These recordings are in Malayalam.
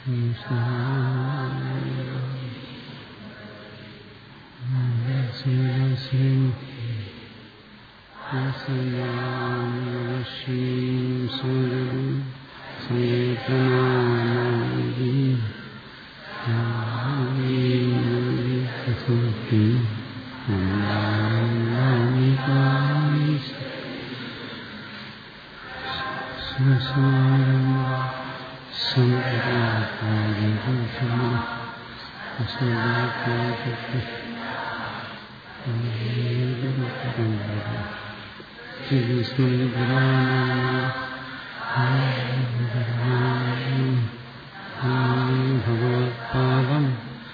ഭഗവത്പാദം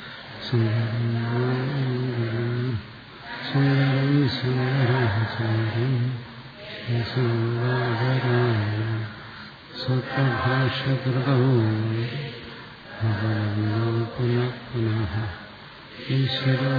സുന്ദരം സുന്ദരം സ്വഭാഷകൃതോ ഭഗവന്തോ പുനഃ പുനഃ ഈശ്വരോ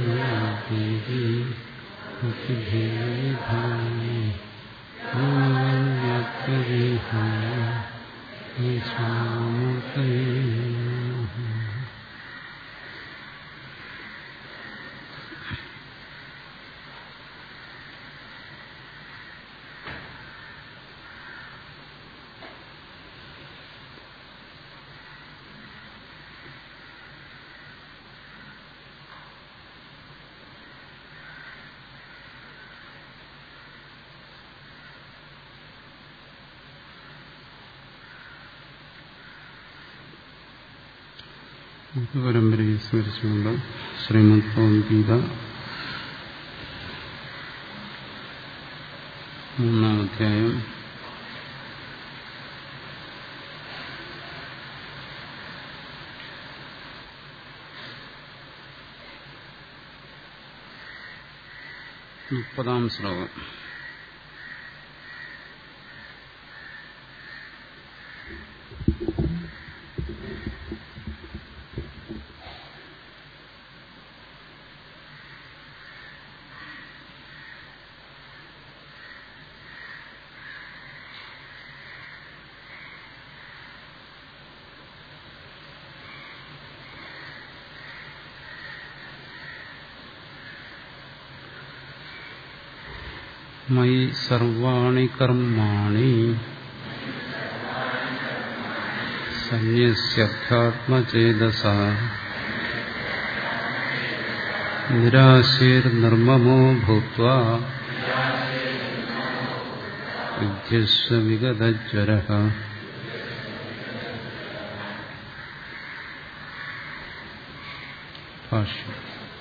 പരമ്പരയെ സ്മരിച്ചുകൊണ്ട് ശ്രീമദ് ഭഗവത്ഗീത മൂന്നാമധ്യായം മുപ്പതാം ശ്ലോകം മയി സർവാണി കർമാണി സന്യസ്യധ്യാത്മചേതസ നിരാശീർനിർമ്മമോ ഭൂത്വ യുദ്ധസ്വ വിഗതജ്വര ഭാഷ്യം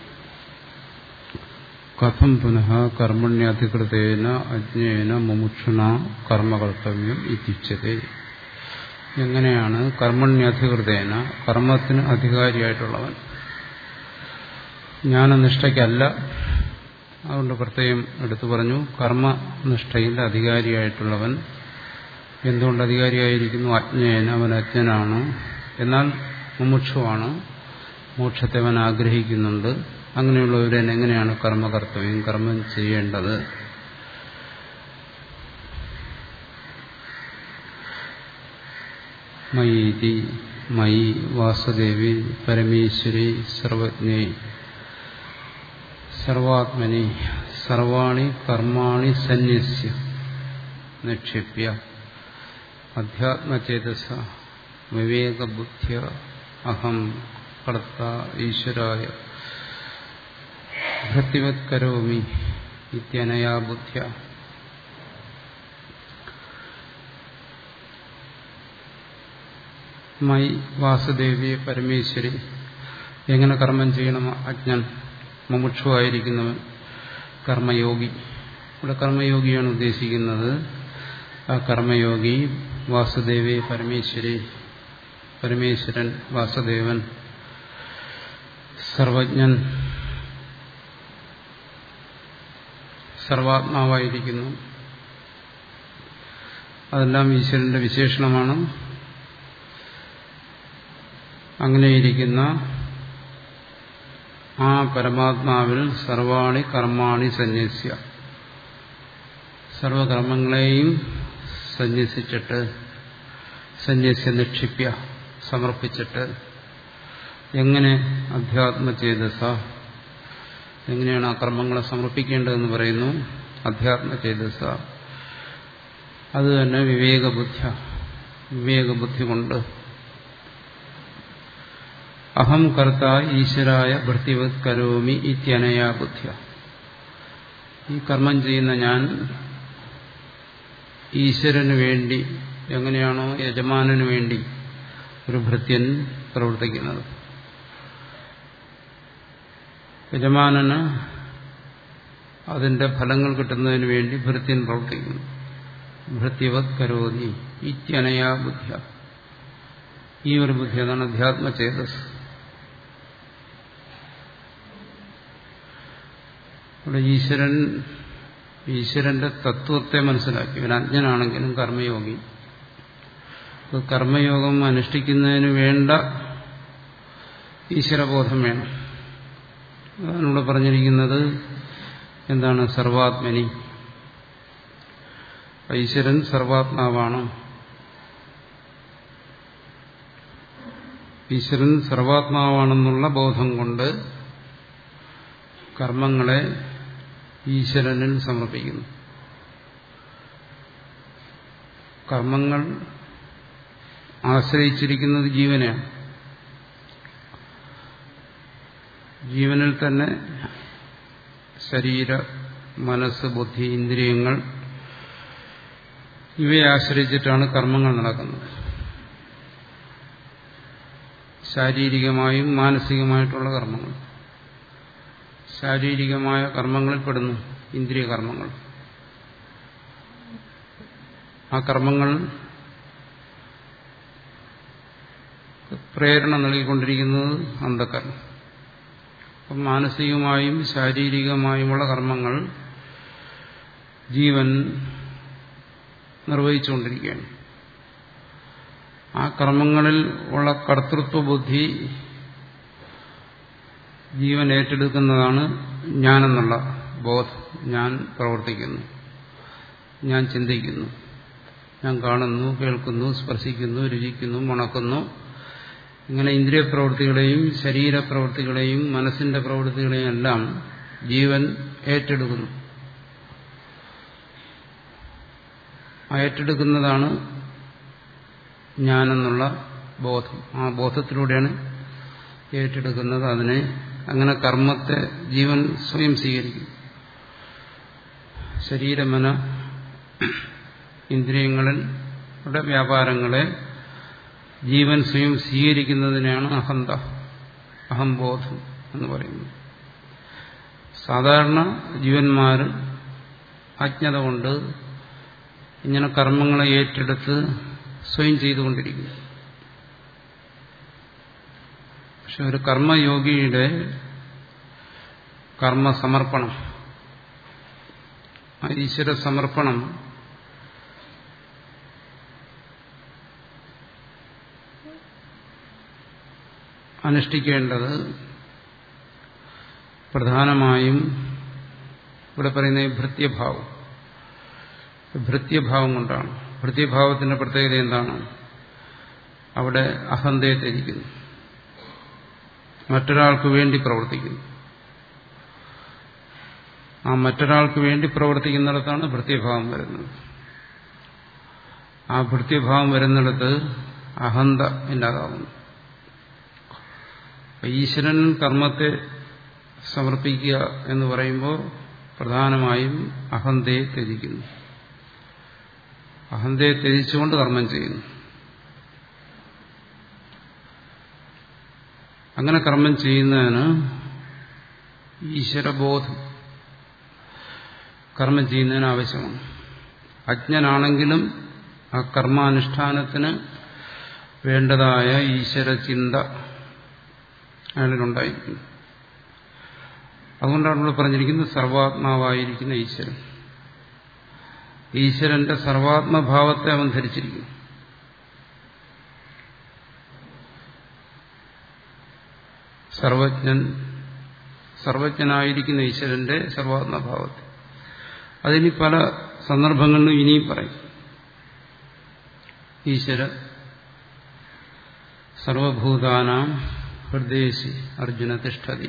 കഥം പുനഃ കർമ്മണ്യധികൃതേന അജ്ഞേന മുമുക്ഷുണ കർമ്മകർത്തവ്യം ഇത്യുച്ചതേ എങ്ങനെയാണ് കർമ്മണ്യധികൃതേന കർമ്മത്തിന് അധികാരിയായിട്ടുള്ളവൻ ജ്ഞാനനിഷ്ഠയ്ക്കല്ല അതുകൊണ്ട് പ്രത്യേകം എടുത്തു പറഞ്ഞു കർമ്മനിഷ്ഠയിൽ അധികാരിയായിട്ടുള്ളവൻ എന്തുകൊണ്ട് അധികാരിയായിരിക്കുന്നു അജ്ഞേന അവൻ അജ്ഞനാണ് എന്നാൽ മുമുക്ഷുവാണ് മോക്ഷത്തെ അവൻ ആഗ്രഹിക്കുന്നുണ്ട് അങ്ങനെയുള്ളവരൻ എങ്ങനെയാണ് കർമ്മകർത്തവ്യം കർമ്മം ചെയ്യേണ്ടത് മയീതി മയി വാസുദേവി പരമേശ്വരി സർവജ്ഞേ സർവാത്മനി സർവാണി കർമാണി സന്യസ്യ നിക്ഷിപ്യ അധ്യാത്മചേതസ വിവേകബുദ്ധ്യ അഹം കർത്ത ഈശ്വരായ ഭക്തിവത് കരോമി ഇത്യനയാ ബുദ്ധ്യ മൈ വാസുദേവി പരമേശ്വരി എങ്ങനെ കർമ്മം ചെയ്യണം അജ്ഞൻ മുമുക്ഷുവായിരിക്കുന്നവൻ കർമ്മയോഗി ഇവിടെ കർമ്മയോഗിയാണ് ഉദ്ദേശിക്കുന്നത് ആ കർമ്മയോഗി വാസുദേവി പരമേശ്വരി പരമേശ്വരൻ വാസുദേവൻ സർവജ്ഞൻ സർവാത്മാവായിരിക്കുന്നു അതെല്ലാം ഈശ്വരന്റെ വിശേഷണമാണ് അങ്ങനെയിരിക്കുന്ന ആ പരമാത്മാവിൽ സർവാണി കർമാണി സന്യസ്യ സർവകർമ്മങ്ങളെയും സന്യസിച്ചിട്ട് സന്യസ്യ നിക്ഷിപ്യ സമർപ്പിച്ചിട്ട് എങ്ങനെ അധ്യാത്മചേതസ എങ്ങനെയാണ് ആ കർമ്മങ്ങളെ സമർപ്പിക്കേണ്ടതെന്ന് പറയുന്നു അധ്യാത്മചേതസ അത് തന്നെ വിവേകബുദ്ധ വിവേകബുദ്ധി കൊണ്ട് അഹം കർത്ത ഈശ്വരായ ഭൃത്തിവത് കരോമി ഇത്യനയാ ബുദ്ധിയ ഈ കർമ്മം ചെയ്യുന്ന ഞാൻ ഈശ്വരന് വേണ്ടി എങ്ങനെയാണോ യജമാനന് വേണ്ടി ഒരു ഭൃത്യൻ പ്രവർത്തിക്കുന്നത് യജമാനന് അതിന്റെ ഫലങ്ങൾ കിട്ടുന്നതിന് വേണ്ടി ഭൃത്യൻ പ്രവർത്തിക്കുന്നു ഭൃത്യവത് കരോതി ഇത്യനയാ ബുദ്ധിയ ഈ ഒരു ബുദ്ധി അതാണ് അധ്യാത്മചേതസ് ഇവിടെ ഈശ്വരൻ ഈശ്വരന്റെ തത്വത്തെ മനസ്സിലാക്കി ഇവൻ അജ്ഞനാണെങ്കിലും കർമ്മയോഗി കർമ്മയോഗം അനുഷ്ഠിക്കുന്നതിന് വേണ്ട ഈശ്വരബോധം വേണം അതാണ് ഇവിടെ പറഞ്ഞിരിക്കുന്നത് എന്താണ് സർവാത്മനി ഈശ്വരൻ സർവാത്മാവാണ് ഈശ്വരൻ സർവാത്മാവാണെന്നുള്ള ബോധം കൊണ്ട് കർമ്മങ്ങളെ ഈശ്വരനിൽ സമർപ്പിക്കുന്നു കർമ്മങ്ങൾ ആശ്രയിച്ചിരിക്കുന്നത് ജീവനെയാണ് ജീവനിൽ തന്നെ ശരീര മനസ്സ് ബുദ്ധി ഇന്ദ്രിയങ്ങൾ ഇവയെ ആശ്രയിച്ചിട്ടാണ് കർമ്മങ്ങൾ നടക്കുന്നത് ശാരീരികമായും മാനസികമായിട്ടുള്ള കർമ്മങ്ങൾ ശാരീരികമായ കർമ്മങ്ങളിൽ പെടുന്നു ഇന്ദ്രിയ കർമ്മങ്ങൾ ആ കർമ്മങ്ങൾ പ്രേരണ നൽകിക്കൊണ്ടിരിക്കുന്നത് അന്ധകരണം അപ്പം മാനസികമായും ശാരീരികമായുമുള്ള കർമ്മങ്ങൾ ജീവൻ നിർവഹിച്ചുകൊണ്ടിരിക്കുകയാണ് ആ കർമ്മങ്ങളിൽ ഉള്ള കർത്തൃത്വ ബുദ്ധി ജീവൻ ഏറ്റെടുക്കുന്നതാണ് ഞാനെന്നുള്ള ബോധം ഞാൻ പ്രവർത്തിക്കുന്നു ഞാൻ ചിന്തിക്കുന്നു ഞാൻ കാണുന്നു കേൾക്കുന്നു സ്പർശിക്കുന്നു രുചിക്കുന്നു മണക്കുന്നു ഇങ്ങനെ ഇന്ദ്രിയ പ്രവൃത്തികളെയും ശരീരപ്രവൃത്തികളെയും മനസ്സിന്റെ പ്രവൃത്തികളെയും എല്ലാം ജീവൻ ഏറ്റെടുക്കുന്നു ആ ഏറ്റെടുക്കുന്നതാണ് ഞാനെന്നുള്ള ബോധം ആ ബോധത്തിലൂടെയാണ് ഏറ്റെടുക്കുന്നത് അതിനെ അങ്ങനെ കർമ്മത്തെ ജീവൻ സ്വയം സ്വീകരിക്കും ശരീരമന ഇന്ദ്രിയങ്ങളുടെ വ്യാപാരങ്ങളെ ജീവൻ സ്വയം സ്വീകരിക്കുന്നതിനെയാണ് അഹന്ത അഹംബോധം എന്ന് പറയുന്നത് സാധാരണ ജീവന്മാർ അജ്ഞത കൊണ്ട് ഇങ്ങനെ കർമ്മങ്ങളെ ഏറ്റെടുത്ത് സ്വയം ചെയ്തുകൊണ്ടിരിക്കുന്നു പക്ഷെ ഒരു കർമ്മയോഗിയുടെ കർമ്മസമർപ്പണം ആ ഈശ്വര സമർപ്പണം അനുഷ്ഠിക്കേണ്ടത് പ്രധാനമായും ഇവിടെ പറയുന്ന ഈ ഭൃത്യഭാവം ഭൃത്യഭാവം കൊണ്ടാണ് ഭൃത്യഭാവത്തിന്റെ പ്രത്യേകത എന്താണ് അവിടെ അഹന്തയെ ത്യജിക്കുന്നു മറ്റൊരാൾക്ക് വേണ്ടി പ്രവർത്തിക്കുന്നു ആ മറ്റൊരാൾക്ക് വേണ്ടി പ്രവർത്തിക്കുന്നിടത്താണ് ഭൃത്യഭാവം വരുന്നത് ആ ഭൃത്യഭാവം വരുന്നിടത്ത് അഹന്ത ഇല്ലാതാവുന്നു ഈശ്വരൻ കർമ്മത്തെ സമർപ്പിക്കുക എന്ന് പറയുമ്പോൾ പ്രധാനമായും അഹന്തയെ ത്യജിക്കുന്നു അഹന്തയെ ത്യജിച്ചുകൊണ്ട് കർമ്മം ചെയ്യുന്നു അങ്ങനെ കർമ്മം ചെയ്യുന്നതിന് ഈശ്വരബോധം കർമ്മം ചെയ്യുന്നതിന് ആവശ്യമാണ് അജ്ഞനാണെങ്കിലും ആ കർമാനുഷ്ഠാനത്തിന് വേണ്ടതായ ഈശ്വര ചിന്ത അയാളിലുണ്ടായിരിക്കുന്നു അതുകൊണ്ടാണ് ഇവിടെ പറഞ്ഞിരിക്കുന്നത് സർവാത്മാവായിരിക്കുന്ന ഈശ്വരൻ ഈശ്വരന്റെ സർവാത്മഭാവത്തെ അവൻ ധരിച്ചിരിക്കുന്നു സർവജ്ഞൻ സർവജ്ഞനായിരിക്കുന്ന ഈശ്വരന്റെ സർവാത്മഭാവത്തെ അതിനി പല സന്ദർഭങ്ങളിലും ഇനിയും പറയും ഈശ്വര സർവഭൂതാനാം ഹൃദയസി അർജുന തിഷ്ഠതി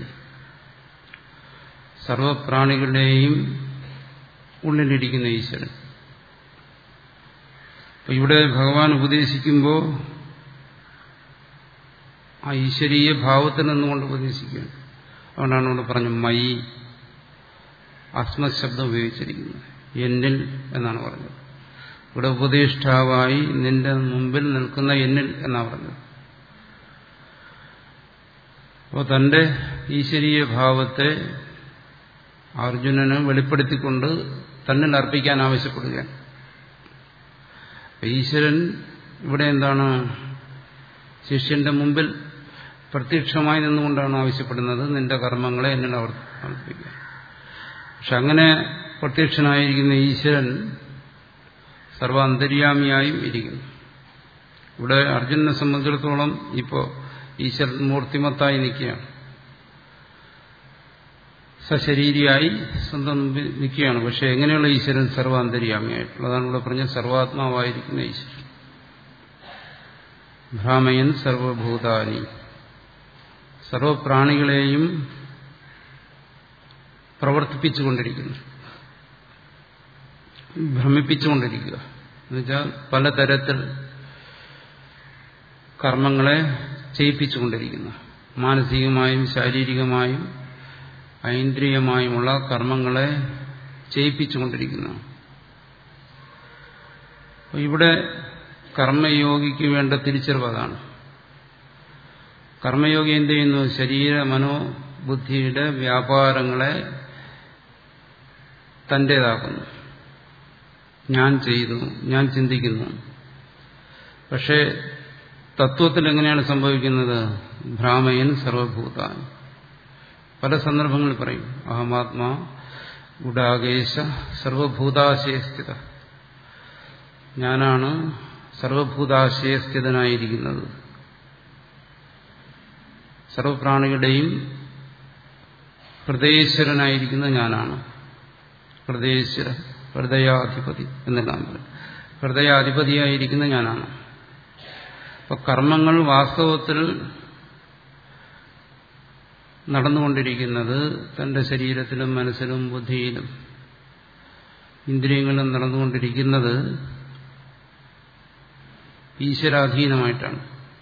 സർവപ്രാണികളുടെയും ഉള്ളിലിരിക്കുന്ന ഈശ്വരൻ അപ്പൊ ഇവിടെ ഭഗവാൻ ഉപദേശിക്കുമ്പോൾ ആ ഈശ്വരീയ ഭാവത്തിൽ നിന്നുകൊണ്ട് ഉപദേശിക്കുകയാണ് അതുകൊണ്ടാണ് ഇവിടെ പറഞ്ഞു മയി അസ്മത് ശബ്ദം ഉപയോഗിച്ചിരിക്കുന്നത് എന്നിൽ എന്നാണ് പറഞ്ഞത് ഇവിടെ ഉപദേഷ്ടാവായി നിന്റെ മുമ്പിൽ നിൽക്കുന്ന എന്നിൽ എന്നാണ് പറഞ്ഞത് അപ്പോൾ തന്റെ ഈശ്വരീയ ഭാവത്തെ അർജുനന് വെളിപ്പെടുത്തിക്കൊണ്ട് തന്നിൽ അർപ്പിക്കാൻ ആവശ്യപ്പെടുകയാണ് ഈശ്വരൻ ഇവിടെ എന്താണ് ശിഷ്യന്റെ മുമ്പിൽ പ്രത്യക്ഷമായി നിന്നുകൊണ്ടാണ് ആവശ്യപ്പെടുന്നത് നിന്റെ കർമ്മങ്ങളെ എന്നിൽ അർപ്പിക്കുക പക്ഷെ അങ്ങനെ പ്രത്യക്ഷനായിരിക്കുന്ന ഈശ്വരൻ സർവാന്തര്യാമിയായും ഇരിക്കുന്നു ഇവിടെ അർജുനെ സംബന്ധിച്ചിടത്തോളം ഇപ്പോൾ ഈശ്വരൻ മൂർത്തിമത്തായി നിൽക്കുകയാണ് സശരീരിയായി സ്വന്തം മുമ്പിൽ നിൽക്കുകയാണ് പക്ഷെ എങ്ങനെയുള്ള ഈശ്വരൻ സർവാന്തര്യാമിയായിട്ടുള്ളതാണ് ഇവിടെ പറഞ്ഞ സർവാത്മാവായിരിക്കുന്ന ഈശ്വരൻ ഭ്രാമയൻ സർവഭൂതാനി സർവപ്രാണികളെയും പ്രവർത്തിപ്പിച്ചുകൊണ്ടിരിക്കുന്നു ഭ്രമിപ്പിച്ചുകൊണ്ടിരിക്കുക എന്നുവെച്ചാൽ പലതരത്തിൽ കർമ്മങ്ങളെ ചെയ്യിപ്പിച്ചുകൊണ്ടിരിക്കുന്നു മാനസികമായും ശാരീരികമായും ഐന്ദ്രിയമായുമുള്ള കർമ്മങ്ങളെ ചെയ്യിപ്പിച്ചുകൊണ്ടിരിക്കുന്നു ഇവിടെ കർമ്മയോഗിക്ക് വേണ്ട തിരിച്ചറിവ് അതാണ് കർമ്മയോഗി എന്ത് ചെയ്യുന്നു ശരീര മനോബുദ്ധിയുടെ വ്യാപാരങ്ങളെ തന്റേതാക്കുന്നു ഞാൻ ചെയ്യുന്നു ഞാൻ ചിന്തിക്കുന്നു പക്ഷേ തത്വത്തിൽ എങ്ങനെയാണ് സംഭവിക്കുന്നത് ഭ്രാമയൻ സർവഭൂതാൻ പല സന്ദർഭങ്ങളിൽ പറയും അഹമാത്മാ ഗുഡാകേശ സർവഭൂതാശയസ്ഥിത ഞാനാണ് സർവഭൂതാശയസ്ഥിതനായിരിക്കുന്നത് സർവപ്രാണികളുടെയും ഹൃദയേശ്വരനായിരിക്കുന്ന ഞാനാണ് ഹൃദയേശ്വര ഹൃദയാധിപതി എന്നെല്ലാം പറയും ഹൃദയാധിപതിയായിരിക്കുന്ന ഞാനാണ് അപ്പൊ കർമ്മങ്ങൾ വാസ്തവത്തിൽ നടന്നുകൊണ്ടിരിക്കുന്നത് തന്റെ ശരീരത്തിലും മനസ്സിലും ബുദ്ധിയിലും ഇന്ദ്രിയങ്ങളിലും നടന്നുകൊണ്ടിരിക്കുന്നത് ഈശ്വരാധീനമായിട്ടാണ്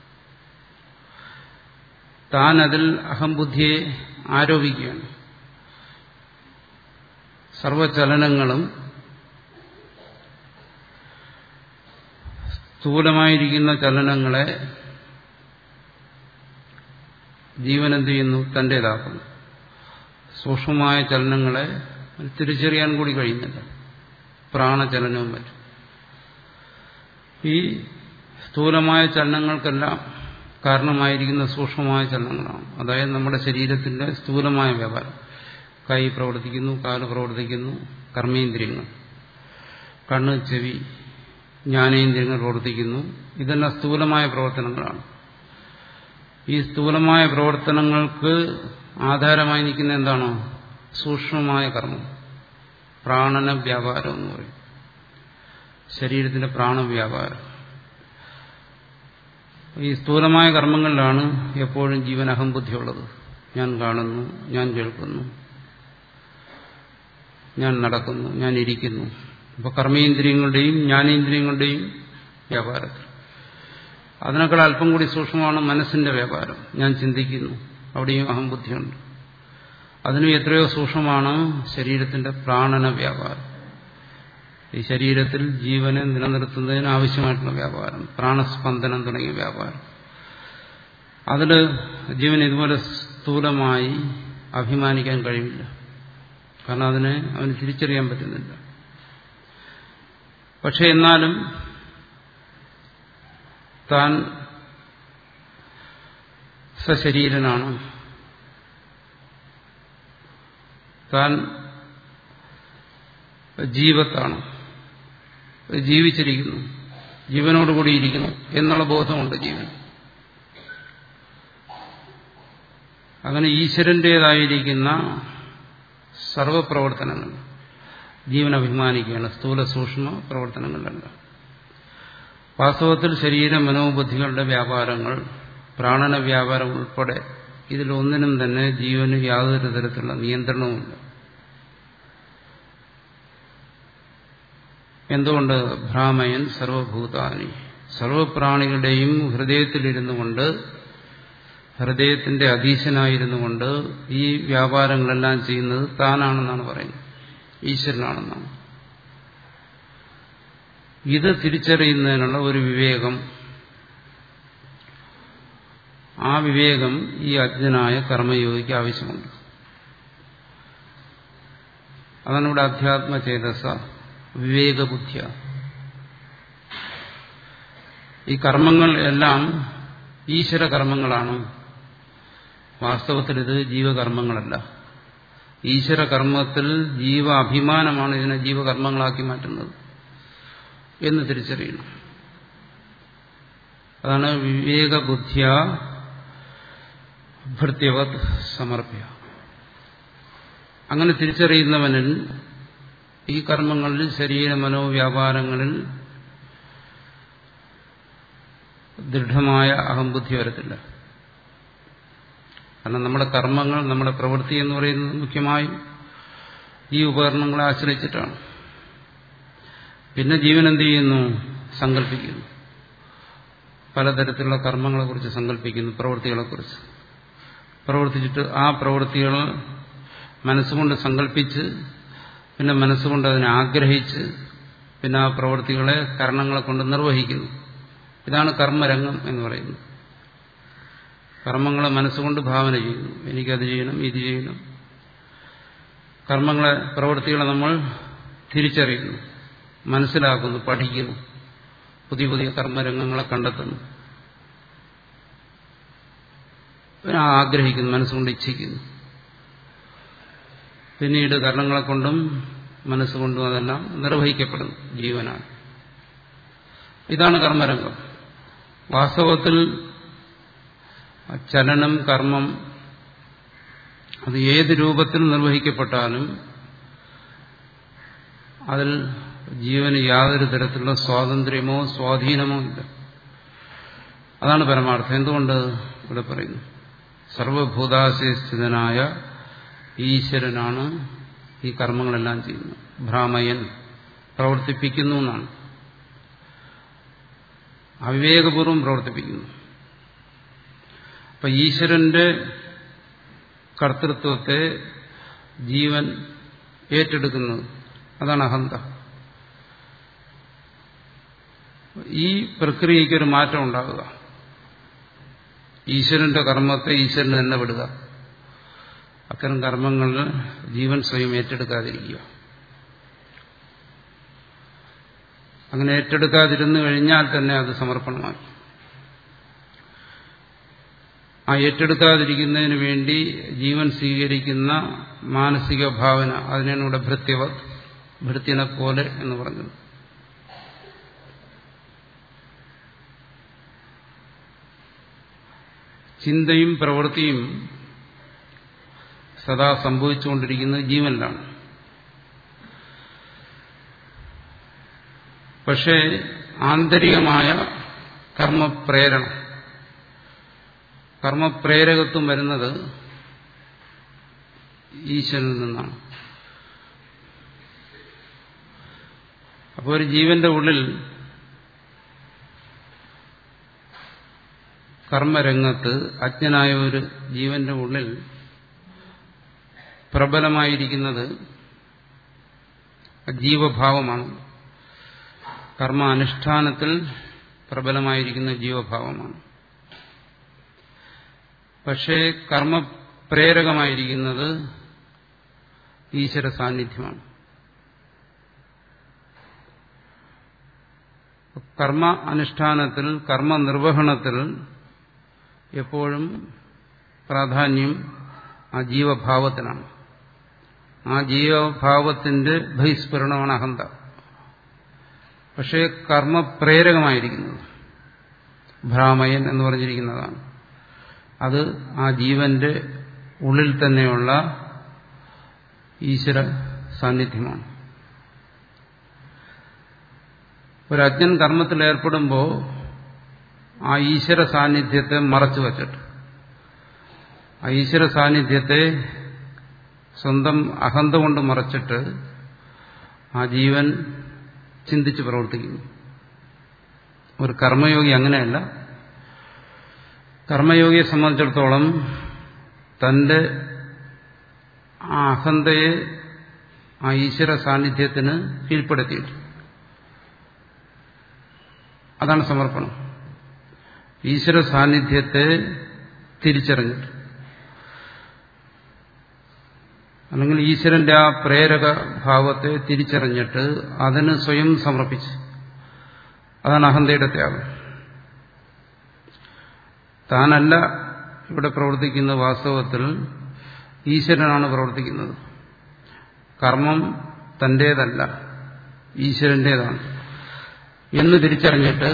താൻ അതിൽ അഹംബുദ്ധിയെ ആരോപിക്കുകയാണ് സർവചലനങ്ങളും സ്ഥൂലമായിരിക്കുന്ന ചലനങ്ങളെ ജീവൻ എന്ത് ചെയ്യുന്നു തന്റേതാക്കുന്നു സൂക്ഷ്മമായ ചലനങ്ങളെ തിരിച്ചറിയാൻ കൂടി കഴിയുന്നില്ല പ്രാണചലനവും മറ്റും ഈ സ്ഥൂലമായ ചലനങ്ങൾക്കെല്ലാം കാരണമായിരിക്കുന്ന സൂക്ഷ്മമായ ചലനങ്ങളാണ് അതായത് നമ്മുടെ ശരീരത്തിന്റെ സ്ഥൂലമായ വ്യാപാരം കൈ പ്രവർത്തിക്കുന്നു കാല് പ്രവർത്തിക്കുന്നു കർമ്മേന്ദ്രിയങ്ങൾ കണ്ണ് ചെവി ജ്ഞാനേന്ദ്രിയങ്ങൾ പ്രവർത്തിക്കുന്നു ഇതെല്ലാം സ്ഥൂലമായ പ്രവർത്തനങ്ങളാണ് ഈ സ്ഥൂലമായ പ്രവർത്തനങ്ങൾക്ക് ആധാരമായി നിൽക്കുന്ന എന്താണോ സൂക്ഷ്മമായ കർമ്മം പ്രാണന വ്യാപാരം എന്ന് പറയും ശരീരത്തിന്റെ പ്രാണവ്യാപാരം ഈ സ്ഥൂലമായ കർമ്മങ്ങളിലാണ് എപ്പോഴും ജീവൻ അഹംബുദ്ധിയുള്ളത് ഞാൻ കാണുന്നു ഞാൻ കേൾക്കുന്നു ഞാൻ നടക്കുന്നു ഞാൻ ഇരിക്കുന്നു അപ്പൊ കർമ്മേന്ദ്രിയങ്ങളുടെയും ജ്ഞാനേന്ദ്രിയങ്ങളുടെയും വ്യാപാരത്തിൽ അതിനേക്കാൾ അല്പം കൂടി സൂക്ഷ്മമാണ് മനസ്സിന്റെ വ്യാപാരം ഞാൻ ചിന്തിക്കുന്നു അവിടെയും അഹംബുദ്ധിയുണ്ട് അതിനും എത്രയോ സൂക്ഷ്മമാണ് ശരീരത്തിന്റെ പ്രാണന വ്യാപാരം ഈ ശരീരത്തിൽ ജീവനെ നിലനിർത്തുന്നതിന് ആവശ്യമായിട്ടുള്ള വ്യാപാരം പ്രാണസ്പന്ദനം തുടങ്ങിയ വ്യാപാരം അതിൽ ജീവൻ ഇതുപോലെ സ്ഥൂലമായി അഭിമാനിക്കാൻ കഴിയില്ല കാരണം അതിനെ അവന് തിരിച്ചറിയാൻ പറ്റുന്നില്ല പക്ഷെ എന്നാലും താൻ സശരീരനാണ് താൻ ജീവത്താണ് ജീവിച്ചിരിക്കുന്നു ജീവനോടുകൂടി ഇരിക്കുന്നു എന്നുള്ള ബോധമുണ്ട് ജീവൻ അങ്ങനെ ഈശ്വരന്റേതായിരിക്കുന്ന സർവപ്രവർത്തനങ്ങൾ ജീവൻ അഭിമാനിക്കുകയാണ് സ്ഥൂല സൂക്ഷ്മ പ്രവർത്തനങ്ങളിലല്ല വാസ്തവത്തിൽ ശരീര മനോബുദ്ധികളുടെ വ്യാപാരങ്ങൾ പ്രാണന വ്യാപാരം ഉൾപ്പെടെ ഇതിലൊന്നിനും തന്നെ ജീവന് യാതൊരു തരത്തിലുള്ള നിയന്ത്രണവുമില്ല എന്തുകൊണ്ട് ഭ്രാമയൻ സർവഭൂതാനി സർവപ്രാണികളുടെയും ഹൃദയത്തിലിരുന്നു കൊണ്ട് ഹൃദയത്തിന്റെ അധീശനായിരുന്നു കൊണ്ട് ഈ വ്യാപാരങ്ങളെല്ലാം ചെയ്യുന്നത് താനാണെന്നാണ് പറയുന്നത് ഈശ്വരനാണെന്നാണ് ഇത് തിരിച്ചറിയുന്നതിനുള്ള ഒരു വിവേകം ആ വിവേകം ഈ അജ്ഞനായ കർമ്മയോഗിക്ക് ആവശ്യമുണ്ട് അതാണ് ഇവിടെ അധ്യാത്മചേതസ വിവേകബുദ്ധിയ ഈ കർമ്മങ്ങൾ എല്ലാം ഈശ്വര കർമ്മങ്ങളാണ് വാസ്തവത്തിൽ ഇത് ജീവകർമ്മങ്ങളല്ല ഈശ്വര കർമ്മത്തിൽ ജീവ അഭിമാനമാണ് ഇതിനെ ജീവകർമ്മങ്ങളാക്കി മാറ്റുന്നത് എന്ന് തിരിച്ചറിയണം അതാണ് വിവേകബുദ്ധിയ ഭൃത്യവത് സമർപ്പ്യ അങ്ങനെ തിരിച്ചറിയുന്നവനിൽ ഈ കർമ്മങ്ങളിൽ ശരീര മനോവ്യാപാരങ്ങളിൽ ദൃഢമായ അഹംബുദ്ധി വരത്തില്ല കാരണം നമ്മുടെ കർമ്മങ്ങൾ നമ്മുടെ പ്രവൃത്തി എന്ന് പറയുന്നത് മുഖ്യമായും ഈ ഉപകരണങ്ങളെ ആശ്രയിച്ചിട്ടാണ് പിന്നെ ജീവൻ എന്ത് ചെയ്യുന്നു സങ്കല്പിക്കുന്നു പലതരത്തിലുള്ള കർമ്മങ്ങളെക്കുറിച്ച് സങ്കല്പിക്കുന്നു പ്രവൃത്തികളെക്കുറിച്ച് പ്രവർത്തിച്ചിട്ട് ആ പ്രവൃത്തികൾ മനസ്സുകൊണ്ട് സങ്കല്പിച്ച് പിന്നെ മനസ്സുകൊണ്ട് അതിനെ ആഗ്രഹിച്ച് പിന്നെ ആ പ്രവൃത്തികളെ കരണങ്ങളെ കൊണ്ട് നിർവഹിക്കുന്നു ഇതാണ് കർമ്മരംഗം എന്ന് പറയുന്നത് കർമ്മങ്ങളെ മനസ്സുകൊണ്ട് ഭാവന ചെയ്യുന്നു എനിക്കത് ചെയ്യണം ഇത് ചെയ്യണം കർമ്മങ്ങളെ പ്രവൃത്തികളെ നമ്മൾ തിരിച്ചറിയുന്നു മനസ്സിലാക്കുന്നു പഠിക്കുന്നു പുതിയ പുതിയ കർമ്മരംഗങ്ങളെ കണ്ടെത്തുന്നു ആഗ്രഹിക്കുന്നു മനസ്സുകൊണ്ട് ഇച്ഛിക്കുന്നു പിന്നീട് കർണങ്ങളെ കൊണ്ടും മനസ്സുകൊണ്ടും അതെല്ലാം നിർവഹിക്കപ്പെടുന്നു ജീവനാണ് ഇതാണ് കർമ്മരംഗം വാസ്തവത്തിൽ ചലനം കർമ്മം അത് ഏത് രൂപത്തിൽ നിർവഹിക്കപ്പെട്ടാലും അതിൽ ജീവന് യാതൊരു തരത്തിലുള്ള സ്വാതന്ത്ര്യമോ സ്വാധീനമോ ഇല്ല അതാണ് പരമാർത്ഥം എന്തുകൊണ്ട് ഇവിടെ പറയുന്നു സർവഭൂതാശയസ്ഥിതനായ ഈശ്വരനാണ് ഈ കർമ്മങ്ങളെല്ലാം ചെയ്യുന്നത് ഭ്രാമയൻ പ്രവർത്തിപ്പിക്കുന്നു എന്നാണ് അവിവേകപൂർവം പ്രവർത്തിപ്പിക്കുന്നു അപ്പൊ ഈശ്വരന്റെ കർത്തൃത്വത്തെ ജീവൻ ഏറ്റെടുക്കുന്നത് അതാണ് അഹന്ത ഈ പ്രക്രിയയ്ക്ക് ഒരു മാറ്റം ഉണ്ടാകുക ഈശ്വരന്റെ കർമ്മത്തെ ഈശ്വരന് തന്നെ വിടുക അത്തരം കർമ്മങ്ങളിൽ ജീവൻ സ്വയം ഏറ്റെടുക്കാതിരിക്കുക അങ്ങനെ ഏറ്റെടുക്കാതിരുന്നു കഴിഞ്ഞാൽ തന്നെ അത് സമർപ്പണമായി ആ ഏറ്റെടുക്കാതിരിക്കുന്നതിന് വേണ്ടി ജീവൻ സ്വീകരിക്കുന്ന മാനസിക ഭാവന അതിനാണ് ഇവിടെ ഭൃത്യവ ഭൃത്യനെ പോലെ എന്ന് പറഞ്ഞത് ചിന്തയും പ്രവൃത്തിയും സദാ സംഭവിച്ചുകൊണ്ടിരിക്കുന്നത് ജീവനിലാണ് പക്ഷേ ആന്തരികമായ കർമ്മപ്രേരണ കർമ്മപ്രേരകത്വം വരുന്നത് ഈശ്വരനിൽ നിന്നാണ് അപ്പോൾ ഒരു ജീവന്റെ ഉള്ളിൽ കർമ്മരംഗത്ത് അജ്ഞനായ ഒരു ജീവന്റെ ഉള്ളിൽ പ്രബലമായിരിക്കുന്നത് ജീവഭാവമാണ് കർമ്മ അനുഷ്ഠാനത്തിൽ പ്രബലമായിരിക്കുന്ന ജീവഭാവമാണ് പക്ഷേ കർമ്മപ്രേരകമായിരിക്കുന്നത് ഈശ്വര സാന്നിധ്യമാണ് കർമ്മ അനുഷ്ഠാനത്തിൽ കർമ്മനിർവഹണത്തിൽ എപ്പോഴും പ്രാധാന്യം ആ ജീവഭാവത്തിനാണ് ആ ജീവഭാവത്തിന്റെ ബഹിസ്ഫുരണമാണ് അഹന്ത പക്ഷേ കർമ്മപ്രേരകമായിരിക്കുന്നത് ഭ്രാമയൻ എന്ന് പറഞ്ഞിരിക്കുന്നതാണ് അത് ആ ജീവന്റെ ഉള്ളിൽ തന്നെയുള്ള ഈശ്വര സാന്നിധ്യമാണ് ഒരു അജ്ഞൻ കർമ്മത്തിൽ ഏർപ്പെടുമ്പോൾ ആ ഈശ്വര സാന്നിധ്യത്തെ മറച്ചു വച്ചിട്ട് ആ ഈശ്വര സാന്നിധ്യത്തെ സ്വന്തം അഹന്ത കൊണ്ട് മറച്ചിട്ട് ആ ജീവൻ ചിന്തിച്ച് പ്രവർത്തിക്കുന്നു ഒരു കർമ്മയോഗി അങ്ങനെയല്ല കർമ്മയോഗിയെ സംബന്ധിച്ചിടത്തോളം തന്റെ ആ അഹന്തയെ ആ ഈശ്വര സാന്നിധ്യത്തിന് കീഴ്പ്പെടുത്തിയിട്ട് അതാണ് സമർപ്പണം ഈശ്വര സാന്നിധ്യത്തെ തിരിച്ചറിഞ്ഞിട്ട് അല്ലെങ്കിൽ ഈശ്വരന്റെ ആ പ്രേരക ഭാവത്തെ തിരിച്ചറിഞ്ഞിട്ട് അതിന് സ്വയം സമർപ്പിച്ച് അതാണ് അഹന്തയുടെ ത്യാഗം താനല്ല ഇവിടെ പ്രവർത്തിക്കുന്ന വാസ്തവത്തിൽ ഈശ്വരനാണ് പ്രവർത്തിക്കുന്നത് കർമ്മം തന്റേതല്ല ഈശ്വരന്റേതാണ് എന്ന് തിരിച്ചറിഞ്ഞിട്ട്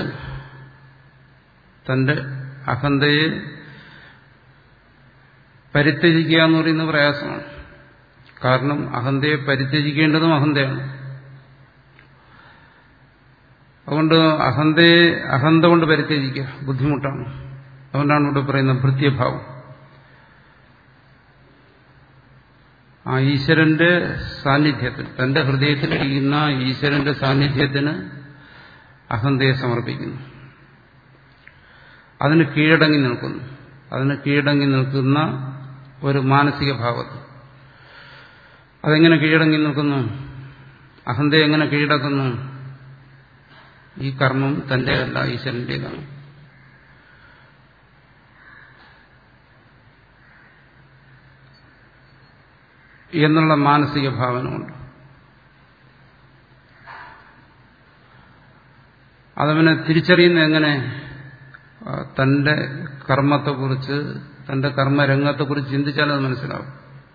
തന്റെ അഹന്തയെ പരിത്യജിക്കുക എന്ന് പറയുന്നത് പ്രയാസമാണ് കാരണം അഹന്തയെ പരിത്യജിക്കേണ്ടതും അഹന്തയാണ് അതുകൊണ്ട് അഹന്തയെ അഹന്ത കൊണ്ട് പരിത്യജിക്കുക ബുദ്ധിമുട്ടാണ് അതുകൊണ്ടാണ് ഇവിടെ പറയുന്നത് ഭൃത്യഭാവം ആ ഈശ്വരന്റെ സാന്നിധ്യത്തിൽ തന്റെ ഹൃദയത്തിലിരിക്കുന്ന ഈശ്വരന്റെ സാന്നിധ്യത്തിന് അഹന്തയെ സമർപ്പിക്കുന്നു അതിന് കീഴടങ്ങി നിൽക്കുന്നു അതിന് കീഴടങ്ങി നിൽക്കുന്ന ഒരു മാനസിക ഭാവത്തിൽ അതെങ്ങനെ കീഴടങ്ങി നിൽക്കുന്നു അഹന്തയെ എങ്ങനെ കീഴടക്കുന്നു ഈ കർമ്മം തന്റേതല്ല ഈശ്വരന്റേതാണ് എന്നുള്ള മാനസിക ഭാവന കൊണ്ട് അതവനെ തിരിച്ചറിയുന്ന എങ്ങനെ തന്റെ കർമ്മത്തെക്കുറിച്ച് തന്റെ കർമ്മരംഗത്തെക്കുറിച്ച് ചിന്തിച്ചാൽ അത് മനസ്സിലാവും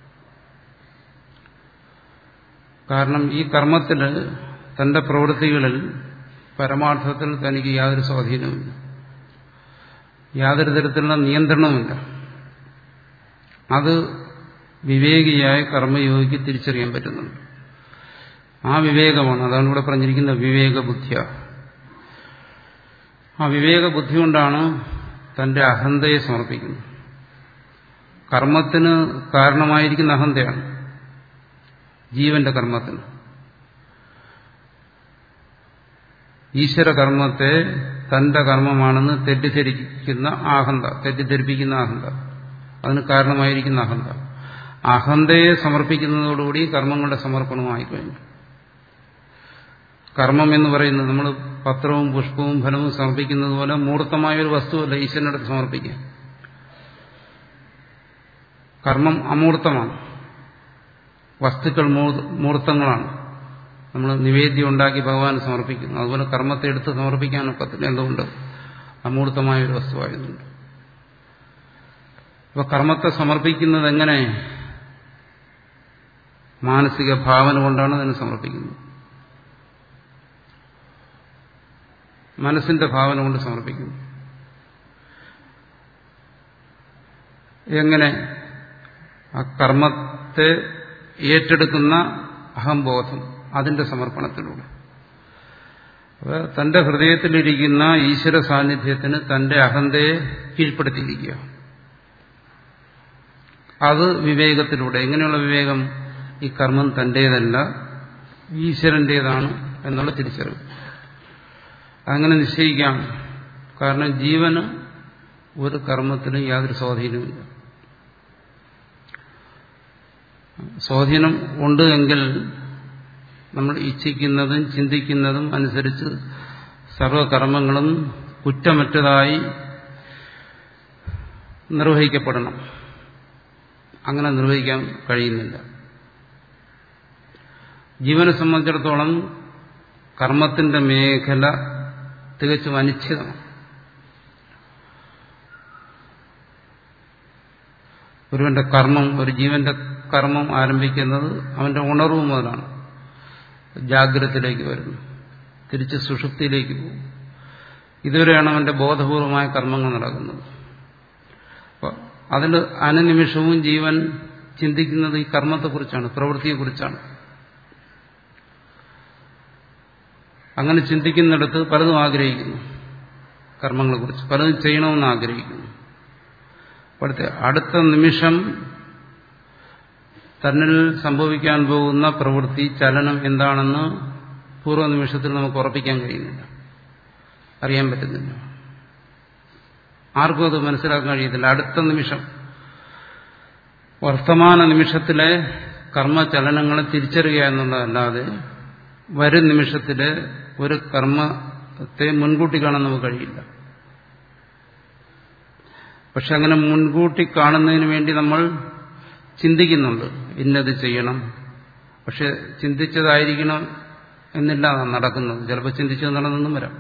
കാരണം ഈ കർമ്മത്തിൽ തന്റെ പ്രവൃത്തികളിൽ പരമാർത്ഥത്തിൽ തനിക്ക് യാതൊരു സ്വാധീനവുമില്ല യാതൊരു തരത്തിലുള്ള നിയന്ത്രണവുമില്ല അത് വിവേകിയായ കർമ്മയോഗിക്ക് തിരിച്ചറിയാൻ പറ്റുന്നുണ്ട് ആ വിവേകമാണ് അതാണ് ഇവിടെ പറഞ്ഞിരിക്കുന്ന വിവേകബുദ്ധിയ ആ വിവേകബുദ്ധി കൊണ്ടാണ് തന്റെ അഹന്തയെ സമർപ്പിക്കുന്നത് കർമ്മത്തിന് കാരണമായിരിക്കുന്ന അഹന്തയാണ് ജീവന്റെ കർമ്മത്തിന് ഈശ്വര കർമ്മത്തെ തന്റെ കർമ്മമാണെന്ന് തെറ്റിദ്ധരിക്കുന്ന ആഹന്ത തെറ്റിദ്ധരിപ്പിക്കുന്ന ആഹന്ത അതിന് കാരണമായിരിക്കുന്ന അഹന്ത അഹന്തയെ സമർപ്പിക്കുന്നതോടുകൂടി കർമ്മങ്ങളുടെ സമർപ്പണമായി കഴിഞ്ഞു കർമ്മം എന്ന് പറയുന്നത് നമ്മൾ പത്രവും പുഷ്പവും ഫലവും സമർപ്പിക്കുന്നത് പോലെ മൂർത്തമായ ഒരു വസ്തുവല്ല ഈശ്വരനടുത്ത് സമർപ്പിക്കുക കർമ്മം അമൂർത്തമാണ് വസ്തുക്കൾ മൂർത്തങ്ങളാണ് നമ്മൾ നിവേദ്യം ഉണ്ടാക്കി ഭഗവാൻ സമർപ്പിക്കുന്നു അതുപോലെ കർമ്മത്തെ എടുത്ത് സമർപ്പിക്കാനൊക്കത്തില്ല എന്തുകൊണ്ട് അമൂർത്തമായ ഒരു വസ്തുവായതുകൊണ്ട് അപ്പൊ കർമ്മത്തെ സമർപ്പിക്കുന്നത് എങ്ങനെ മാനസിക ഭാവന കൊണ്ടാണ് അതിനെ സമർപ്പിക്കുന്നത് മനസ്സിന്റെ ഭാവന കൊണ്ട് സമർപ്പിക്കുന്നു എങ്ങനെ ആ കർമ്മത്തെ ഏറ്റെടുക്കുന്ന അഹംബോധം അതിന്റെ സമർപ്പണത്തിലൂടെ അപ്പോൾ തന്റെ ഹൃദയത്തിലിരിക്കുന്ന ഈശ്വര സാന്നിധ്യത്തിന് തന്റെ അഹന്തയെ കീഴ്പ്പെടുത്തിയിരിക്കുക അത് വിവേകത്തിലൂടെ എങ്ങനെയുള്ള വിവേകം ഈ കർമ്മം തന്റേതല്ല ഈശ്വരന്റേതാണ് എന്നുള്ള തിരിച്ചറിവ് അങ്ങനെ നിശ്ചയിക്കാം കാരണം ജീവന് ഒരു കർമ്മത്തിനും യാതൊരു സ്വാധീനവുമില്ല സ്വാധീനം ഉണ്ട് എങ്കിൽ നമ്മൾ ഇച്ഛിക്കുന്നതും ചിന്തിക്കുന്നതും അനുസരിച്ച് സർവകർമ്മങ്ങളും കുറ്റമറ്റതായി നിർവഹിക്കപ്പെടണം അങ്ങനെ നിർവഹിക്കാൻ കഴിയുന്നില്ല ജീവനെ സംബന്ധിച്ചിടത്തോളം കർമ്മത്തിന്റെ മേഖല തികച്ചും അനിശ്ചിതമാണ് ഒരുവന്റെ കർമ്മം ഒരു ജീവന്റെ കർമ്മം ആരംഭിക്കുന്നത് അവന്റെ ഉണർവ് മുതലാണ് ജാഗ്രതത്തിലേക്ക് വരുന്നു തിരിച്ച് സുഷുപ്തിയിലേക്ക് പോകും ഇതുവരെയാണ് അവന്റെ ബോധപൂർവമായ കർമ്മങ്ങൾ നടക്കുന്നത് അപ്പോൾ അതിൽ അനുനിമിഷവും ജീവൻ ചിന്തിക്കുന്നത് ഈ കർമ്മത്തെക്കുറിച്ചാണ് പ്രവൃത്തിയെക്കുറിച്ചാണ് അങ്ങനെ ചിന്തിക്കുന്നിടത്ത് പലതും ആഗ്രഹിക്കുന്നു കർമ്മങ്ങളെക്കുറിച്ച് പലതും ചെയ്യണമെന്ന് ആഗ്രഹിക്കുന്നു അപ്പോഴത്തെ അടുത്ത നിമിഷം തന്നിൽ സംഭവിക്കാൻ പോകുന്ന പ്രവൃത്തി ചലനം എന്താണെന്ന് പൂർവ്വ നിമിഷത്തിൽ നമുക്ക് ഉറപ്പിക്കാൻ കഴിയുന്നില്ല അറിയാൻ പറ്റുന്നില്ല ആർക്കും അത് മനസ്സിലാക്കാൻ കഴിയത്തില്ല അടുത്ത നിമിഷം വർത്തമാന നിമിഷത്തിലെ കർമ്മചലനങ്ങളെ തിരിച്ചറിയുക എന്നുള്ളതല്ലാതെ വരും നിമിഷത്തിലെ ഒരു കർമ്മത്തെ മുൻകൂട്ടി കാണാൻ നമുക്ക് കഴിയില്ല പക്ഷെ അങ്ങനെ മുൻകൂട്ടി കാണുന്നതിന് വേണ്ടി നമ്മൾ ചിന്തിക്കുന്നുണ്ട് ഇന്നത് ചെയ്യണം പക്ഷെ ചിന്തിച്ചതായിരിക്കണം എന്നില്ല നടക്കുന്നത് ചിലപ്പോൾ ചിന്തിച്ചത് നടന്നെന്നും വരാം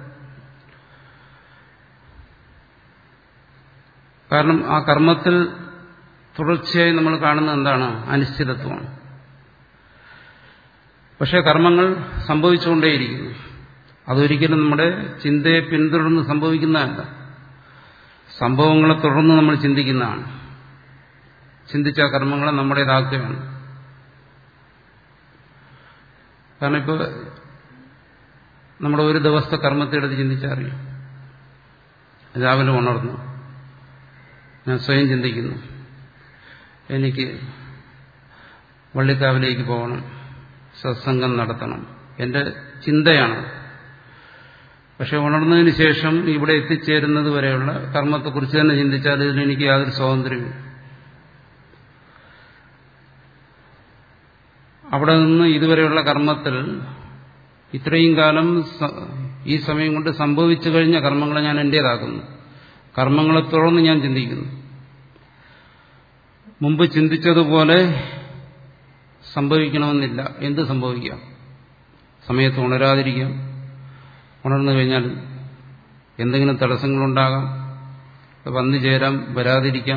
കാരണം ആ കർമ്മത്തിൽ തുടർച്ചയായി നമ്മൾ കാണുന്നത് എന്താണ് അനിശ്ചിതത്വമാണ് പക്ഷെ കർമ്മങ്ങൾ സംഭവിച്ചുകൊണ്ടേയിരിക്കുന്നു അതൊരിക്കലും നമ്മുടെ ചിന്തയെ പിന്തുടർന്ന് സംഭവിക്കുന്നതല്ല സംഭവങ്ങളെ തുടർന്ന് നമ്മൾ ചിന്തിക്കുന്നതാണ് ചിന്തിച്ച കർമ്മങ്ങളെ നമ്മുടേതാക്കുകയാണ് കാരണം ഇപ്പോൾ നമ്മുടെ ഒരു ദിവസത്തെ കർമ്മത്തെ എടുത്ത് ചിന്തിച്ചറിയാം രാവിലെ ഉണർന്നു ഞാൻ സ്വയം ചിന്തിക്കുന്നു എനിക്ക് വള്ളിക്കാവിലേക്ക് പോകണം സത്സംഗം നടത്തണം എന്റെ ചിന്തയാണ് പക്ഷെ ഉണർന്നതിന് ശേഷം ഇവിടെ എത്തിച്ചേരുന്നത് വരെയുള്ള കർമ്മത്തെക്കുറിച്ച് തന്നെ ചിന്തിച്ചാൽ ഇതിൽ എനിക്ക് യാതൊരു സ്വാതന്ത്ര്യമില്ല അവിടെ നിന്ന് ഇതുവരെയുള്ള കർമ്മത്തിൽ ഇത്രയും കാലം ഈ സമയം കൊണ്ട് സംഭവിച്ചു കഴിഞ്ഞ കർമ്മങ്ങളെ ഞാൻ എന്റേതാക്കുന്നു കർമ്മങ്ങളെ തുടർന്ന് ഞാൻ ചിന്തിക്കുന്നു മുമ്പ് ചിന്തിച്ചതുപോലെ സംഭവിക്കണമെന്നില്ല എന്ത് സംഭവിക്കാം സമയത്ത് ഉണരാതിരിക്കാം ഉണർന്നു കഴിഞ്ഞാൽ എന്തെങ്കിലും തടസ്സങ്ങളുണ്ടാകാം വന്നു ചേരാം വരാതിരിക്കാം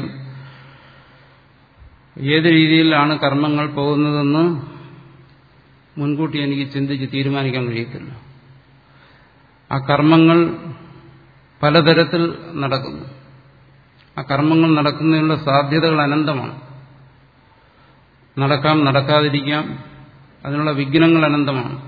ഏത് രീതിയിലാണ് കർമ്മങ്ങൾ പോകുന്നതെന്ന് മുൻകൂട്ടി എനിക്ക് ചിന്തിച്ച് തീരുമാനിക്കാൻ കഴിയത്തില്ല ആ കർമ്മങ്ങൾ പലതരത്തിൽ നടക്കുന്നു ആ കർമ്മങ്ങൾ നടക്കുന്നതിനുള്ള സാധ്യതകൾ അനന്തമാണ് നടക്കാം നടക്കാതിരിക്കാം അതിനുള്ള വിഘ്നങ്ങൾ അനന്തമാണ്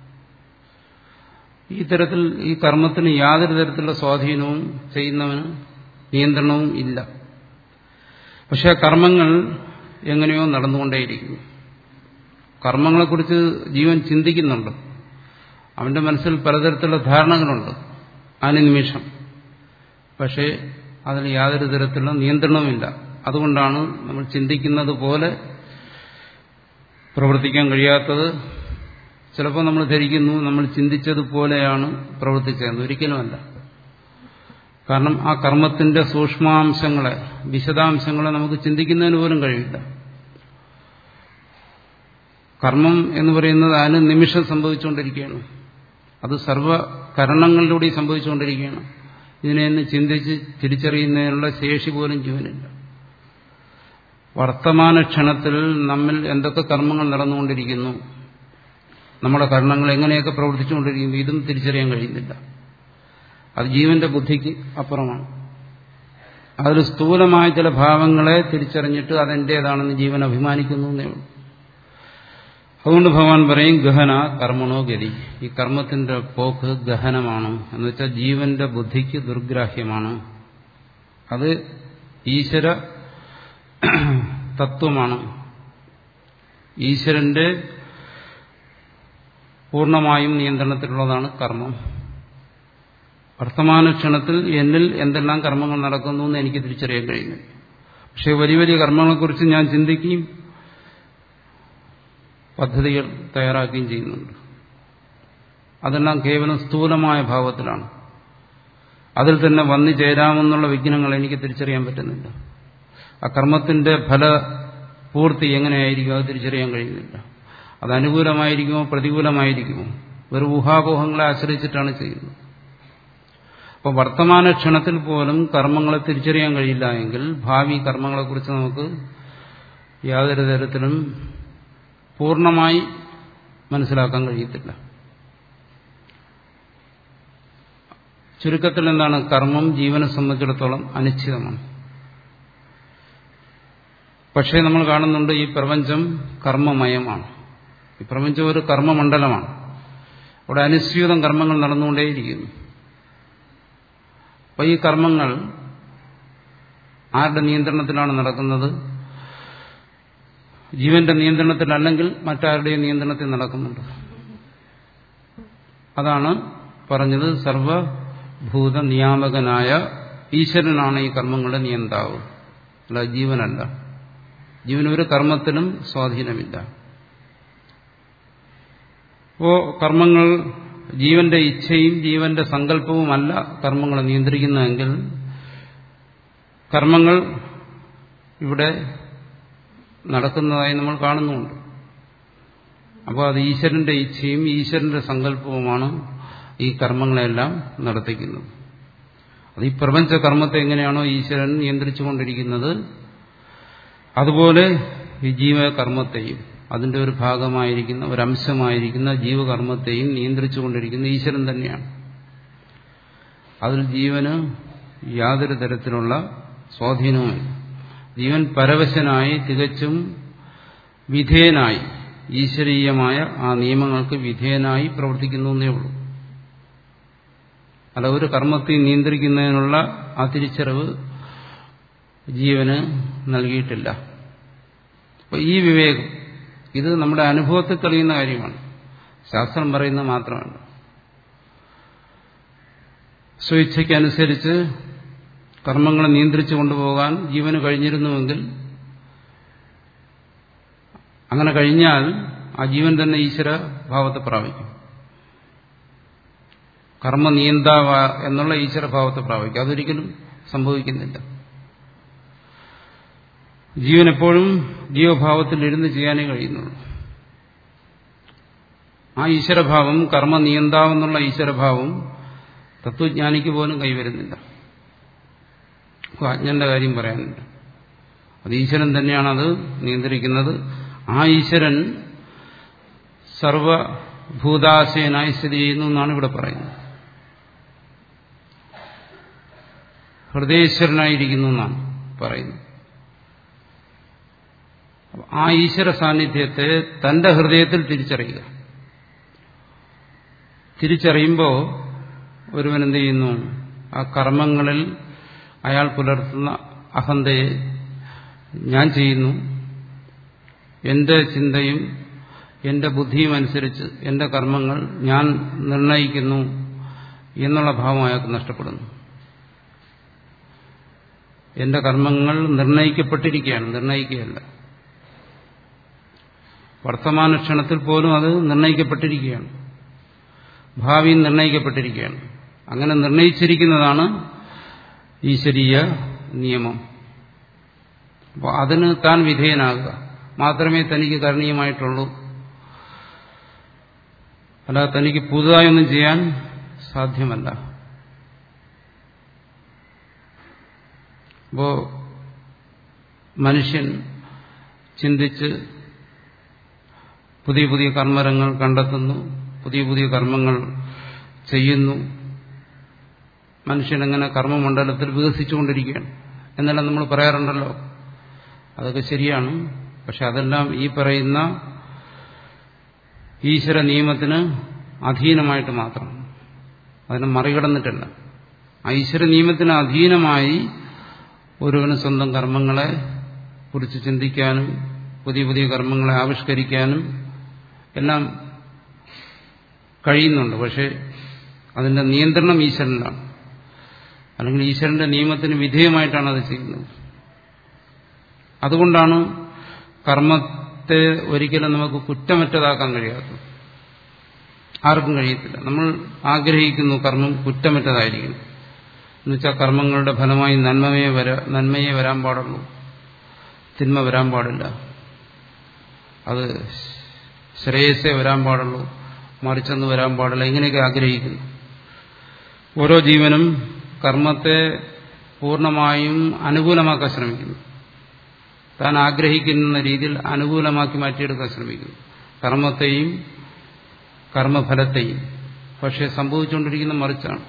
ഈ തരത്തിൽ ഈ കർമ്മത്തിന് യാതൊരു തരത്തിലുള്ള സ്വാധീനവും ചെയ്യുന്നവന് നിയന്ത്രണവും ഇല്ല പക്ഷെ കർമ്മങ്ങൾ എങ്ങനെയോ നടന്നുകൊണ്ടേയിരിക്കുന്നു കർമ്മങ്ങളെക്കുറിച്ച് ജീവൻ ചിന്തിക്കുന്നുണ്ട് അവന്റെ മനസ്സിൽ പലതരത്തിലുള്ള ധാരണകളുണ്ട് അനുനിമിഷം പക്ഷേ അതിൽ യാതൊരു തരത്തിലുള്ള നിയന്ത്രണവുമില്ല അതുകൊണ്ടാണ് നമ്മൾ ചിന്തിക്കുന്നത് പോലെ പ്രവർത്തിക്കാൻ കഴിയാത്തത് ചിലപ്പോൾ നമ്മൾ ധരിക്കുന്നു നമ്മൾ ചിന്തിച്ചതുപോലെയാണ് പ്രവർത്തിച്ചതെന്ന് ഒരിക്കലുമല്ല കാരണം ആ കർമ്മത്തിന്റെ സൂക്ഷ്മാംശങ്ങളെ വിശദാംശങ്ങളെ നമുക്ക് ചിന്തിക്കുന്നതിന് പോലും കഴിയില്ല കർമ്മം എന്ന് പറയുന്നത് അതിന് നിമിഷം സംഭവിച്ചുകൊണ്ടിരിക്കുകയാണ് അത് സർവകരണങ്ങളിലൂടെ സംഭവിച്ചുകൊണ്ടിരിക്കുകയാണ് ഇതിനെന്ന് ചിന്തിച്ച് തിരിച്ചറിയുന്നതിനുള്ള ശേഷി പോലും ജീവനില്ല വർത്തമാന ക്ഷണത്തിൽ നമ്മിൽ എന്തൊക്കെ കർമ്മങ്ങൾ നടന്നുകൊണ്ടിരിക്കുന്നു നമ്മുടെ കർണങ്ങൾ എങ്ങനെയൊക്കെ പ്രവർത്തിച്ചുകൊണ്ടിരിക്കുന്നു ഇതും തിരിച്ചറിയാൻ കഴിയുന്നില്ല അത് ജീവന്റെ ബുദ്ധിക്ക് അപ്പുറമാണ് അതിൽ സ്ഥൂലമായ ചില ഭാവങ്ങളെ തിരിച്ചറിഞ്ഞിട്ട് അതെന്റേതാണെന്ന് ജീവൻ അഭിമാനിക്കുന്നു എന്നേ ഉള്ളൂ അതുകൊണ്ട് ഭഗവാൻ പറയും ഗഹന കർമ്മണോ ഗതി ഈ കർമ്മത്തിന്റെ പോക്ക് ഗഹനമാണ് എന്ന് വെച്ചാൽ ജീവന്റെ ബുദ്ധിക്ക് ദുർഗ്രാഹ്യമാണ് അത് ഈശ്വര തത്വമാണ് ഈശ്വരന്റെ പൂർണ്ണമായും നിയന്ത്രണത്തിലുള്ളതാണ് കർമ്മം വർത്തമാന ക്ഷണത്തിൽ എന്നിൽ എന്തെല്ലാം കർമ്മങ്ങൾ നടക്കുന്നു എന്ന് എനിക്ക് തിരിച്ചറിയാൻ കഴിയുന്നു പക്ഷെ വലിയ വലിയ കർമ്മങ്ങളെക്കുറിച്ച് ഞാൻ ചിന്തിക്കുകയും പദ്ധതികൾ തയ്യാറാക്കുകയും ചെയ്യുന്നുണ്ട് അതെല്ലാം കേവലം സ്ഥൂലമായ ഭാവത്തിലാണ് അതിൽ തന്നെ വന്നു ചേരാമെന്നുള്ള വിഘ്നങ്ങൾ എനിക്ക് തിരിച്ചറിയാൻ പറ്റുന്നില്ല ആ കർമ്മത്തിന്റെ ഫലപൂർത്തി എങ്ങനെയായിരിക്കും അത് തിരിച്ചറിയാൻ കഴിയുന്നില്ല അത് അനുകൂലമായിരിക്കുമോ പ്രതികൂലമായിരിക്കുമോ ഒരു ഊഹാപോഹങ്ങളെ ആശ്രയിച്ചിട്ടാണ് ചെയ്യുന്നത് അപ്പോൾ വർത്തമാന ക്ഷണത്തിൽ പോലും കർമ്മങ്ങളെ തിരിച്ചറിയാൻ കഴിയില്ല എങ്കിൽ ഭാവി കർമ്മങ്ങളെക്കുറിച്ച് നമുക്ക് യാതൊരു തരത്തിലും പൂർണ്ണമായി മനസ്സിലാക്കാൻ കഴിയത്തില്ല ചുരുക്കത്തിൽ എന്താണ് കർമ്മം ജീവനെ സംബന്ധിച്ചിടത്തോളം അനിശ്ചിതമാണ് പക്ഷേ നമ്മൾ കാണുന്നുണ്ട് ഈ പ്രപഞ്ചം കർമ്മമയമാണ് ഈ പ്രപഞ്ചം ഒരു കർമ്മമണ്ഡലമാണ് അവിടെ അനുസ്യൂതം കർമ്മങ്ങൾ നടന്നുകൊണ്ടേയിരിക്കുന്നു അപ്പോൾ ഈ കർമ്മങ്ങൾ ആരുടെ നിയന്ത്രണത്തിലാണ് നടക്കുന്നത് ജീവന്റെ നിയന്ത്രണത്തിലല്ലെങ്കിൽ മറ്റാരുടെയും നിയന്ത്രണത്തിൽ നടക്കുന്നുണ്ട് അതാണ് പറഞ്ഞത് സർവഭൂത നിയാമകനായ ഈശ്വരനാണ് ഈ കർമ്മങ്ങളുടെ നിയന്താവ് അല്ല ജീവനല്ല ജീവന് ഒരു കർമ്മത്തിനും സ്വാധീനമില്ല അപ്പോ കർമ്മങ്ങൾ ജീവന്റെ ഇച്ഛയും ജീവന്റെ സങ്കല്പവുമല്ല കർമ്മങ്ങളെ നിയന്ത്രിക്കുന്നതെങ്കിൽ കർമ്മങ്ങൾ ഇവിടെ നടക്കുന്നതായി നമ്മൾ കാണുന്നുണ്ട് അപ്പോൾ അത് ഈശ്വരന്റെ ഇച്ഛയും ഈശ്വരന്റെ സങ്കല്പവുമാണ് ഈ കർമ്മങ്ങളെല്ലാം നടത്തിക്കുന്നത് അത് ഈ പ്രപഞ്ച കർമ്മത്തെ എങ്ങനെയാണോ ഈശ്വരൻ നിയന്ത്രിച്ചുകൊണ്ടിരിക്കുന്നത് അതുപോലെ ഈ ജീവകർമ്മത്തെയും അതിന്റെ ഒരു ഭാഗമായിരിക്കുന്ന ഒരു അംശമായിരിക്കുന്ന ജീവകർമ്മത്തെയും നിയന്ത്രിച്ചുകൊണ്ടിരിക്കുന്ന ഈശ്വരൻ തന്നെയാണ് അതിൽ ജീവന് യാതൊരു തരത്തിലുള്ള സ്വാധീനവുമില്ല ജീവൻ പരവശനായി തികച്ചും വിധേയനായി ഈശ്വരീയമായ ആ നിയമങ്ങൾക്ക് വിധേയനായി പ്രവർത്തിക്കുന്നു എന്നേ ഉള്ളൂ അല്ല ഒരു കർമ്മത്തെ നിയന്ത്രിക്കുന്നതിനുള്ള ആ തിരിച്ചറിവ് ജീവന് നൽകിയിട്ടില്ല അപ്പൊ ഈ വിവേകം ഇത് നമ്മുടെ അനുഭവത്തിൽ തെളിയുന്ന കാര്യമാണ് ശാസ്ത്രം പറയുന്നത് മാത്രമല്ല സ്വേച്ഛയ്ക്കനുസരിച്ച് കർമ്മങ്ങളെ നിയന്ത്രിച്ചു കൊണ്ടുപോകാൻ ജീവന് കഴിഞ്ഞിരുന്നുവെങ്കിൽ അങ്ങനെ കഴിഞ്ഞാൽ ആ ജീവൻ തന്നെ ഈശ്വര ഭാവത്തെ പ്രാപിക്കും കർമ്മ നിയന്താവ എന്നുള്ള ഈശ്വരഭാവത്തെ പ്രാപിക്കും അതൊരിക്കലും സംഭവിക്കുന്നില്ല ജീവൻ എപ്പോഴും ജീവഭാവത്തിൽ ഇരുന്ന് ചെയ്യാനേ കഴിയുന്നുള്ളൂ ആ ഈശ്വരഭാവം കർമ്മ നിയന്താവെന്നുള്ള ഈശ്വരഭാവം തത്വജ്ഞാനിക്ക് പോലും കൈവരുന്നില്ല അജ്ഞന്റെ കാര്യം പറയാനുണ്ട് അത് ഈശ്വരൻ തന്നെയാണ് അത് നിയന്ത്രിക്കുന്നത് ആ ഈശ്വരൻ സർവഭൂതാശയനായി സ്ഥിതി ചെയ്യുന്നു എന്നാണ് ഇവിടെ പറയുന്നത് ഹൃദയേശ്വരനായിരിക്കുന്നു എന്നാണ് പറയുന്നത് ആ ഈശ്വര സാന്നിധ്യത്തെ തന്റെ ഹൃദയത്തിൽ തിരിച്ചറിയുക തിരിച്ചറിയുമ്പോൾ ഒരുവൻ എന്ത് ചെയ്യുന്നു ആ കർമ്മങ്ങളിൽ അയാൾ പുലർത്തുന്ന അഹന്തയെ ഞാൻ ചെയ്യുന്നു എന്റെ ചിന്തയും എന്റെ ബുദ്ധിയും അനുസരിച്ച് എന്റെ കർമ്മങ്ങൾ ഞാൻ നിർണയിക്കുന്നു എന്നുള്ള ഭാവം അയാൾക്ക് നഷ്ടപ്പെടുന്നു എന്റെ കർമ്മങ്ങൾ നിർണയിക്കപ്പെട്ടിരിക്കുകയാണ് നിർണയിക്കുകയല്ല വർത്തമാന ക്ഷണത്തിൽ പോലും അത് നിർണയിക്കപ്പെട്ടിരിക്കുകയാണ് ഭാവി നിർണയിക്കപ്പെട്ടിരിക്കുകയാണ് അങ്ങനെ നിർണയിച്ചിരിക്കുന്നതാണ് ഈശ്വരീയ നിയമം അപ്പോൾ അതിന് താൻ വിധേയനാകുക മാത്രമേ തനിക്ക് കരണീയമായിട്ടുള്ളൂ അല്ലാതെ തനിക്ക് പുതുതായൊന്നും ചെയ്യാൻ സാധ്യമല്ല അപ്പോ മനുഷ്യൻ ചിന്തിച്ച് പുതിയ പുതിയ കർമ്മരങ്ങൾ കണ്ടെത്തുന്നു പുതിയ പുതിയ കർമ്മങ്ങൾ ചെയ്യുന്നു മനുഷ്യനങ്ങനെ കർമ്മമണ്ഡലത്തിൽ വികസിച്ചുകൊണ്ടിരിക്കുകയാണ് എന്നെല്ലാം നമ്മൾ പറയാറുണ്ടല്ലോ അതൊക്കെ ശരിയാണ് പക്ഷെ അതെല്ലാം ഈ പറയുന്ന ഈശ്വര നിയമത്തിന് അധീനമായിട്ട് മാത്രം അതിനെ മറികടന്നിട്ടല്ല ഈശ്വര നിയമത്തിന് അധീനമായി ഒരുവന് സ്വന്തം കർമ്മങ്ങളെ കുറിച്ച് ചിന്തിക്കാനും പുതിയ പുതിയ കർമ്മങ്ങളെ ആവിഷ്കരിക്കാനും എല്ലാം കഴിയുന്നുണ്ട് പക്ഷെ അതിന്റെ നിയന്ത്രണം ഈശ്വരനാണ് അല്ലെങ്കിൽ ഈശ്വരന്റെ നിയമത്തിന് വിധേയമായിട്ടാണ് അത് ചെയ്യുന്നത് അതുകൊണ്ടാണ് കർമ്മത്തെ ഒരിക്കലും നമുക്ക് കുറ്റമറ്റതാക്കാൻ കഴിയാത്തത് ആർക്കും കഴിയത്തില്ല നമ്മൾ ആഗ്രഹിക്കുന്നു കർമ്മം കുറ്റമറ്റതായിരിക്കും എന്നുവെച്ചാൽ കർമ്മങ്ങളുടെ ഫലമായി നന്മയെ വരാ നന്മയെ വരാൻ പാടുള്ളൂ തിന്മ വരാൻ പാടില്ല അത് ശ്രേയസ്സേ വരാൻ പാടുള്ളൂ മറിച്ചൊന്ന് വരാൻ പാടില്ല ഇങ്ങനെയൊക്കെ ആഗ്രഹിക്കുന്നു ഓരോ ജീവനും കർമ്മത്തെ പൂർണ്ണമായും അനുകൂലമാക്കാൻ ശ്രമിക്കുന്നു താൻ ആഗ്രഹിക്കുന്ന രീതിയിൽ അനുകൂലമാക്കി മാറ്റിയെടുക്കാൻ ശ്രമിക്കുന്നു കർമ്മത്തെയും കർമ്മഫലത്തെയും പക്ഷെ സംഭവിച്ചുകൊണ്ടിരിക്കുന്ന മറിച്ചാണ്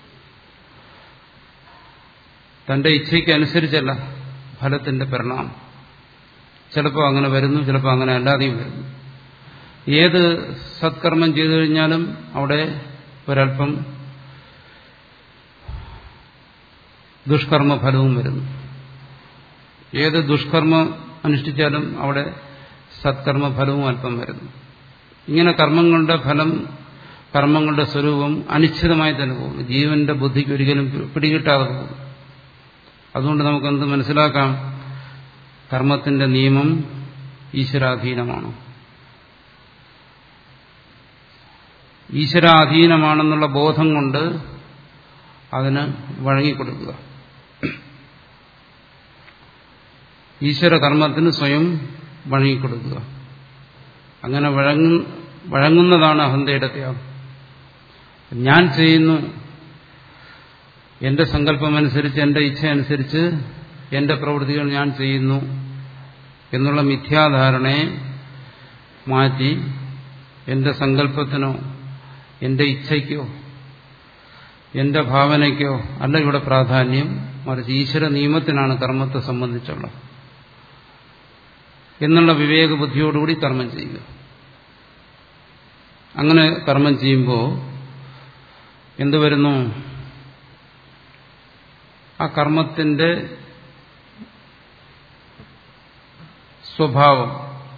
തന്റെ ഇച്ഛയ്ക്ക് അനുസരിച്ചല്ല ഫലത്തിന്റെ പരിണാമം ചിലപ്പോൾ അങ്ങനെ വരുന്നു ചിലപ്പോൾ അങ്ങനെ അല്ലാതെയും വരുന്നു ഏത് സത്കർമ്മം ചെയ്തു കഴിഞ്ഞാലും അവിടെ ഒരല്പം ദുഷ്കർമ്മ ഫലവും വരുന്നു ഏത് ദുഷ്കർമ്മം അനുഷ്ഠിച്ചാലും അവിടെ സത്കർമ്മ ഫലവും അല്പം വരുന്നു ഇങ്ങനെ കർമ്മങ്ങളുടെ ഫലം കർമ്മങ്ങളുടെ സ്വരൂപം അനിശ്ചിതമായി തന്നെ പോകുന്നു ജീവന്റെ ബുദ്ധിക്ക് ഒരിക്കലും പിടികിട്ടാതെ പോകും അതുകൊണ്ട് നമുക്കെന്ത് മനസ്സിലാക്കാം കർമ്മത്തിന്റെ നിയമം ഈശ്വരാധീനമാണ് ഈശ്വരാധീനമാണെന്നുള്ള ബോധം കൊണ്ട് അതിന് വഴങ്ങിക്കൊടുക്കുക ഈശ്വര കർമ്മത്തിന് സ്വയം വഴങ്ങിക്കൊടുക്കുക അങ്ങനെ വഴങ്ങു വഴങ്ങുന്നതാണ് അഹന്തയുടെ ത്യാഗം ഞാൻ ചെയ്യുന്നു എന്റെ സങ്കല്പമനുസരിച്ച് എന്റെ ഇച്ഛ അനുസരിച്ച് എന്റെ പ്രവൃത്തികൾ ഞാൻ ചെയ്യുന്നു എന്നുള്ള മിഥ്യാധാരണയെ മാറ്റി എന്റെ സങ്കല്പത്തിനോ എന്റെ ഇച്ഛയ്ക്കോ എന്റെ ഭാവനയ്ക്കോ അല്ല ഇവിടെ പ്രാധാന്യം മറിച്ച് ഈശ്വര നിയമത്തിനാണ് കർമ്മത്തെ സംബന്ധിച്ചുള്ളത് എന്നുള്ള വിവേക ബുദ്ധിയോടുകൂടി കർമ്മം ചെയ്യുക അങ്ങനെ കർമ്മം ചെയ്യുമ്പോൾ എന്തു വരുന്നു ആ കർമ്മത്തിന്റെ സ്വഭാവം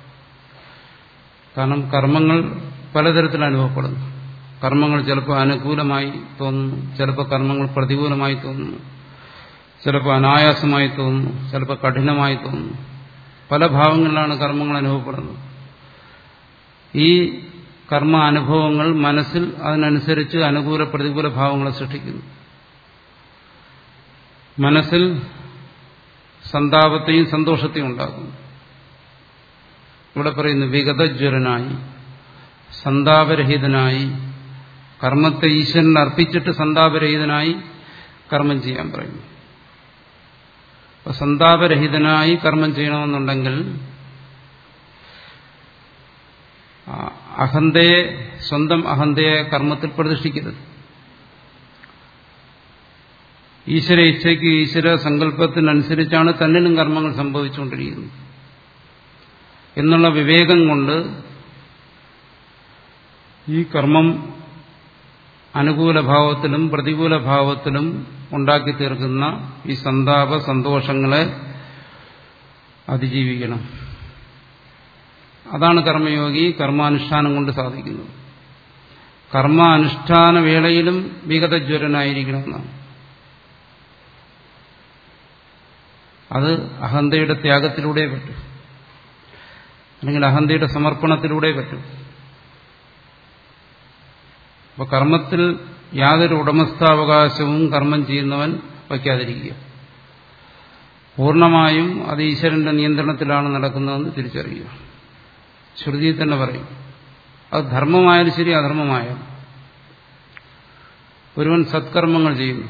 കാരണം കർമ്മങ്ങൾ പലതരത്തിൽ അനുഭവപ്പെടുന്നു കർമ്മങ്ങൾ ചിലപ്പോൾ അനുകൂലമായി തോന്നുന്നു ചിലപ്പോൾ കർമ്മങ്ങൾ പ്രതികൂലമായി തോന്നുന്നു ചിലപ്പോൾ അനായാസമായി തോന്നുന്നു ചിലപ്പോൾ കഠിനമായി തോന്നുന്നു പല ഭാവങ്ങളിലാണ് കർമ്മങ്ങൾ അനുഭവപ്പെടുന്നത് ഈ കർമ്മ അനുഭവങ്ങൾ മനസ്സിൽ അതിനനുസരിച്ച് അനുകൂല പ്രതികൂല ഭാവങ്ങളെ സൃഷ്ടിക്കുന്നു മനസ്സിൽ സന്താപത്തെയും സന്തോഷത്തെയും ഉണ്ടാക്കുന്നു ഇവിടെ പറയുന്നു വിഗതജ്വരനായി സന്താപരഹിതനായി കർമ്മത്തെ ഈശ്വരന് അർപ്പിച്ചിട്ട് സന്താപരഹിതനായി കർമ്മം ചെയ്യാൻ പറയുന്നു അപ്പൊ സന്താപരഹിതനായി കർമ്മം ചെയ്യണമെന്നുണ്ടെങ്കിൽ അഹന്തയെ സ്വന്തം അഹന്തയെ കർമ്മത്തിൽ പ്രതിഷ്ഠിക്കരുത് ഈശ്വര ഇച്ഛയ്ക്ക് ഈശ്വര സങ്കല്പത്തിനനുസരിച്ചാണ് തന്നിലും കർമ്മങ്ങൾ സംഭവിച്ചുകൊണ്ടിരിക്കുന്നത് എന്നുള്ള വിവേകം കൊണ്ട് ഈ കർമ്മം അനുകൂല ഭാവത്തിലും പ്രതികൂല ഭാവത്തിലും ഉണ്ടാക്കി തീർക്കുന്ന ഈ സന്താപ സന്തോഷങ്ങളെ അതിജീവിക്കണം അതാണ് കർമ്മയോഗി കർമാനുഷ്ഠാനം കൊണ്ട് സാധിക്കുന്നത് കർമാനുഷ്ഠാന വേളയിലും വിഗതജ്വരനായിരിക്കണമെന്നാണ് അത് അഹന്തയുടെ ത്യാഗത്തിലൂടെ പറ്റും അല്ലെങ്കിൽ അഹന്തയുടെ സമർപ്പണത്തിലൂടെ പറ്റും അപ്പൊ കർമ്മത്തിൽ യാതൊരു ഉടമസ്ഥാവകാശവും കർമ്മം ചെയ്യുന്നവൻ വയ്ക്കാതിരിക്കുക പൂർണ്ണമായും അത് ഈശ്വരന്റെ നിയന്ത്രണത്തിലാണ് നടക്കുന്നതെന്ന് തിരിച്ചറിയുക ശ്രുതിയിൽ തന്നെ പറയും അത് ധർമ്മമായാലും ശരി അധർമ്മമായാലും ഒരുവൻ സത്കർമ്മങ്ങൾ ചെയ്യുന്നു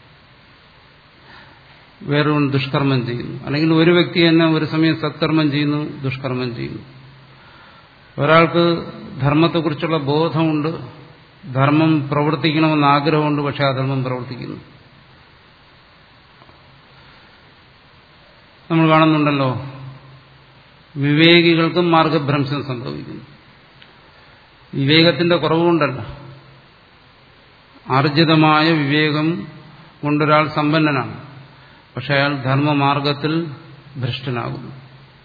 വേറൊരു ദുഷ്കർമ്മം ചെയ്യുന്നു അല്ലെങ്കിൽ ഒരു വ്യക്തി തന്നെ ഒരു സമയം സത്കർമ്മം ചെയ്യുന്നു ദുഷ്കർമ്മം ചെയ്യുന്നു ഒരാൾക്ക് ധർമ്മത്തെക്കുറിച്ചുള്ള ബോധമുണ്ട് ധർമ്മം പ്രവർത്തിക്കണമെന്ന് ആഗ്രഹമുണ്ട് പക്ഷെ അധർമ്മം പ്രവർത്തിക്കുന്നു നമ്മൾ കാണുന്നുണ്ടല്ലോ വിവേകികൾക്കും മാർഗഭ്രംശം സംഭവിക്കുന്നു വിവേകത്തിന്റെ കുറവുകൊണ്ടല്ല ആർജിതമായ വിവേകം കൊണ്ടൊരാൾ സമ്പന്നനാണ് പക്ഷെ അയാൾ ധർമ്മമാർഗത്തിൽ ഭ്രഷ്ടനാകുന്നു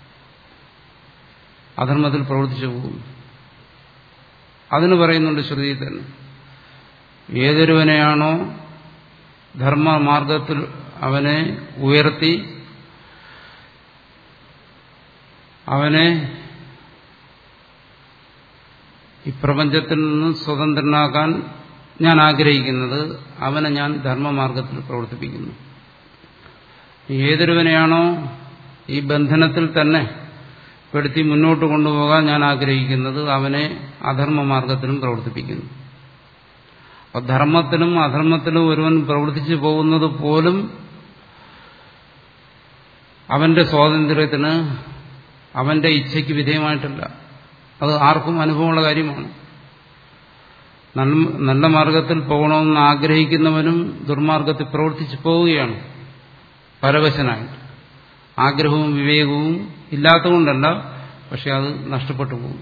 അധർമ്മത്തിൽ പ്രവർത്തിച്ചു പോകുന്നു അതിന് പറയുന്നുണ്ട് ശ്രുതിയിൽ തന്നെ ഏതൊരുവനെയാണോ ധർമ്മമാർഗത്തിൽ അവനെ ഉയർത്തി അവനെ ഈ പ്രപഞ്ചത്തിൽ നിന്ന് സ്വതന്ത്രനാക്കാൻ ഞാൻ ആഗ്രഹിക്കുന്നത് അവനെ ഞാൻ ധർമ്മമാർഗത്തിൽ പ്രവർത്തിപ്പിക്കുന്നു ഏതൊരുവനെയാണോ ഈ ബന്ധനത്തിൽ തന്നെ പെടുത്തി മുന്നോട്ട് കൊണ്ടുപോകാൻ ഞാൻ ആഗ്രഹിക്കുന്നത് അവനെ അധർമ്മമാർഗത്തിലും പ്രവർത്തിപ്പിക്കുന്നു അപ്പൊ ധർമ്മത്തിലും അധർമ്മത്തിലും ഒരുവൻ പ്രവർത്തിച്ചു പോകുന്നത് പോലും അവന്റെ സ്വാതന്ത്ര്യത്തിന് അവന്റെ ഇച്ഛയ്ക്ക് വിധേയമായിട്ടല്ല അത് ആർക്കും അനുഭവമുള്ള കാര്യമാണ് നല്ല മാർഗത്തിൽ പോകണമെന്ന് ആഗ്രഹിക്കുന്നവനും ദുർമാർഗത്തിൽ പ്രവർത്തിച്ചു പോവുകയാണ് പരവശനായിട്ട് ആഗ്രഹവും വിവേകവും ഇല്ലാത്തതുകൊണ്ടല്ല പക്ഷെ അത് നഷ്ടപ്പെട്ടു പോകും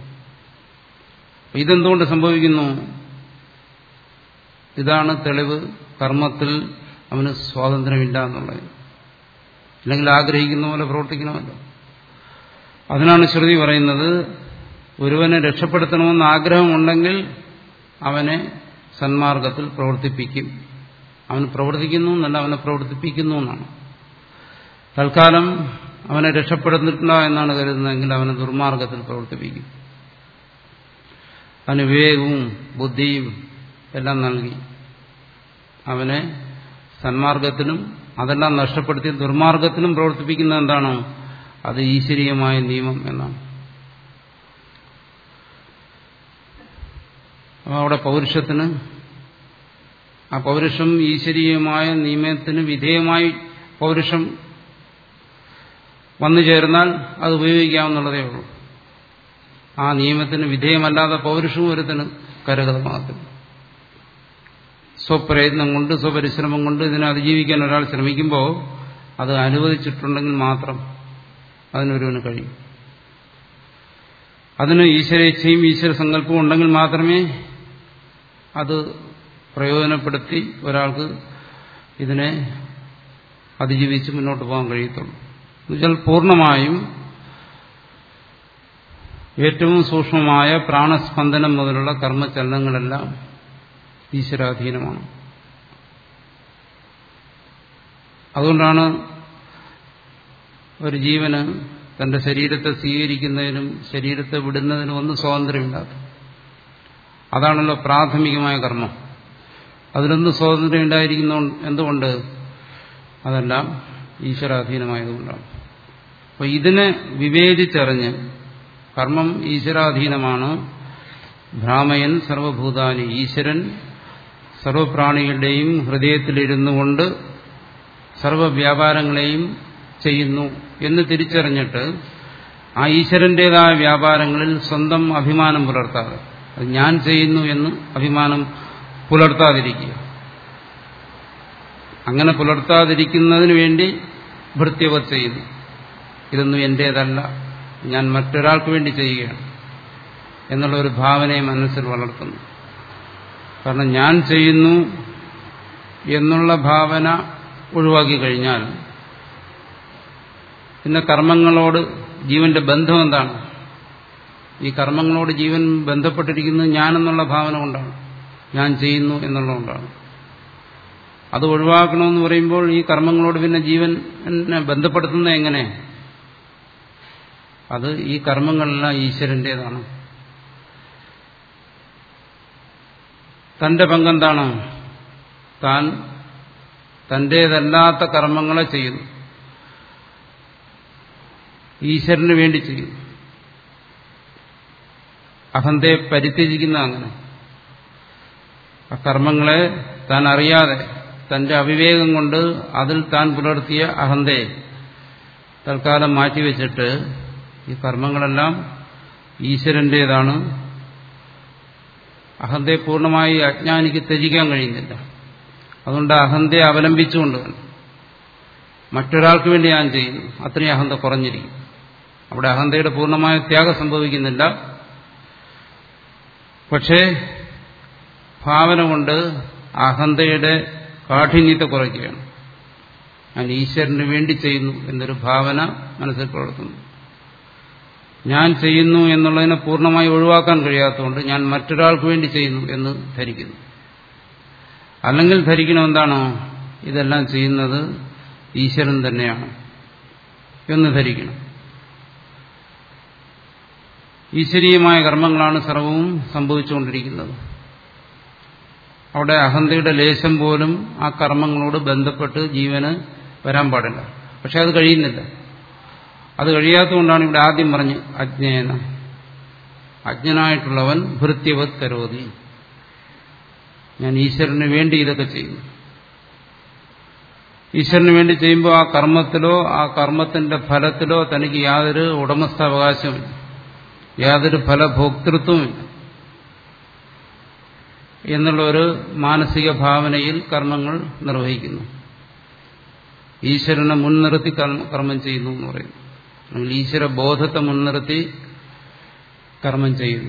ഇതെന്തുകൊണ്ട് സംഭവിക്കുന്നു ഇതാണ് തെളിവ് കർമ്മത്തിൽ അവന് സ്വാതന്ത്ര്യമില്ല എന്നുള്ളത് അല്ലെങ്കിൽ ആഗ്രഹിക്കുന്ന പോലെ പ്രവർത്തിക്കണമല്ലോ അതിനാണ് ശ്രുതി പറയുന്നത് ഒരുവനെ രക്ഷപ്പെടുത്തണമെന്ന് ആഗ്രഹമുണ്ടെങ്കിൽ അവനെ സന്മാർഗത്തിൽ പ്രവർത്തിപ്പിക്കും അവൻ പ്രവർത്തിക്കുന്നു എന്നല്ല അവനെ പ്രവർത്തിപ്പിക്കുന്നു എന്നാണ് തൽക്കാലം അവനെ രക്ഷപ്പെടുന്നിട്ടില്ല എന്നാണ് കരുതുന്നതെങ്കിൽ അവനെ ദുർമാർഗത്തിൽ പ്രവർത്തിപ്പിക്കും അവന് വിവേകവും ബുദ്ധിയും എല്ലാം നൽകി അവനെ സന്മാർഗത്തിലും അതെല്ലാം നഷ്ടപ്പെടുത്തി ദുർമാർഗത്തിലും പ്രവർത്തിപ്പിക്കുന്ന എന്താണോ അത് ഈശ്വരീയമായ നിയമം എന്നാണ് അപ്പോൾ അവിടെ പൗരുഷത്തിന് ആ പൗരുഷം ഈശ്വരീയമായ നിയമത്തിന് വിധേയമായി പൗരുഷം വന്നു ചേർന്നാൽ അത് ഉപയോഗിക്കാമെന്നുള്ളതേ ഉള്ളൂ ആ നിയമത്തിന് വിധേയമല്ലാതെ പൗരുഷവും ഒരുത്തിന് കരകതമാകത്തില്ല സ്വപ്രയത്നം കൊണ്ട് സ്വപരിശ്രമം കൊണ്ട് ഇതിനെ അതിജീവിക്കാൻ ഒരാൾ ശ്രമിക്കുമ്പോൾ അത് അനുവദിച്ചിട്ടുണ്ടെങ്കിൽ മാത്രം അതിനൊരുവന് കഴിയും അതിന് ഈശ്വരേച്ഛയും ഈശ്വര സങ്കല്പവും ഉണ്ടെങ്കിൽ മാത്രമേ അത് പ്രയോജനപ്പെടുത്തി ഒരാൾക്ക് ഇതിനെ അതിജീവിച്ച് മുന്നോട്ട് പോകാൻ കഴിയത്തുള്ളൂ എന്നുവെച്ചാൽ പൂർണ്ണമായും ഏറ്റവും സൂക്ഷ്മമായ പ്രാണസ്പന്ദനം മുതലുള്ള കർമ്മചലനങ്ങളെല്ലാം ഈശ്വരാധീനമാണ് അതുകൊണ്ടാണ് ഒരു ജീവന് തന്റെ ശരീരത്തെ സ്വീകരിക്കുന്നതിനും ശരീരത്തെ വിടുന്നതിനും ഒന്നും സ്വാതന്ത്ര്യമില്ലാത്ത അതാണല്ലോ പ്രാഥമികമായ കർമ്മം അതിലൊന്നും സ്വാതന്ത്ര്യം ഉണ്ടായിരിക്കുന്ന എന്തുകൊണ്ട് അതെല്ലാം ഈശ്വരാധീനമായതുകൊണ്ടാണ് അപ്പോൾ ഇതിനെ വിവേചിച്ചറിഞ്ഞ് കർമ്മം ഈശ്വരാധീനമാണ് ഭ്രാമയൻ സർവഭൂതാനി ഈശ്വരൻ സർവപ്രാണികളുടെയും ഹൃദയത്തിലിരുന്നു കൊണ്ട് സർവവ്യാപാരങ്ങളെയും ചെയ്യുന്നു എന്ന് തിരിച്ചറിഞ്ഞിട്ട് ആ ഈശ്വരന്റേതായ വ്യാപാരങ്ങളിൽ സ്വന്തം അഭിമാനം പുലർത്താതെ അത് ഞാൻ ചെയ്യുന്നു എന്ന് അഭിമാനം പുലർത്താതിരിക്കുക അങ്ങനെ പുലർത്താതിരിക്കുന്നതിന് വേണ്ടി ഭൃത്യവ ചെയ്യുന്നു ഇതൊന്നും എന്റേതല്ല ഞാൻ മറ്റൊരാൾക്ക് വേണ്ടി ചെയ്യുകയാണ് എന്നുള്ള ഒരു ഭാവനയെ മനസ്സിൽ വളർത്തുന്നു കാരണം ഞാൻ ചെയ്യുന്നു എന്നുള്ള ഭാവന ഒഴിവാക്കി കഴിഞ്ഞാൽ പിന്നെ കർമ്മങ്ങളോട് ജീവന്റെ ബന്ധം എന്താണ് ഈ കർമ്മങ്ങളോട് ജീവൻ ബന്ധപ്പെട്ടിരിക്കുന്നത് ഞാനെന്നുള്ള ഭാവന കൊണ്ടാണ് ഞാൻ ചെയ്യുന്നു എന്നുള്ളതുകൊണ്ടാണ് അത് ഒഴിവാക്കണമെന്ന് പറയുമ്പോൾ ഈ കർമ്മങ്ങളോട് പിന്നെ ജീവൻ ബന്ധപ്പെടുത്തുന്നത് എങ്ങനെ അത് ഈ കർമ്മങ്ങളെല്ലാം ഈശ്വരന്റേതാണ് തന്റെ പങ്കെന്താണ് താൻ തന്റേതല്ലാത്ത കർമ്മങ്ങളെ ചെയ്യുന്നു ഈശ്വരന് വേണ്ടി ചെയ്യുന്നു അഹന്തയെ പരിത്യജിക്കുന്ന അങ്ങനെ ആ കർമ്മങ്ങളെ താൻ അറിയാതെ തന്റെ അവിവേകം കൊണ്ട് അതിൽ താൻ പുലർത്തിയ അഹന്തയെ തൽക്കാലം മാറ്റിവെച്ചിട്ട് ഈ കർമ്മങ്ങളെല്ലാം ഈശ്വരന്റേതാണ് അഹന്തയെ പൂർണ്ണമായി അജ്ഞാനിക്ക് ത്യജിക്കാൻ കഴിയുന്നില്ല അതുകൊണ്ട് അഹന്തയെ അവലംബിച്ചുകൊണ്ട് മറ്റൊരാൾക്ക് വേണ്ടി ഞാൻ ചെയ്യുന്നു അത്രയും അഹന്ത കുറഞ്ഞിരിക്കും അവിടെ അഹന്തയുടെ പൂർണ്ണമായ ത്യാഗം സംഭവിക്കുന്നില്ല പക്ഷേ ഭാവന കൊണ്ട് അഹന്തയുടെ കാഠിന്യത്തെ കുറയ്ക്കുകയാണ് ഞാൻ ഈശ്വരന് വേണ്ടി ചെയ്യുന്നു എന്നൊരു ഭാവന മനസ്സിൽ പ്രവർത്തുന്നു ഞാൻ ചെയ്യുന്നു എന്നുള്ളതിനെ പൂർണ്ണമായി ഒഴിവാക്കാൻ കഴിയാത്തതുകൊണ്ട് ഞാൻ മറ്റൊരാൾക്ക് വേണ്ടി ചെയ്യുന്നു എന്ന് ധരിക്കുന്നു അല്ലെങ്കിൽ ധരിക്കണം എന്താണോ ഇതെല്ലാം ചെയ്യുന്നത് ഈശ്വരൻ തന്നെയാണ് എന്ന് ധരിക്കണം ഈശ്വരീയമായ കർമ്മങ്ങളാണ് സർവവും സംഭവിച്ചുകൊണ്ടിരിക്കുന്നത് അവിടെ അഹന്തയുടെ ലേശം പോലും ആ കർമ്മങ്ങളോട് ബന്ധപ്പെട്ട് ജീവന് വരാൻ പാടില്ല പക്ഷെ അത് കഴിയുന്നില്ല അത് കഴിയാത്തതുകൊണ്ടാണ് ഇവിടെ ആദ്യം പറഞ്ഞ് അജ്ഞേന അജ്ഞനായിട്ടുള്ളവൻ ഭൃത്യവത് കരോതി ഞാൻ ഈശ്വരന് വേണ്ടി ഇതൊക്കെ ചെയ്യുന്നു ഈശ്വരന് വേണ്ടി ചെയ്യുമ്പോൾ ആ കർമ്മത്തിലോ ആ കർമ്മത്തിന്റെ ഫലത്തിലോ തനിക്ക് യാതൊരു ഉടമസ്ഥാവകാശമില്ല യാതൊരു ഫലഭോക്തൃത്വമില്ല എന്നുള്ള ഒരു മാനസിക ഭാവനയിൽ കർമ്മങ്ങൾ നിർവഹിക്കുന്നു ഈശ്വരനെ മുൻനിർത്തി കർമ്മം ചെയ്യുന്നു എന്ന് പറയുന്നു അല്ലെങ്കിൽ ഈശ്വര ബോധത്തെ മുൻനിർത്തി കർമ്മം ചെയ്യുന്നു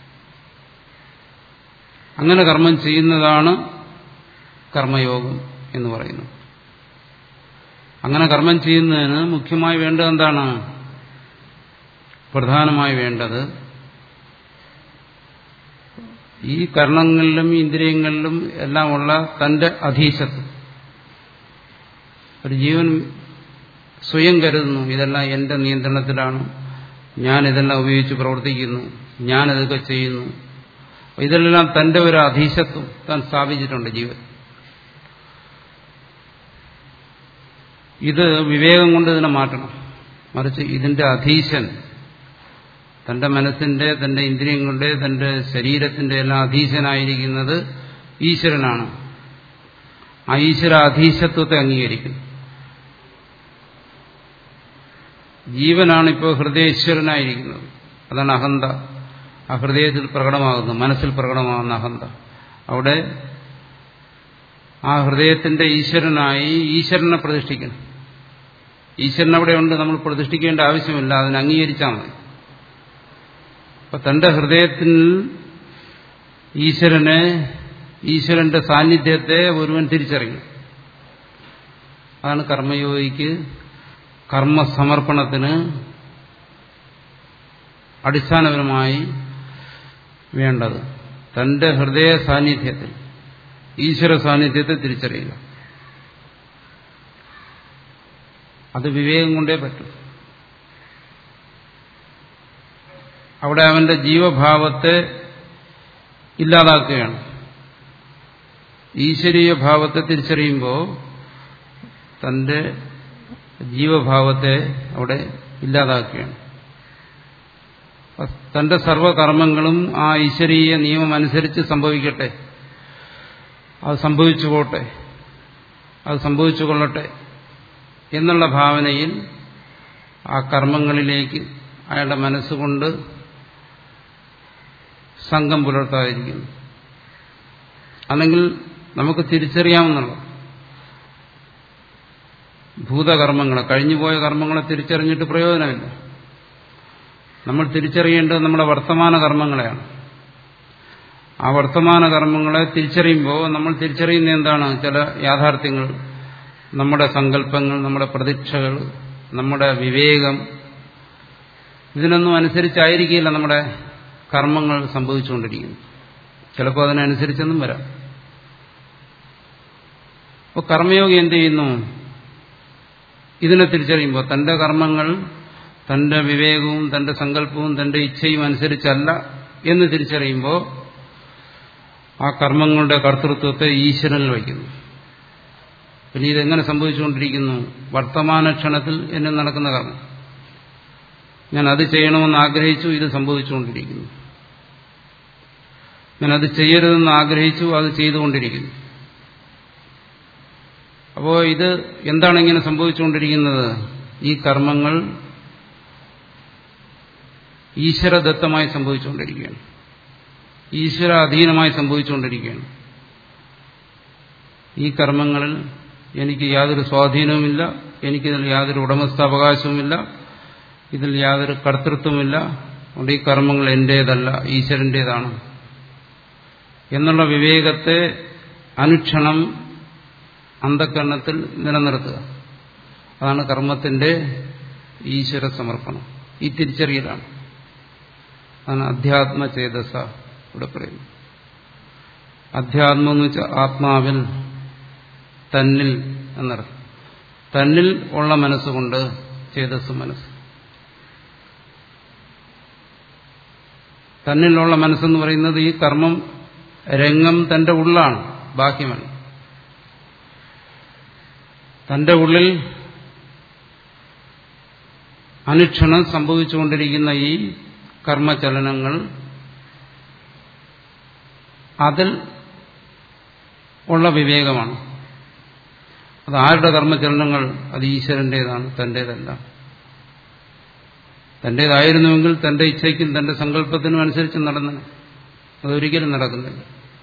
അങ്ങനെ കർമ്മം ചെയ്യുന്നതാണ് കർമ്മയോഗം എന്ന് പറയുന്നു അങ്ങനെ കർമ്മം ചെയ്യുന്നതിന് മുഖ്യമായി വേണ്ടത് എന്താണ് പ്രധാനമായി വേണ്ടത് ഈ കർണങ്ങളിലും ഇന്ദ്രിയങ്ങളിലും എല്ലാം ഉള്ള തന്റെ അധീശത്വം ഒരു ജീവൻ സ്വയം കരുതുന്നു ഇതെല്ലാം എന്റെ നിയന്ത്രണത്തിലാണ് ഞാൻ ഇതെല്ലാം ഉപയോഗിച്ച് പ്രവർത്തിക്കുന്നു ഞാൻ ഇതൊക്കെ ചെയ്യുന്നു ഇതെല്ലാം തന്റെ ഒരു അധീശത്വം താൻ സ്ഥാപിച്ചിട്ടുണ്ട് ജീവൻ ഇത് വിവേകം കൊണ്ട് ഇതിനെ മാറ്റണം മറിച്ച് ഇതിന്റെ അധീശൻ തന്റെ മനസ്സിന്റെ തന്റെ ഇന്ദ്രിയങ്ങളുടെ തന്റെ ശരീരത്തിന്റെ എല്ലാം അധീശനായിരിക്കുന്നത് ഈശ്വരനാണ് ആ ഈശ്വര അധീശത്വത്തെ അംഗീകരിക്കുന്നു ജീവനാണ് ഇപ്പോൾ ഹൃദയേശ്വരനായിരിക്കുന്നത് അതാണ് അഹന്ത ആ ഹൃദയത്തിൽ പ്രകടമാകുന്നത് മനസ്സിൽ പ്രകടമാകുന്ന അഹന്ത അവിടെ ആ ഹൃദയത്തിന്റെ ഈശ്വരനായി ഈശ്വരനെ പ്രതിഷ്ഠിക്കണം ഈശ്വരൻ അവിടെ ഉണ്ട് നമ്മൾ പ്രതിഷ്ഠിക്കേണ്ട ആവശ്യമില്ല അതിനെ അംഗീകരിച്ചാൽ മതി അപ്പൊ തന്റെ ഹൃദയത്തിൽ ഈശ്വരനെ ഈശ്വരന്റെ സാന്നിധ്യത്തെ ഒരുവൻ തിരിച്ചറിയും അതാണ് കർമ്മയോഗിക്ക് കർമ്മസമർപ്പണത്തിന് അടിസ്ഥാനപരമായി വേണ്ടത് തന്റെ ഹൃദയ സാന്നിധ്യത്തിൽ ഈശ്വര സാന്നിധ്യത്തെ തിരിച്ചറിയുക അത് വിവേകം കൊണ്ടേ പറ്റും അവിടെ അവന്റെ ജീവഭാവത്തെ ഇല്ലാതാക്കുകയാണ് ഈശ്വരീയ ഭാവത്തെ തിരിച്ചറിയുമ്പോൾ തന്റെ ജീവഭാവത്തെ അവിടെ ഇല്ലാതാക്കുകയാണ് തന്റെ സർവകർമ്മങ്ങളും ആ ഈശ്വരീയ നിയമം അനുസരിച്ച് സംഭവിക്കട്ടെ അത് സംഭവിച്ചു പോട്ടെ അത് സംഭവിച്ചു കൊള്ളട്ടെ എന്നുള്ള ഭാവനയിൽ ആ കർമ്മങ്ങളിലേക്ക് അയാളുടെ മനസ്സുകൊണ്ട് സംഘം പുലർത്താതിരിക്കുന്നു അല്ലെങ്കിൽ നമുക്ക് തിരിച്ചറിയാമെന്നുള്ള ഭൂതകർമ്മങ്ങളെ കഴിഞ്ഞുപോയ കർമ്മങ്ങളെ തിരിച്ചറിഞ്ഞിട്ട് പ്രയോജനമില്ല നമ്മൾ തിരിച്ചറിയേണ്ടത് നമ്മുടെ വർത്തമാന കർമ്മങ്ങളെയാണ് ആ വർത്തമാന കർമ്മങ്ങളെ തിരിച്ചറിയുമ്പോൾ നമ്മൾ തിരിച്ചറിയുന്ന എന്താണ് ചില യാഥാർത്ഥ്യങ്ങൾ നമ്മുടെ സങ്കല്പങ്ങൾ നമ്മുടെ പ്രതീക്ഷകൾ നമ്മുടെ വിവേകം ഇതിനൊന്നും അനുസരിച്ചായിരിക്കില്ല നമ്മുടെ കർമ്മങ്ങൾ സംഭവിച്ചുകൊണ്ടിരിക്കുന്നു ചിലപ്പോൾ അതിനനുസരിച്ചൊന്നും വരാം അപ്പോൾ കർമ്മയോഗി എന്ത് ചെയ്യുന്നു ഇതിനെ തിരിച്ചറിയുമ്പോൾ തന്റെ കർമ്മങ്ങൾ തന്റെ വിവേകവും തന്റെ സങ്കല്പവും തന്റെ ഇച്ഛയും അനുസരിച്ചല്ല എന്ന് തിരിച്ചറിയുമ്പോൾ ആ കർമ്മങ്ങളുടെ കർത്തൃത്വത്തെ ഈശ്വരനിൽ വയ്ക്കുന്നു പിന്നെ ഇതെങ്ങനെ സംഭവിച്ചുകൊണ്ടിരിക്കുന്നു വർത്തമാന ക്ഷണത്തിൽ എന്നെ നടക്കുന്ന കർമ്മം ഞാൻ അത് ചെയ്യണമെന്ന് ആഗ്രഹിച്ചു ഇത് സംഭവിച്ചുകൊണ്ടിരിക്കുന്നു ഞാൻ അത് ചെയ്യരുതെന്ന് ആഗ്രഹിച്ചു അത് ചെയ്തുകൊണ്ടിരിക്കുന്നു അപ്പോൾ ഇത് എന്താണ് ഇങ്ങനെ സംഭവിച്ചുകൊണ്ടിരിക്കുന്നത് ഈ കർമ്മങ്ങൾ ഈശ്വരദത്തമായി സംഭവിച്ചുകൊണ്ടിരിക്കുകയാണ് ഈശ്വര അധീനമായി സംഭവിച്ചുകൊണ്ടിരിക്കുകയാണ് ഈ കർമ്മങ്ങളിൽ എനിക്ക് യാതൊരു സ്വാധീനവുമില്ല എനിക്കിതിൽ യാതൊരു ഉടമസ്ഥാവകാശവുമില്ല ഇതിൽ യാതൊരു കർത്തൃത്വമില്ല അതുകൊണ്ട് ഈ കർമ്മങ്ങൾ എന്റേതല്ല ഈശ്വരന്റേതാണ് എന്നുള്ള വിവേകത്തെ അനുക്ഷണം അന്ധകരണത്തിൽ നിലനിർത്തുക അതാണ് കർമ്മത്തിന്റെ ഈശ്വര സമർപ്പണം ഈ തിരിച്ചറിയലാണ് അതാണ് അധ്യാത്മചേതസ ഇവിടെ പറയുന്നു അധ്യാത്മം എന്ന് വെച്ചാൽ ആത്മാവിൽ തന്നിൽ എന്നർത്ഥം തന്നിൽ ഉള്ള മനസ്സുകൊണ്ട് ചേതസ് മനസ്സ് തന്നിലുള്ള മനസ്സെന്ന് പറയുന്നത് ഈ കർമ്മം രംഗം തന്റെ ഉള്ളാണ് ബാഹ്യമല്ല തന്റെ ഉള്ളിൽ അനുക്ഷണം സംഭവിച്ചുകൊണ്ടിരിക്കുന്ന ഈ കർമ്മചലനങ്ങൾ അതിൽ ഉള്ള വിവേകമാണ് അത് ആരുടെ കർമ്മചലനങ്ങൾ അത് ഈശ്വരന്റേതാണ് തന്റേതല്ല തന്റേതായിരുന്നുവെങ്കിൽ തന്റെ ഇച്ഛയ്ക്കും തന്റെ സങ്കല്പത്തിനും അനുസരിച്ച് നടന്നു അതൊരിക്കലും നടക്കുന്നില്ല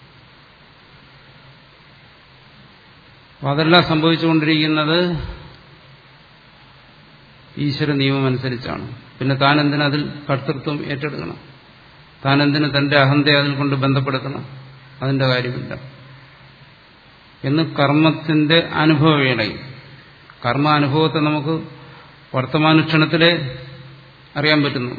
അപ്പൊ അതെല്ലാം സംഭവിച്ചുകൊണ്ടിരിക്കുന്നത് ഈശ്വര നിയമം അനുസരിച്ചാണ് പിന്നെ താൻ എന്തിനു അതിൽ കർത്തൃത്വം ഏറ്റെടുക്കണം താൻ എന്തിനു തന്റെ അഹന്തയെ അതിൽ കൊണ്ട് ബന്ധപ്പെടുത്തണം അതിന്റെ കാര്യമില്ല എന്ന് കർമ്മത്തിന്റെ അനുഭവവേളയിൽ കർമ്മ അനുഭവത്തെ നമുക്ക് വർത്തമാനക്ഷണത്തിലെ അറിയാൻ പറ്റുന്നു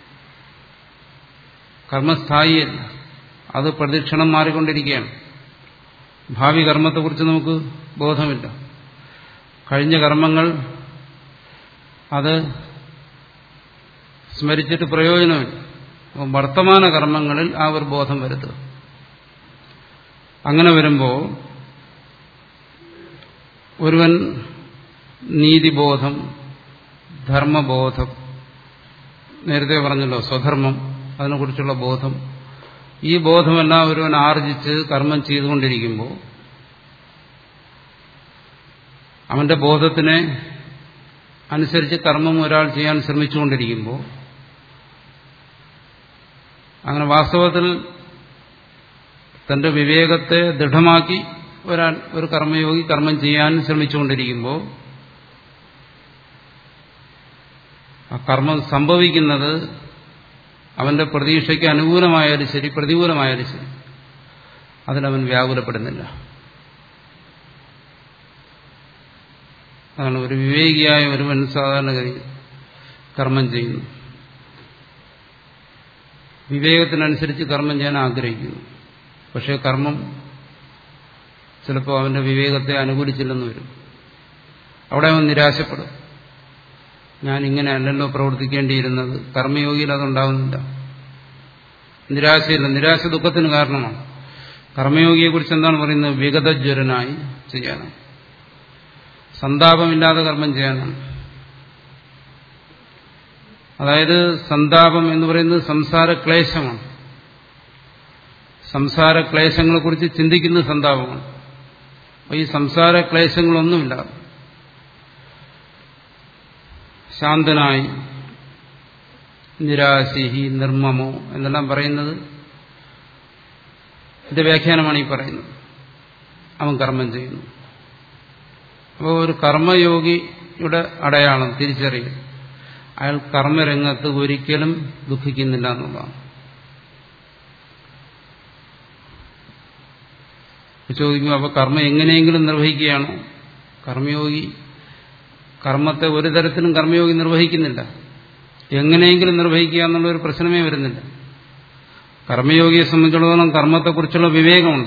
കർമ്മസ്ഥായിയല്ല അത് പ്രതിക്ഷണം മാറിക്കൊണ്ടിരിക്കുകയാണ് ഭാവി കർമ്മത്തെക്കുറിച്ച് നമുക്ക് ബോധമില്ല കഴിഞ്ഞ കർമ്മങ്ങൾ അത് സ്മരിച്ചിട്ട് പ്രയോജനമില്ല അപ്പം വർത്തമാന കർമ്മങ്ങളിൽ ആ ഒരു ബോധം വരുത്തുക അങ്ങനെ വരുമ്പോൾ ഒരുവൻ നീതിബോധം ധർമ്മബോധം നേരത്തെ പറഞ്ഞല്ലോ സ്വധർമ്മം അതിനെക്കുറിച്ചുള്ള ബോധം ഈ ബോധമെല്ലാം ഒരുവൻ ആർജിച്ച് കർമ്മം ചെയ്തുകൊണ്ടിരിക്കുമ്പോൾ അവന്റെ ബോധത്തിനെ അനുസരിച്ച് കർമ്മം ഒരാൾ ചെയ്യാൻ ശ്രമിച്ചുകൊണ്ടിരിക്കുമ്പോൾ അങ്ങനെ വാസ്തവത്തിൽ തന്റെ വിവേകത്തെ ദൃഢമാക്കി ഒരാൾ ഒരു കർമ്മയോഗി കർമ്മം ചെയ്യാൻ ശ്രമിച്ചുകൊണ്ടിരിക്കുമ്പോൾ ആ കർമ്മം സംഭവിക്കുന്നത് അവന്റെ പ്രതീക്ഷയ്ക്ക് അനുകൂലമായാലും ശരി പ്രതികൂലമായാലും ശരി അതിലവൻ വ്യാകുലപ്പെടുന്നില്ല അതാണ് ഒരു വിവേകിയായ ഒരുവൻ സാധാരണഗതി കർമ്മം ചെയ്യുന്നു വിവേകത്തിനനുസരിച്ച് കർമ്മം ചെയ്യാൻ ആഗ്രഹിക്കുന്നു പക്ഷേ കർമ്മം ചിലപ്പോൾ അവന്റെ വിവേകത്തെ അനുകൂലിച്ചില്ലെന്ന് വരും അവിടെ അവൻ നിരാശപ്പെടും ഞാൻ ഇങ്ങനെ അല്ലല്ലോ പ്രവർത്തിക്കേണ്ടിയിരുന്നത് കർമ്മയോഗിയിൽ അതുണ്ടാവുന്നില്ല നിരാശയില്ല നിരാശ ദുഃഖത്തിന് കാരണമാണ് കർമ്മയോഗിയെക്കുറിച്ച് എന്താണ് പറയുന്നത് വിഗതജ്വരനായി ചെയ്യാനാണ് സന്താപമില്ലാതെ കർമ്മം ചെയ്യാനാണ് അതായത് സന്താപം എന്ന് പറയുന്നത് സംസാര ക്ലേശമാണ് സംസാര ക്ലേശങ്ങളെക്കുറിച്ച് ചിന്തിക്കുന്നത് സന്താപമാണ് അപ്പോൾ ഈ സംസാര ക്ലേശങ്ങളൊന്നുമില്ല ശാന്തനായി നിരാശിഹി നിർമ്മമോ എന്നെല്ലാം പറയുന്നത് ഇത് വ്യാഖ്യാനമാണ് ഈ പറയുന്നത് അവൻ കർമ്മം ചെയ്യുന്നു അപ്പോൾ ഒരു കർമ്മയോഗിയുടെ അടയാളം തിരിച്ചറിയുക അയാൾ കർമ്മരംഗത്ത് ഒരിക്കലും ദുഃഖിക്കുന്നില്ല എന്നുള്ളതാണ് ചോദിക്കും അപ്പോൾ കർമ്മം എങ്ങനെയെങ്കിലും നിർവഹിക്കുകയാണോ കർമ്മയോഗി കർമ്മത്തെ ഒരു തരത്തിലും കർമ്മയോഗി നിർവഹിക്കുന്നില്ല എങ്ങനെയെങ്കിലും നിർവഹിക്കുക എന്നുള്ള ഒരു പ്രശ്നമേ വരുന്നില്ല കർമ്മയോഗിയെ സംബന്ധിച്ചിടത്തോളം കർമ്മത്തെക്കുറിച്ചുള്ള വിവേകമുണ്ട്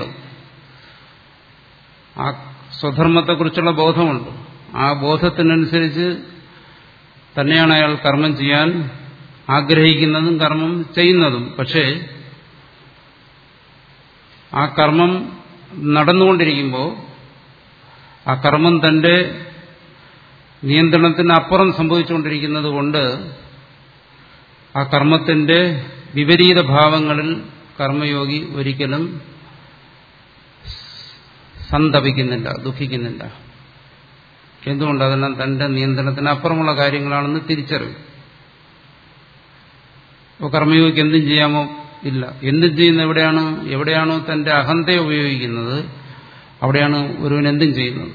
ആ സ്വധർമ്മത്തെക്കുറിച്ചുള്ള ബോധമുണ്ട് ആ ബോധത്തിനനുസരിച്ച് തന്നെയാണ് അയാൾ കർമ്മം ചെയ്യാൻ ആഗ്രഹിക്കുന്നതും കർമ്മം ചെയ്യുന്നതും പക്ഷേ ആ കർമ്മം നടന്നുകൊണ്ടിരിക്കുമ്പോൾ ആ കർമ്മം തന്റെ നിയന്ത്രണത്തിന് അപ്പുറം സംഭവിച്ചുകൊണ്ടിരിക്കുന്നത് കൊണ്ട് ആ കർമ്മത്തിന്റെ വിപരീത ഭാവങ്ങളിൽ കർമ്മയോഗി ഒരിക്കലും സന്തപിക്കുന്നില്ല ദുഃഖിക്കുന്നില്ല എന്തുകൊണ്ട് അതെല്ലാം തന്റെ നിയന്ത്രണത്തിന് അപ്പുറമുള്ള കാര്യങ്ങളാണെന്ന് തിരിച്ചറിയും അപ്പോൾ കർമ്മയോഗിക്ക് എന്തും ചെയ്യാമോ ഇല്ല എന്തും ചെയ്യുന്ന എവിടെയാണ് എവിടെയാണോ തന്റെ അഹന്തയെ ഉപയോഗിക്കുന്നത് അവിടെയാണ് ഒരുവൻ എന്തും ചെയ്യുന്നത്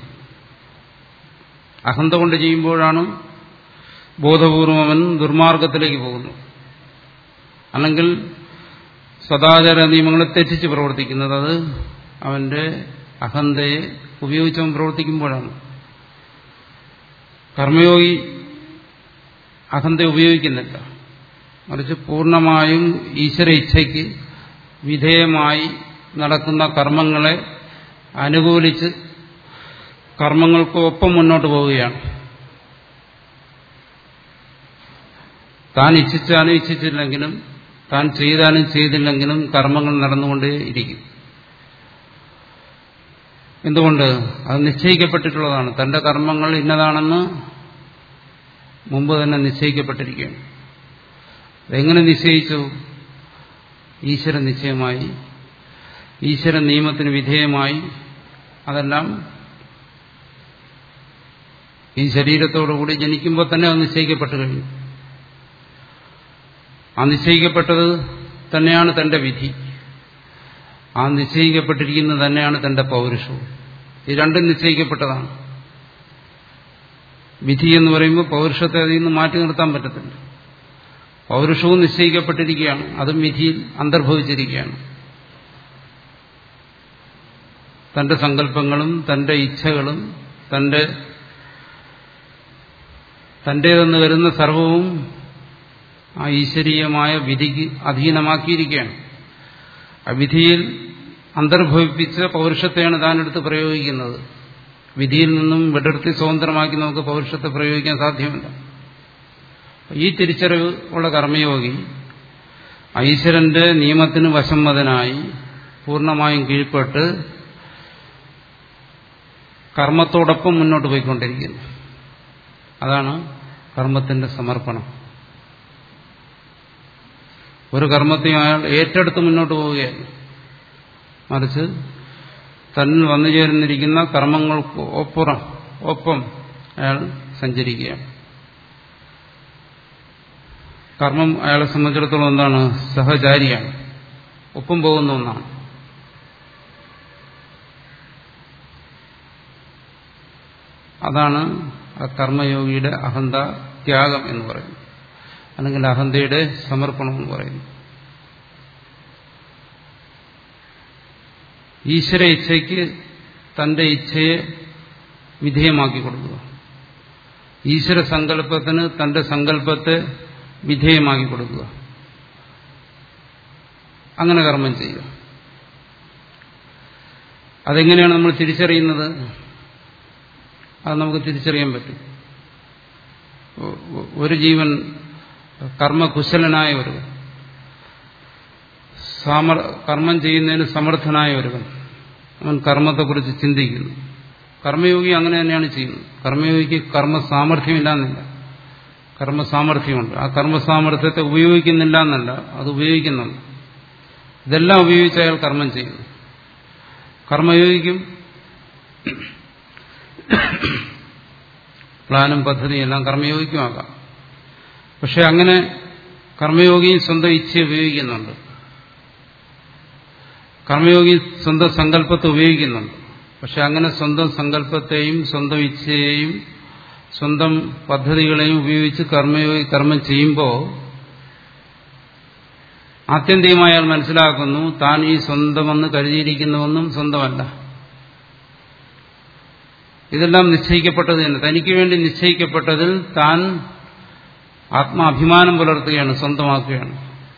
അഹന്ത കൊണ്ട് ചെയ്യുമ്പോഴാണ് ബോധപൂർവം അവൻ ദുർമാർഗത്തിലേക്ക് പോകുന്നു അല്ലെങ്കിൽ സദാചാര നിയമങ്ങളെ തെറ്റിച്ച് പ്രവർത്തിക്കുന്നത് അത് അവന്റെ അഹന്തയെ ഉപയോഗിച്ചവൻ പ്രവർത്തിക്കുമ്പോഴാണ് കർമ്മയോഗി അഹന്ത ഉപയോഗിക്കുന്നില്ല മറിച്ച് പൂർണ്ണമായും ഈശ്വര ഇച്ഛയ്ക്ക് വിധേയമായി നടക്കുന്ന കർമ്മങ്ങളെ അനുകൂലിച്ച് കർമ്മങ്ങൾക്ക് ഒപ്പം മുന്നോട്ട് പോവുകയാണ് താൻ ഇച്ഛിച്ചാലും ഇച്ഛിച്ചില്ലെങ്കിലും താൻ ചെയ്താലും ചെയ്തില്ലെങ്കിലും കർമ്മങ്ങൾ നടന്നുകൊണ്ടേയിരിക്കും എന്തുകൊണ്ട് അത് നിശ്ചയിക്കപ്പെട്ടിട്ടുള്ളതാണ് തന്റെ കർമ്മങ്ങൾ ഇന്നതാണെന്ന് മുമ്പ് തന്നെ നിശ്ചയിക്കപ്പെട്ടിരിക്കുകയാണ് എങ്ങനെ നിശ്ചയിച്ചു ഈശ്വര നിശ്ചയമായി ഈശ്വര നിയമത്തിന് വിധേയമായി അതെല്ലാം ഈ ശരീരത്തോടുകൂടി ജനിക്കുമ്പോൾ തന്നെ അത് നിശ്ചയിക്കപ്പെട്ടു കഴിഞ്ഞു ആ നിശ്ചയിക്കപ്പെട്ടത് തന്നെയാണ് തന്റെ വിധി ആ നിശ്ചയിക്കപ്പെട്ടിരിക്കുന്നത് തന്നെയാണ് തന്റെ പൗരുഷവും ഈ രണ്ടും നിശ്ചയിക്കപ്പെട്ടതാണ് വിധി എന്ന് പറയുമ്പോൾ പൗരുഷത്തെ അതിൽ നിന്ന് മാറ്റി നിർത്താൻ പറ്റത്തില്ല പൗരുഷവും നിശ്ചയിക്കപ്പെട്ടിരിക്കുകയാണ് അതും വിധിയിൽ അന്തർഭവിച്ചിരിക്കുകയാണ് തന്റെ സങ്കല്പങ്ങളും തന്റെ ഇച്ഛകളും തന്റെ തന്റേതെന്ന് വരുന്ന സർവവും ആ ഈശ്വരീയമായ വിധിക്ക് അധീനമാക്കിയിരിക്കുകയാണ് ആ വിധിയിൽ അന്തർഭവിപ്പിച്ച പൗരുഷത്തെയാണ് താനെടുത്ത് പ്രയോഗിക്കുന്നത് വിധിയിൽ നിന്നും വിടർത്തി സ്വതന്ത്രമാക്കി നമുക്ക് പൗരുഷത്തെ പ്രയോഗിക്കാൻ സാധ്യമല്ല ഈ തിരിച്ചറിവ് ഉള്ള കർമ്മയോഗി ഈശ്വരന്റെ നിയമത്തിന് വശംവദനായി പൂർണ്ണമായും കീഴ്പ്പെട്ട് കർമ്മത്തോടൊപ്പം മുന്നോട്ട് പോയിക്കൊണ്ടിരിക്കുന്നു അതാണ് കർമ്മത്തിന്റെ സമർപ്പണം ഒരു കർമ്മത്തെയും അയാൾ ഏറ്റെടുത്ത് മുന്നോട്ട് പോവുകയല്ല മറിച്ച് തന്നിൽ വന്നു ചേർന്നിരിക്കുന്ന കർമ്മങ്ങൾക്ക് ഒപ്പുറം ഒപ്പം അയാൾ സഞ്ചരിക്കുകയാണ് കർമ്മം അയാളെ സംബന്ധിച്ചിടത്തോളം എന്താണ് സഹചാരിയാണ് ഒപ്പം പോകുന്ന ഒന്നാണ് അതാണ് ആ കർമ്മയോഗിയുടെ അഹന്ത ത്യാഗം എന്ന് പറയുന്നത് അല്ലെങ്കിൽ അഹന്തയുടെ സമർപ്പണം എന്ന് പറയുന്നു ഈശ്വര ഇച്ഛയ്ക്ക് തന്റെ ഇച്ഛയെ വിധേയമാക്കി കൊടുക്കുക ഈശ്വര സങ്കല്പത്തിന് തന്റെ സങ്കല്പത്തെ വിധേയമാക്കി കൊടുക്കുക അങ്ങനെ കർമ്മം ചെയ്യുക അതെങ്ങനെയാണ് നമ്മൾ തിരിച്ചറിയുന്നത് അത് നമുക്ക് തിരിച്ചറിയാൻ പറ്റും ഒരു ജീവൻ കർമ്മകുശലനായ ഒരുവൻ സാമർ കർമ്മം ചെയ്യുന്നതിന് സമർത്ഥനായ ഒരുവൻ അവൻ കർമ്മത്തെക്കുറിച്ച് ചിന്തിക്കുന്നു കർമ്മയോഗി അങ്ങനെ തന്നെയാണ് ചെയ്യുന്നത് കർമ്മയോഗിക്ക് കർമ്മ സാമർഥ്യമില്ലാന്നില്ല കർമ്മസാമർഥ്യമുണ്ട് ആ കർമ്മസാമർഥ്യത്തെ ഉപയോഗിക്കുന്നില്ല എന്നല്ല അത് ഉപയോഗിക്കുന്നുണ്ട് ഇതെല്ലാം ഉപയോഗിച്ച് അയാൾ കർമ്മം ചെയ്യുന്നു കർമ്മയോഗിക്കും പ്ലാനും പദ്ധതിയും എല്ലാം കർമ്മയോഗിക്കുമാകാം പക്ഷെ അങ്ങനെ കർമ്മയോഗിയും സ്വന്തം ഇച്ഛ ഉപയോഗിക്കുന്നുണ്ട് കർമ്മയോഗി സ്വന്തം സങ്കല്പത്തെ ഉപയോഗിക്കുന്നുണ്ട് പക്ഷെ അങ്ങനെ സ്വന്തം സങ്കല്പത്തെയും സ്വന്തം ഇച്ഛയെയും സ്വന്തം പദ്ധതികളെയും ഉപയോഗിച്ച് കർമ്മയോഗി കർമ്മം ചെയ്യുമ്പോൾ ആത്യന്തികമായി അയാൾ മനസ്സിലാക്കുന്നു താൻ ഈ സ്വന്തമെന്ന് കരുതിയിരിക്കുന്നുവെന്നും സ്വന്തമല്ല ഇതെല്ലാം നിശ്ചയിക്കപ്പെട്ടത് തന്നെ തനിക്ക് വേണ്ടി നിശ്ചയിക്കപ്പെട്ടതിൽ താൻ ആത്മാഭിമാനം പുലർത്തുകയാണ് സ്വന്തമാക്കുകയാണ്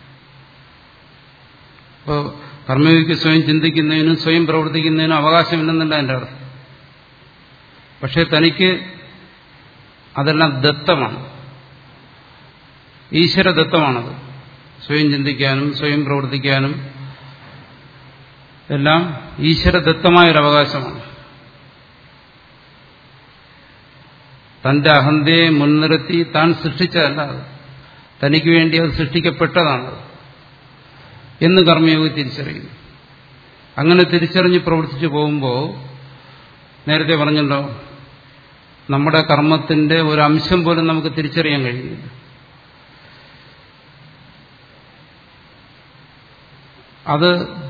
ഇപ്പോൾ കർമ്മയോഗിക്ക് സ്വയം ചിന്തിക്കുന്നതിനും സ്വയം പ്രവർത്തിക്കുന്നതിനും അവകാശമില്ലെന്നല്ല എൻ്റെ അർത്ഥം പക്ഷെ തനിക്ക് അതെല്ലാം ദത്തമാണ് ഈശ്വരദത്തമാണത് സ്വയം ചിന്തിക്കാനും സ്വയം പ്രവർത്തിക്കാനും എല്ലാം ഈശ്വരദത്തമായൊരു അവകാശമാണ് തന്റെ അഹന്തയെ മുൻനിർത്തി താൻ സൃഷ്ടിച്ചതല്ല അത് തനിക്ക് വേണ്ടി അത് സൃഷ്ടിക്കപ്പെട്ടതാണ് എന്ന് കർമ്മയോഗി തിരിച്ചറിയുന്നു അങ്ങനെ തിരിച്ചറിഞ്ഞ് പ്രവർത്തിച്ചു പോകുമ്പോൾ നേരത്തെ പറഞ്ഞല്ലോ നമ്മുടെ കർമ്മത്തിന്റെ ഒരു അംശം പോലും നമുക്ക് തിരിച്ചറിയാൻ കഴിയുന്നില്ല അത്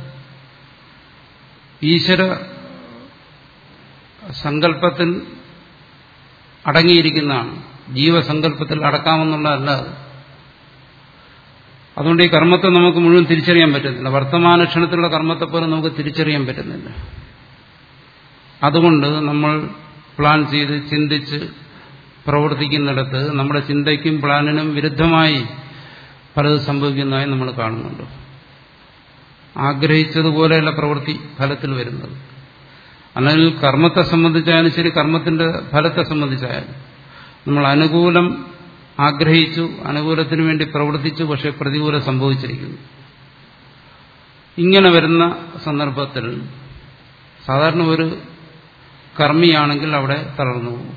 ഈശ്വര സങ്കല്പത്തിൽ അടങ്ങിയിരിക്കുന്നതാണ് ജീവസങ്കല്പത്തിൽ അടക്കാമെന്നുള്ളതല്ല അത് അതുകൊണ്ട് ഈ കർമ്മത്തെ നമുക്ക് മുഴുവൻ തിരിച്ചറിയാൻ പറ്റുന്നില്ല വർത്തമാന ക്ഷണത്തിലുള്ള കർമ്മത്തെ പോലും നമുക്ക് തിരിച്ചറിയാൻ പറ്റുന്നില്ല അതുകൊണ്ട് നമ്മൾ പ്ലാൻ ചെയ്ത് ചിന്തിച്ച് പ്രവർത്തിക്കുന്നിടത്ത് നമ്മുടെ ചിന്തയ്ക്കും പ്ലാനിനും വിരുദ്ധമായി പലത് സംഭവിക്കുന്നതായി നമ്മൾ കാണുന്നുണ്ട് ആഗ്രഹിച്ചതുപോലെയല്ല പ്രവൃത്തി ഫലത്തിൽ വരുന്നത് അല്ലെങ്കിൽ കർമ്മത്തെ സംബന്ധിച്ചായാലും ശരി കർമ്മത്തിന്റെ ഫലത്തെ സംബന്ധിച്ചായാലും നമ്മൾ അനുകൂലം ആഗ്രഹിച്ചു അനുകൂലത്തിന് വേണ്ടി പ്രവർത്തിച്ചു പക്ഷെ പ്രതികൂലം സംഭവിച്ചിരിക്കുന്നു ഇങ്ങനെ വരുന്ന സന്ദർഭത്തിൽ സാധാരണ ഒരു കർമ്മിയാണെങ്കിൽ അവിടെ തളർന്നു പോകും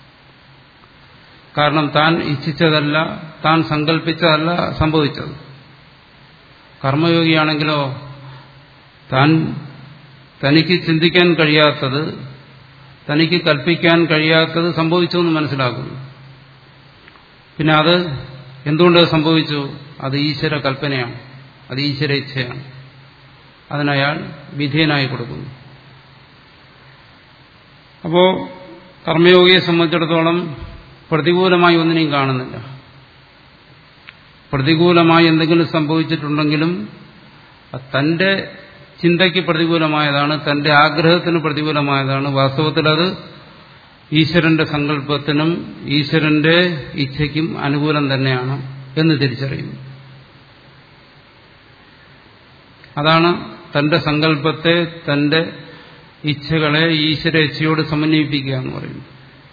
കാരണം താൻ ഇച്ഛിച്ചതല്ല താൻ സങ്കല്പിച്ചതല്ല സംഭവിച്ചത് കർമ്മയോഗിയാണെങ്കിലോ താൻ തനിക്ക് ചിന്തിക്കാൻ കഴിയാത്തത് തനിക്ക് കൽപ്പിക്കാൻ കഴിയാത്തത് സംഭവിച്ചു എന്ന് മനസ്സിലാക്കുന്നു പിന്നെ അത് എന്തുകൊണ്ട് സംഭവിച്ചു അത് ഈശ്വര കൽപ്പനയാണ് അത് ഈശ്വര ഇച്ഛയാണ് അതിനയാൾ വിധേയനായി കൊടുക്കുന്നു അപ്പോ കർമ്മയോഗിയെ സംബന്ധിച്ചിടത്തോളം പ്രതികൂലമായി ഒന്നിനെയും കാണുന്നില്ല പ്രതികൂലമായി എന്തെങ്കിലും സംഭവിച്ചിട്ടുണ്ടെങ്കിലും തന്റെ ചിന്തയ്ക്ക് പ്രതികൂലമായതാണ് തന്റെ ആഗ്രഹത്തിന് പ്രതികൂലമായതാണ് വാസ്തവത്തിൽ അത് ഈശ്വരന്റെ സങ്കല്പത്തിനും ഈശ്വരന്റെ ഇച്ഛയ്ക്കും അനുകൂലം തന്നെയാണ് എന്ന് തിരിച്ചറിയുന്നു അതാണ് തന്റെ സങ്കല്പത്തെ തന്റെ ഇച്ഛകളെ ഈശ്വര ഇച്ഛയോട് സമന്വയിപ്പിക്കുക എന്ന് പറയുന്നു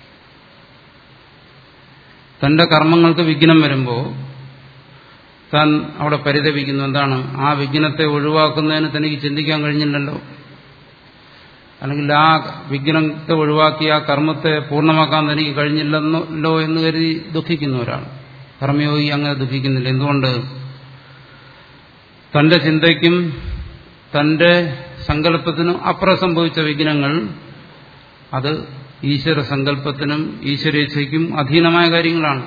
തന്റെ കർമ്മങ്ങൾക്ക് വിഘ്നം വരുമ്പോൾ താൻ അവിടെ പരിതപിക്കുന്നു എന്താണ് ആ വിഘ്നത്തെ ഒഴിവാക്കുന്നതിന് തനിക്ക് ചിന്തിക്കാൻ കഴിഞ്ഞില്ലല്ലോ അല്ലെങ്കിൽ ആ വിഘ്നത്തെ ഒഴിവാക്കി ആ കർമ്മത്തെ പൂർണ്ണമാക്കാൻ തനിക്ക് കഴിഞ്ഞില്ലെന്നല്ലോ എന്ന് കരുതി ദുഃഖിക്കുന്ന ഒരാൾ കർമ്മയോഗി അങ്ങനെ ദുഃഖിക്കുന്നില്ല എന്തുകൊണ്ട് തന്റെ ചിന്തയ്ക്കും തന്റെ സങ്കല്പത്തിനും അപ്പുറം സംഭവിച്ച വിഘ്നങ്ങൾ അത് ഈശ്വര സങ്കല്പത്തിനും ഈശ്വരേച്ഛയ്ക്കും അധീനമായ കാര്യങ്ങളാണ്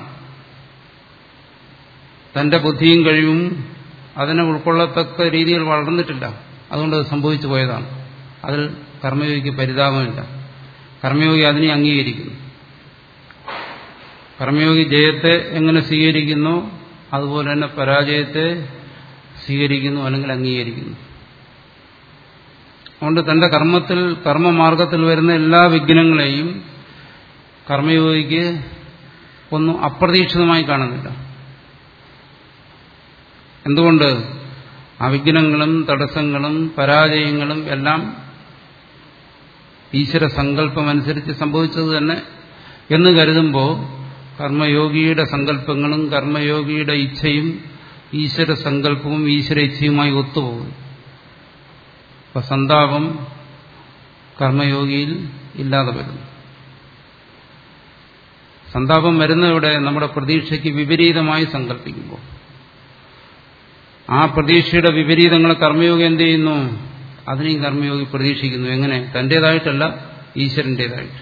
തന്റെ ബുദ്ധിയും കഴിവും അതിനെ ഉൾക്കൊള്ളത്തക്ക രീതിയിൽ വളർന്നിട്ടില്ല അതുകൊണ്ട് അത് സംഭവിച്ചു പോയതാണ് അതിൽ കർമ്മയോഗിക്ക് പരിതാപമില്ല കർമ്മയോഗി അതിനെ അംഗീകരിക്കുന്നു കർമ്മയോഗി ജയത്തെ എങ്ങനെ സ്വീകരിക്കുന്നു അതുപോലെ തന്നെ പരാജയത്തെ സ്വീകരിക്കുന്നു അല്ലെങ്കിൽ അംഗീകരിക്കുന്നു അതുകൊണ്ട് തന്റെ കർമ്മത്തിൽ കർമ്മമാർഗത്തിൽ വരുന്ന എല്ലാ വിഘ്നങ്ങളെയും കർമ്മയോഗിക്ക് ഒന്നും അപ്രതീക്ഷിതമായി കാണുന്നില്ല എന്തുകൊണ്ട് ആ വിഘ്നങ്ങളും തടസ്സങ്ങളും പരാജയങ്ങളും എല്ലാം ഈശ്വര സങ്കല്പമനുസരിച്ച് സംഭവിച്ചത് തന്നെ എന്ന് കരുതുമ്പോൾ കർമ്മയോഗിയുടെ സങ്കല്പങ്ങളും കർമ്മയോഗിയുടെ ഇച്ഛയും ഈശ്വര സങ്കല്പവും ഈശ്വര ഇച്ഛയുമായി ഒത്തുപോകും അപ്പൊ സന്താപം കർമ്മയോഗിയിൽ ഇല്ലാതെ വരുന്നു സന്താപം വരുന്നവിടെ നമ്മുടെ പ്രതീക്ഷയ്ക്ക് വിപരീതമായി സങ്കല്പിക്കുമ്പോൾ ആ പ്രതീക്ഷയുടെ വിപരീതങ്ങളെ കർമ്മയോഗി എന്ത് ചെയ്യുന്നു അതിനെയും കർമ്മയോഗി പ്രതീക്ഷിക്കുന്നു എങ്ങനെ തന്റേതായിട്ടല്ല ഈശ്വരന്റേതായിട്ട്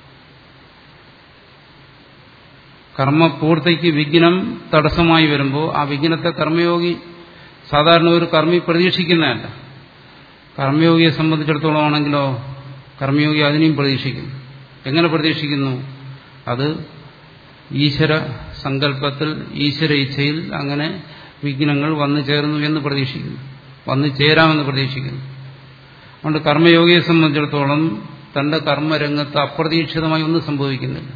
കർമ്മപൂർത്തിക്ക് വിഘ്നം തടസ്സമായി വരുമ്പോൾ ആ വിഘ്നത്തെ കർമ്മയോഗി സാധാരണ ഒരു കർമ്മി പ്രതീക്ഷിക്കുന്നതല്ല കർമ്മയോഗിയെ സംബന്ധിച്ചിടത്തോളം ആണെങ്കിലോ കർമ്മയോഗി അതിനെയും പ്രതീക്ഷിക്കുന്നു എങ്ങനെ പ്രതീക്ഷിക്കുന്നു അത് ഈശ്വര സങ്കല്പത്തിൽ ഈശ്വര ഇച്ഛയിൽ അങ്ങനെ വിഘ്നങ്ങൾ വന്നു ചേർന്നു എന്ന് പ്രതീക്ഷിക്കുന്നു വന്നു ചേരാമെന്ന് പ്രതീക്ഷിക്കുന്നു അതുകൊണ്ട് കർമ്മയോഗിയെ സംബന്ധിച്ചിടത്തോളം തന്റെ കർമ്മരംഗത്ത് അപ്രതീക്ഷിതമായി ഒന്നും സംഭവിക്കുന്നില്ല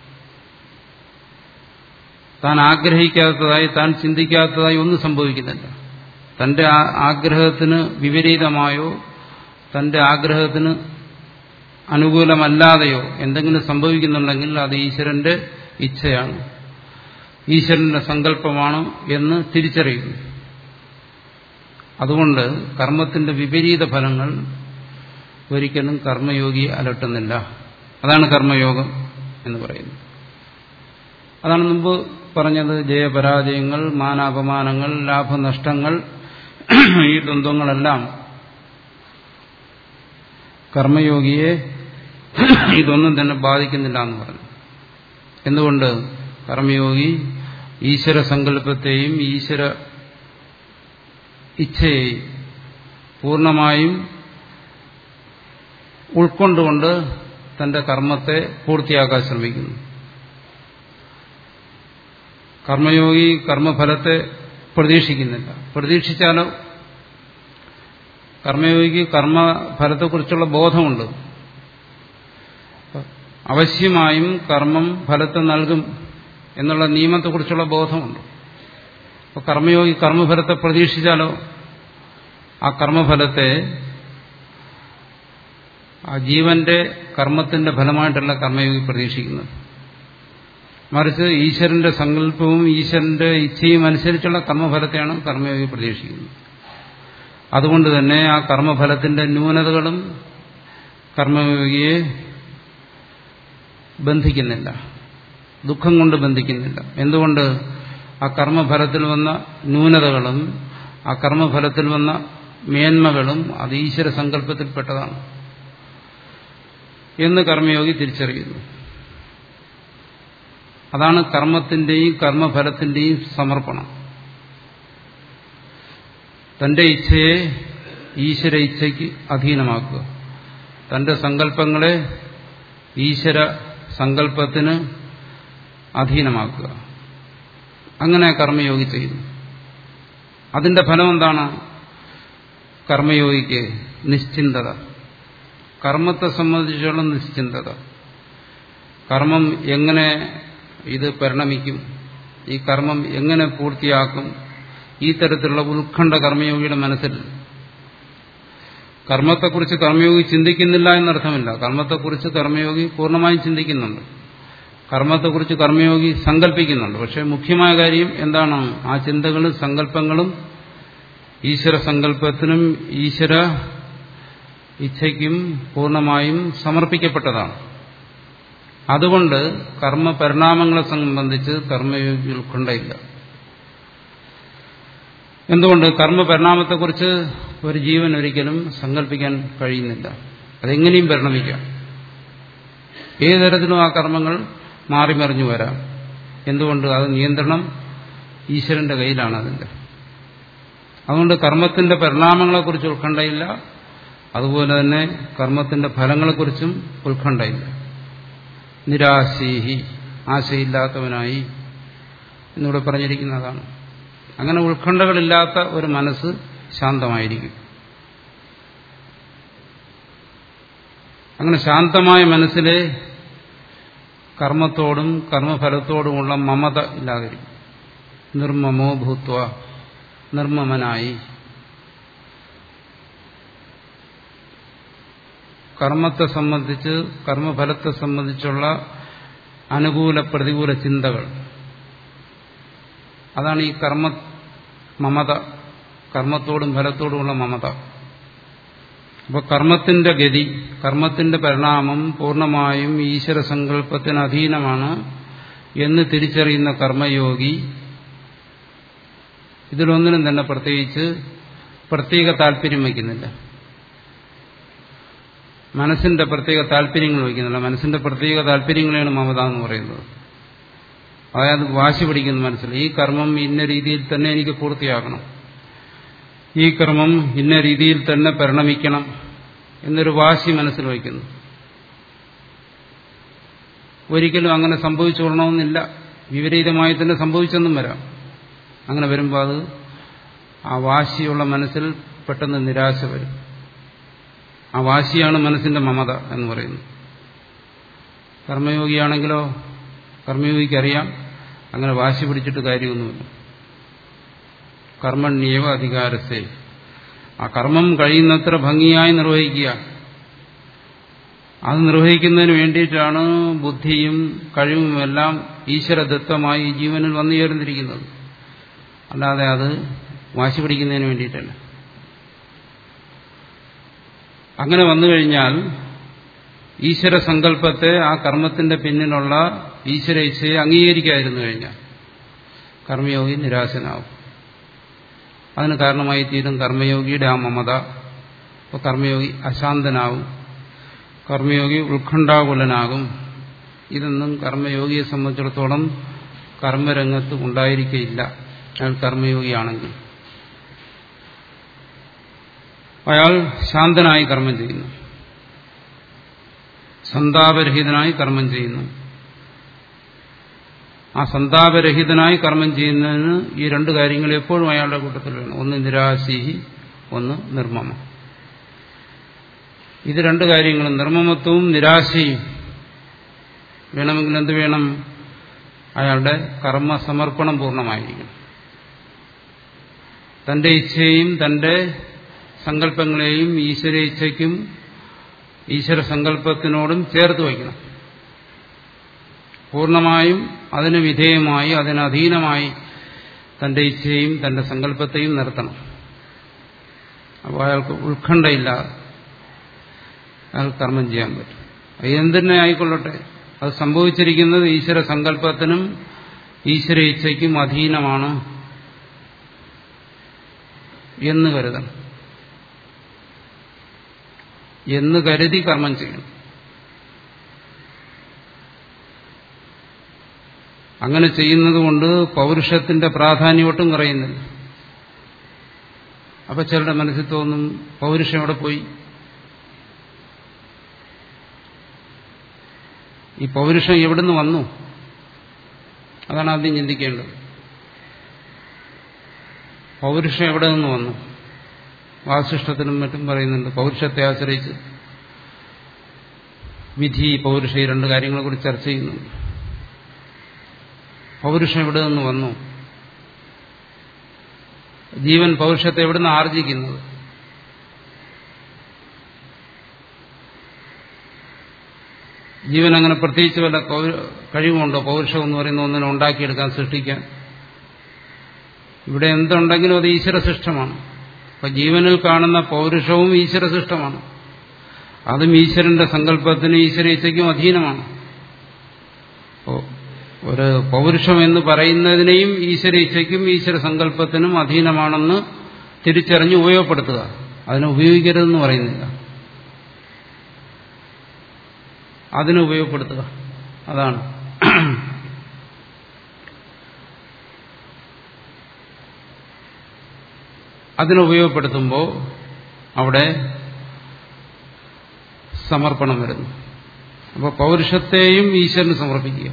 താൻ ആഗ്രഹിക്കാത്തതായി താൻ ചിന്തിക്കാത്തതായി ഒന്നും സംഭവിക്കുന്നില്ല തന്റെ ആഗ്രഹത്തിന് വിപരീതമായോ തന്റെ ആഗ്രഹത്തിന് അനുകൂലമല്ലാതെയോ എന്തെങ്കിലും സംഭവിക്കുന്നുണ്ടെങ്കിൽ അത് ഈശ്വരന്റെ ഇച്ഛയാണ് ഈശ്വരന്റെ സങ്കല്പമാണ് എന്ന് തിരിച്ചറിയുന്നു അതുകൊണ്ട് കർമ്മത്തിന്റെ വിപരീത ഫലങ്ങൾ ഒരിക്കലും കർമ്മയോഗിയെ അലട്ടുന്നില്ല അതാണ് കർമ്മയോഗം എന്ന് പറയുന്നത് അതാണ് മുമ്പ് പറഞ്ഞത് ജയപരാജയങ്ങൾ മാനാപമാനങ്ങൾ ലാഭനഷ്ടങ്ങൾ ഈ ദ്വന്ദ്ങ്ങളെല്ലാം കർമ്മയോഗിയെ ഇതൊന്നും തന്നെ ബാധിക്കുന്നില്ല എന്ന് പറഞ്ഞു എന്തുകൊണ്ട് കർമ്മയോഗി ഈശ്വര സങ്കല്പത്തെയും ഈശ്വര ഇച്ഛയെയും പൂർണ്ണമായും ഉൾക്കൊണ്ടുകൊണ്ട് തന്റെ കർമ്മത്തെ പൂർത്തിയാക്കാൻ ശ്രമിക്കുന്നു കർമ്മയോഗി കർമ്മഫലത്തെ പ്രതീക്ഷിക്കുന്നില്ല പ്രതീക്ഷിച്ചാലോ കർമ്മയോഗിക്ക് കർമ്മഫലത്തെക്കുറിച്ചുള്ള ബോധമുണ്ട് അവശ്യമായും കർമ്മം ഫലത്തെ നൽകും എന്നുള്ള നിയമത്തെക്കുറിച്ചുള്ള ബോധമുണ്ട് അപ്പോൾ കർമ്മയോഗി കർമ്മഫലത്തെ പ്രതീക്ഷിച്ചാലോ ആ കർമ്മഫലത്തെ ആ ജീവന്റെ കർമ്മത്തിന്റെ ഫലമായിട്ടല്ല കർമ്മയോഗി പ്രതീക്ഷിക്കുന്നത് മറിച്ച് ഈശ്വരന്റെ സങ്കല്പവും ഈശ്വരന്റെ ഇച്ഛയും അനുസരിച്ചുള്ള കർമ്മഫലത്തെയാണ് കർമ്മയോഗി പ്രതീക്ഷിക്കുന്നത് അതുകൊണ്ട് തന്നെ ആ കർമ്മഫലത്തിന്റെ ന്യൂനതകളും കർമ്മയോഗിയെ ബന്ധിക്കുന്നില്ല ദുഃഖം കൊണ്ട് ബന്ധിക്കുന്നില്ല എന്തുകൊണ്ട് ആ കർമ്മഫലത്തിൽ വന്ന ന്യൂനതകളും ആ കർമ്മഫലത്തിൽ വന്ന മേന്മകളും അത് ഈശ്വര സങ്കല്പത്തിൽപ്പെട്ടതാണ് എന്ന് കർമ്മയോഗി തിരിച്ചറിയുന്നു അതാണ് കർമ്മത്തിന്റെയും കർമ്മഫലത്തിന്റെയും സമർപ്പണം തന്റെ ഇച്ഛയെ ഈശ്വര ഇച്ഛയ്ക്ക് അധീനമാക്കുക തന്റെ സങ്കല്പങ്ങളെ ഈശ്വര സങ്കല്പത്തിന് അധീനമാക്കുക അങ്ങനെ കർമ്മയോഗി ചെയ്യുന്നു അതിന്റെ ഫലം എന്താണ് കർമ്മയോഗിക്ക് നിശ്ചിന്തത കർമ്മത്തെ സംബന്ധിച്ചുള്ള നിശ്ചിന്തത കർമ്മം എങ്ങനെ ഇത് പരിണമിക്കും ഈ കർമ്മം എങ്ങനെ പൂർത്തിയാക്കും ഈ തരത്തിലുള്ള ഉത്കണ്ഠ കർമ്മയോഗിയുടെ മനസ്സിൽ കർമ്മത്തെക്കുറിച്ച് കർമ്മയോഗി ചിന്തിക്കുന്നില്ല എന്നർത്ഥമില്ല കർമ്മത്തെക്കുറിച്ച് കർമ്മയോഗി പൂർണ്ണമായും ചിന്തിക്കുന്നുണ്ട് കർമ്മത്തെക്കുറിച്ച് കർമ്മയോഗി സങ്കല്പിക്കുന്നുണ്ട് പക്ഷെ മുഖ്യമായ കാര്യം എന്താണ് ആ ചിന്തകളും സങ്കല്പങ്ങളും ഈശ്വര സങ്കല്പത്തിനും ഈശ്വര ഇച്ഛയ്ക്കും പൂർണ്ണമായും സമർപ്പിക്കപ്പെട്ടതാണ് അതുകൊണ്ട് കർമ്മ പരിണാമങ്ങളെ സംബന്ധിച്ച് കർമ്മയോഗി ഉൾക്കൊണ്ടയില്ല എന്തുകൊണ്ട് കർമ്മ പരിണാമത്തെക്കുറിച്ച് ഒരു ജീവൻ ഒരിക്കലും സങ്കല്പിക്കാൻ കഴിയുന്നില്ല അതെങ്ങനെയും പരിണമിക്കാം ഏത് തരത്തിലും ആ കർമ്മങ്ങൾ മാറിമറിഞ്ഞു വരാം എന്തുകൊണ്ട് അത് നിയന്ത്രണം ഈശ്വരന്റെ കയ്യിലാണ് അതിന്റെ അതുകൊണ്ട് കർമ്മത്തിന്റെ പരിണാമങ്ങളെക്കുറിച്ച് ഉത്കണ്ഠയില്ല അതുപോലെ തന്നെ കർമ്മത്തിന്റെ ഫലങ്ങളെക്കുറിച്ചും ഉത്കണ്ഠയില്ല നിരാശീഹി ആശയില്ലാത്തവനായി എന്നിവിടെ പറഞ്ഞിരിക്കുന്നതാണ് അങ്ങനെ ഉത്കണ്ഠകളില്ലാത്ത ഒരു മനസ്സ് ശാന്തമായിരിക്കും അങ്ങനെ ശാന്തമായ മനസ്സിലെ കർമ്മത്തോടും കർമ്മഫലത്തോടുമുള്ള മമത ഇല്ലാതിരിക്കും നിർമ്മമോ ഭൂത്വ നിർമ്മമനായി കർമ്മത്തെ സംബന്ധിച്ച് കർമ്മഫലത്തെ സംബന്ധിച്ചുള്ള അനുകൂല പ്രതികൂല ചിന്തകൾ അതാണ് ഈ കർമ്മ മമത കർമ്മത്തോടും ഫലത്തോടുമുള്ള മമത അപ്പോൾ കർമ്മത്തിന്റെ ഗതി കർമ്മത്തിന്റെ പരിണാമം പൂർണ്ണമായും ഈശ്വര സങ്കല്പത്തിന് അധീനമാണ് എന്ന് തിരിച്ചറിയുന്ന കർമ്മയോഗി ഇതിലൊന്നിനും തന്നെ പ്രത്യേകിച്ച് പ്രത്യേക താല്പര്യം വയ്ക്കുന്നില്ല മനസ്സിന്റെ പ്രത്യേക താല്പര്യങ്ങൾ വയ്ക്കുന്നില്ല മനസ്സിന്റെ പ്രത്യേക താല്പര്യങ്ങളെയാണ് മമത എന്ന് പറയുന്നത് അതായത് വാശി പിടിക്കുന്ന മനസ്സിൽ ഈ കർമ്മം ഇന്ന രീതിയിൽ തന്നെ എനിക്ക് പൂർത്തിയാക്കണം ഈ കർമ്മം ഇന്ന രീതിയിൽ തന്നെ പരിണമിക്കണം എന്നൊരു വാശി മനസ്സിൽ വയ്ക്കുന്നു ഒരിക്കലും അങ്ങനെ സംഭവിച്ചു കൊള്ളണമെന്നില്ല വിപരീതമായി തന്നെ സംഭവിച്ചെന്നും വരാം അങ്ങനെ വരുമ്പോൾ അത് ആ വാശിയുള്ള മനസ്സിൽ പെട്ടെന്ന് നിരാശ വരും ആ വാശിയാണ് മനസ്സിന്റെ മമത എന്ന് പറയുന്നത് കർമ്മയോഗിയാണെങ്കിലോ കർമ്മയോഗിക്കറിയാം അങ്ങനെ വാശി പിടിച്ചിട്ട് കാര്യമൊന്നുമില്ല കർമ്മണ്യവ അധികാരത്തെ ആ കർമ്മം കഴിയുന്നത്ര ഭംഗിയായി നിർവഹിക്കുക അത് നിർവഹിക്കുന്നതിന് വേണ്ടിയിട്ടാണ് ബുദ്ധിയും കഴിവുമെല്ലാം ഈശ്വരദത്തമായി ഈ ജീവനിൽ വന്നു ചേർന്നിരിക്കുന്നത് അല്ലാതെ അത് വാശി പിടിക്കുന്നതിന് വേണ്ടിയിട്ടല്ല അങ്ങനെ വന്നു കഴിഞ്ഞാൽ ഈശ്വര സങ്കല്പത്തെ ആ കർമ്മത്തിന്റെ പിന്നിലുള്ള ഈശ്വര ഇച്ഛയെ അംഗീകരിക്കാതിരുന്നു കഴിഞ്ഞാൽ കർമ്മയോഗി നിരാശനാവും അതിന് കാരണമായി തീരും കർമ്മയോഗിയുടെ ആ മമത അപ്പോൾ കർമ്മയോഗി അശാന്തനാവും കർമ്മയോഗി ഉത്കണ്ഠാകുലനാകും ഇതൊന്നും കർമ്മയോഗിയെ സംബന്ധിച്ചിടത്തോളം കർമ്മരംഗത്ത് ഉണ്ടായിരിക്കയില്ല അയാൾ കർമ്മയോഗിയാണെങ്കിൽ അയാൾ ശാന്തനായി കർമ്മം ചെയ്യുന്നു സന്താപരഹിതനായി കർമ്മം ചെയ്യുന്നു ആ സന്താപരഹിതനായി കർമ്മം ചെയ്യുന്നതിന് ഈ രണ്ട് കാര്യങ്ങൾ എപ്പോഴും അയാളുടെ കൂട്ടത്തിൽ വേണം ഒന്ന് നിരാശീഹി ഒന്ന് നിർമ്മമം ഇത് രണ്ട് കാര്യങ്ങളും നിർമ്മമത്വവും നിരാശയും വേണമെങ്കിൽ എന്ത് വേണം അയാളുടെ കർമ്മസമർപ്പണം പൂർണ്ണമായിരിക്കണം തന്റെ ഇച്ഛയെയും തന്റെ സങ്കല്പങ്ങളെയും ഈശ്വര ഇച്ഛയ്ക്കും ഈശ്വര സങ്കല്പത്തിനോടും ചേർത്ത് വയ്ക്കണം പൂർണ്ണമായും അതിന് വിധേയമായി അതിനധീനമായി തന്റെ ഇച്ഛയും തന്റെ സങ്കല്പത്തെയും നിർത്തണം അപ്പോൾ അയാൾക്ക് ഉത്കണ്ഠയില്ലാതെ അയാൾ കർമ്മം ചെയ്യാൻ പറ്റും അത് എന്തിനെ ആയിക്കൊള്ളട്ടെ അത് സംഭവിച്ചിരിക്കുന്നത് ഈശ്വര സങ്കല്പത്തിനും ഈശ്വര ഇച്ഛയ്ക്കും അധീനമാണ് എന്ന് കരുതണം എന്ന് കരുതി കർമ്മം ചെയ്യണം അങ്ങനെ ചെയ്യുന്നത് കൊണ്ട് പൗരുഷത്തിന്റെ പ്രാധാന്യം ഒട്ടും കുറയുന്നില്ല അപ്പൊ ചിലരുടെ മനസ്സിൽ തോന്നും പൗരുഷം എവിടെ പോയി ഈ പൗരുഷം എവിടുന്ന് വന്നു അതാണ് ആദ്യം ചിന്തിക്കേണ്ടത് പൗരുഷം എവിടെ നിന്ന് വന്നു വാസിഷ്ഠത്തിനും മറ്റും പറയുന്നുണ്ട് പൗരുഷത്തെ ആശ്രയിച്ച് വിധി പൗരുഷ ഈ രണ്ട് കാര്യങ്ങളെ കുറിച്ച് ചർച്ച ചെയ്യുന്നുണ്ട് പൗരുഷം എവിടെ നിന്ന് വന്നു ജീവൻ പൗരുഷത്തെ എവിടുന്ന് ആർജിക്കുന്നത് ജീവൻ അങ്ങനെ പ്രത്യേകിച്ച് വല്ല കഴിവുണ്ടോ പൗരുഷം എന്ന് പറയുന്ന ഒന്നിനെ ഉണ്ടാക്കിയെടുക്കാൻ സൃഷ്ടിക്കാൻ ഇവിടെ എന്തുണ്ടെങ്കിലും അത് ഈശ്വരസൃഷ്ടമാണ് അപ്പൊ ജീവനിൽ കാണുന്ന പൗരുഷവും ഈശ്വരസൃഷ്ടമാണ് അതും ഈശ്വരന്റെ സങ്കല്പത്തിനും ഈശ്വരേച്ഛയ്ക്കും അധീനമാണ് ഒരു പൗരുഷം എന്ന് പറയുന്നതിനെയും ഈശ്വരേച്ഛയ്ക്കും ഈശ്വര സങ്കല്പത്തിനും അധീനമാണെന്ന് തിരിച്ചറിഞ്ഞ് ഉപയോഗപ്പെടുത്തുക അതിനെ ഉപയോഗിക്കരുതെന്ന് പറയുന്നില്ല അതിനെ ഉപയോഗപ്പെടുത്തുക അതാണ് അതിനെ ഉപയോഗപ്പെടുത്തുമ്പോൾ അവിടെ സമർപ്പണം വരുന്നു അപ്പോൾ പൗരുഷത്തെയും ഈശ്വരന് സമർപ്പിക്കുക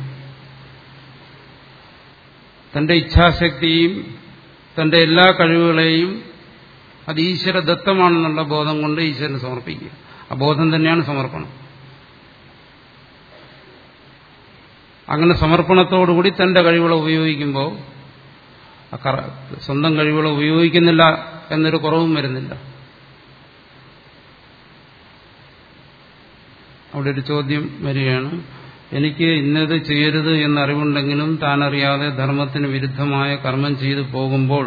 തന്റെ ഇച്ഛാശക്തിയും തന്റെ എല്ലാ കഴിവുകളെയും അത് ഈശ്വര ദത്തമാണെന്നുള്ള ബോധം കൊണ്ട് ഈശ്വരന് സമർപ്പിക്കുക ആ ബോധം തന്നെയാണ് സമർപ്പണം അങ്ങനെ സമർപ്പണത്തോടുകൂടി തന്റെ കഴിവുകളെ ഉപയോഗിക്കുമ്പോൾ സ്വന്തം കഴിവുകളെ ഉപയോഗിക്കുന്നില്ല എന്നൊരു കുറവും വരുന്നില്ല അവിടെ ഒരു ചോദ്യം വരികയാണ് എനിക്ക് ഇന്നത് ചെയ്യരുത് എന്നറിവുണ്ടെങ്കിലും താനറിയാതെ ധർമ്മത്തിന് വിരുദ്ധമായ കർമ്മം ചെയ്തു പോകുമ്പോൾ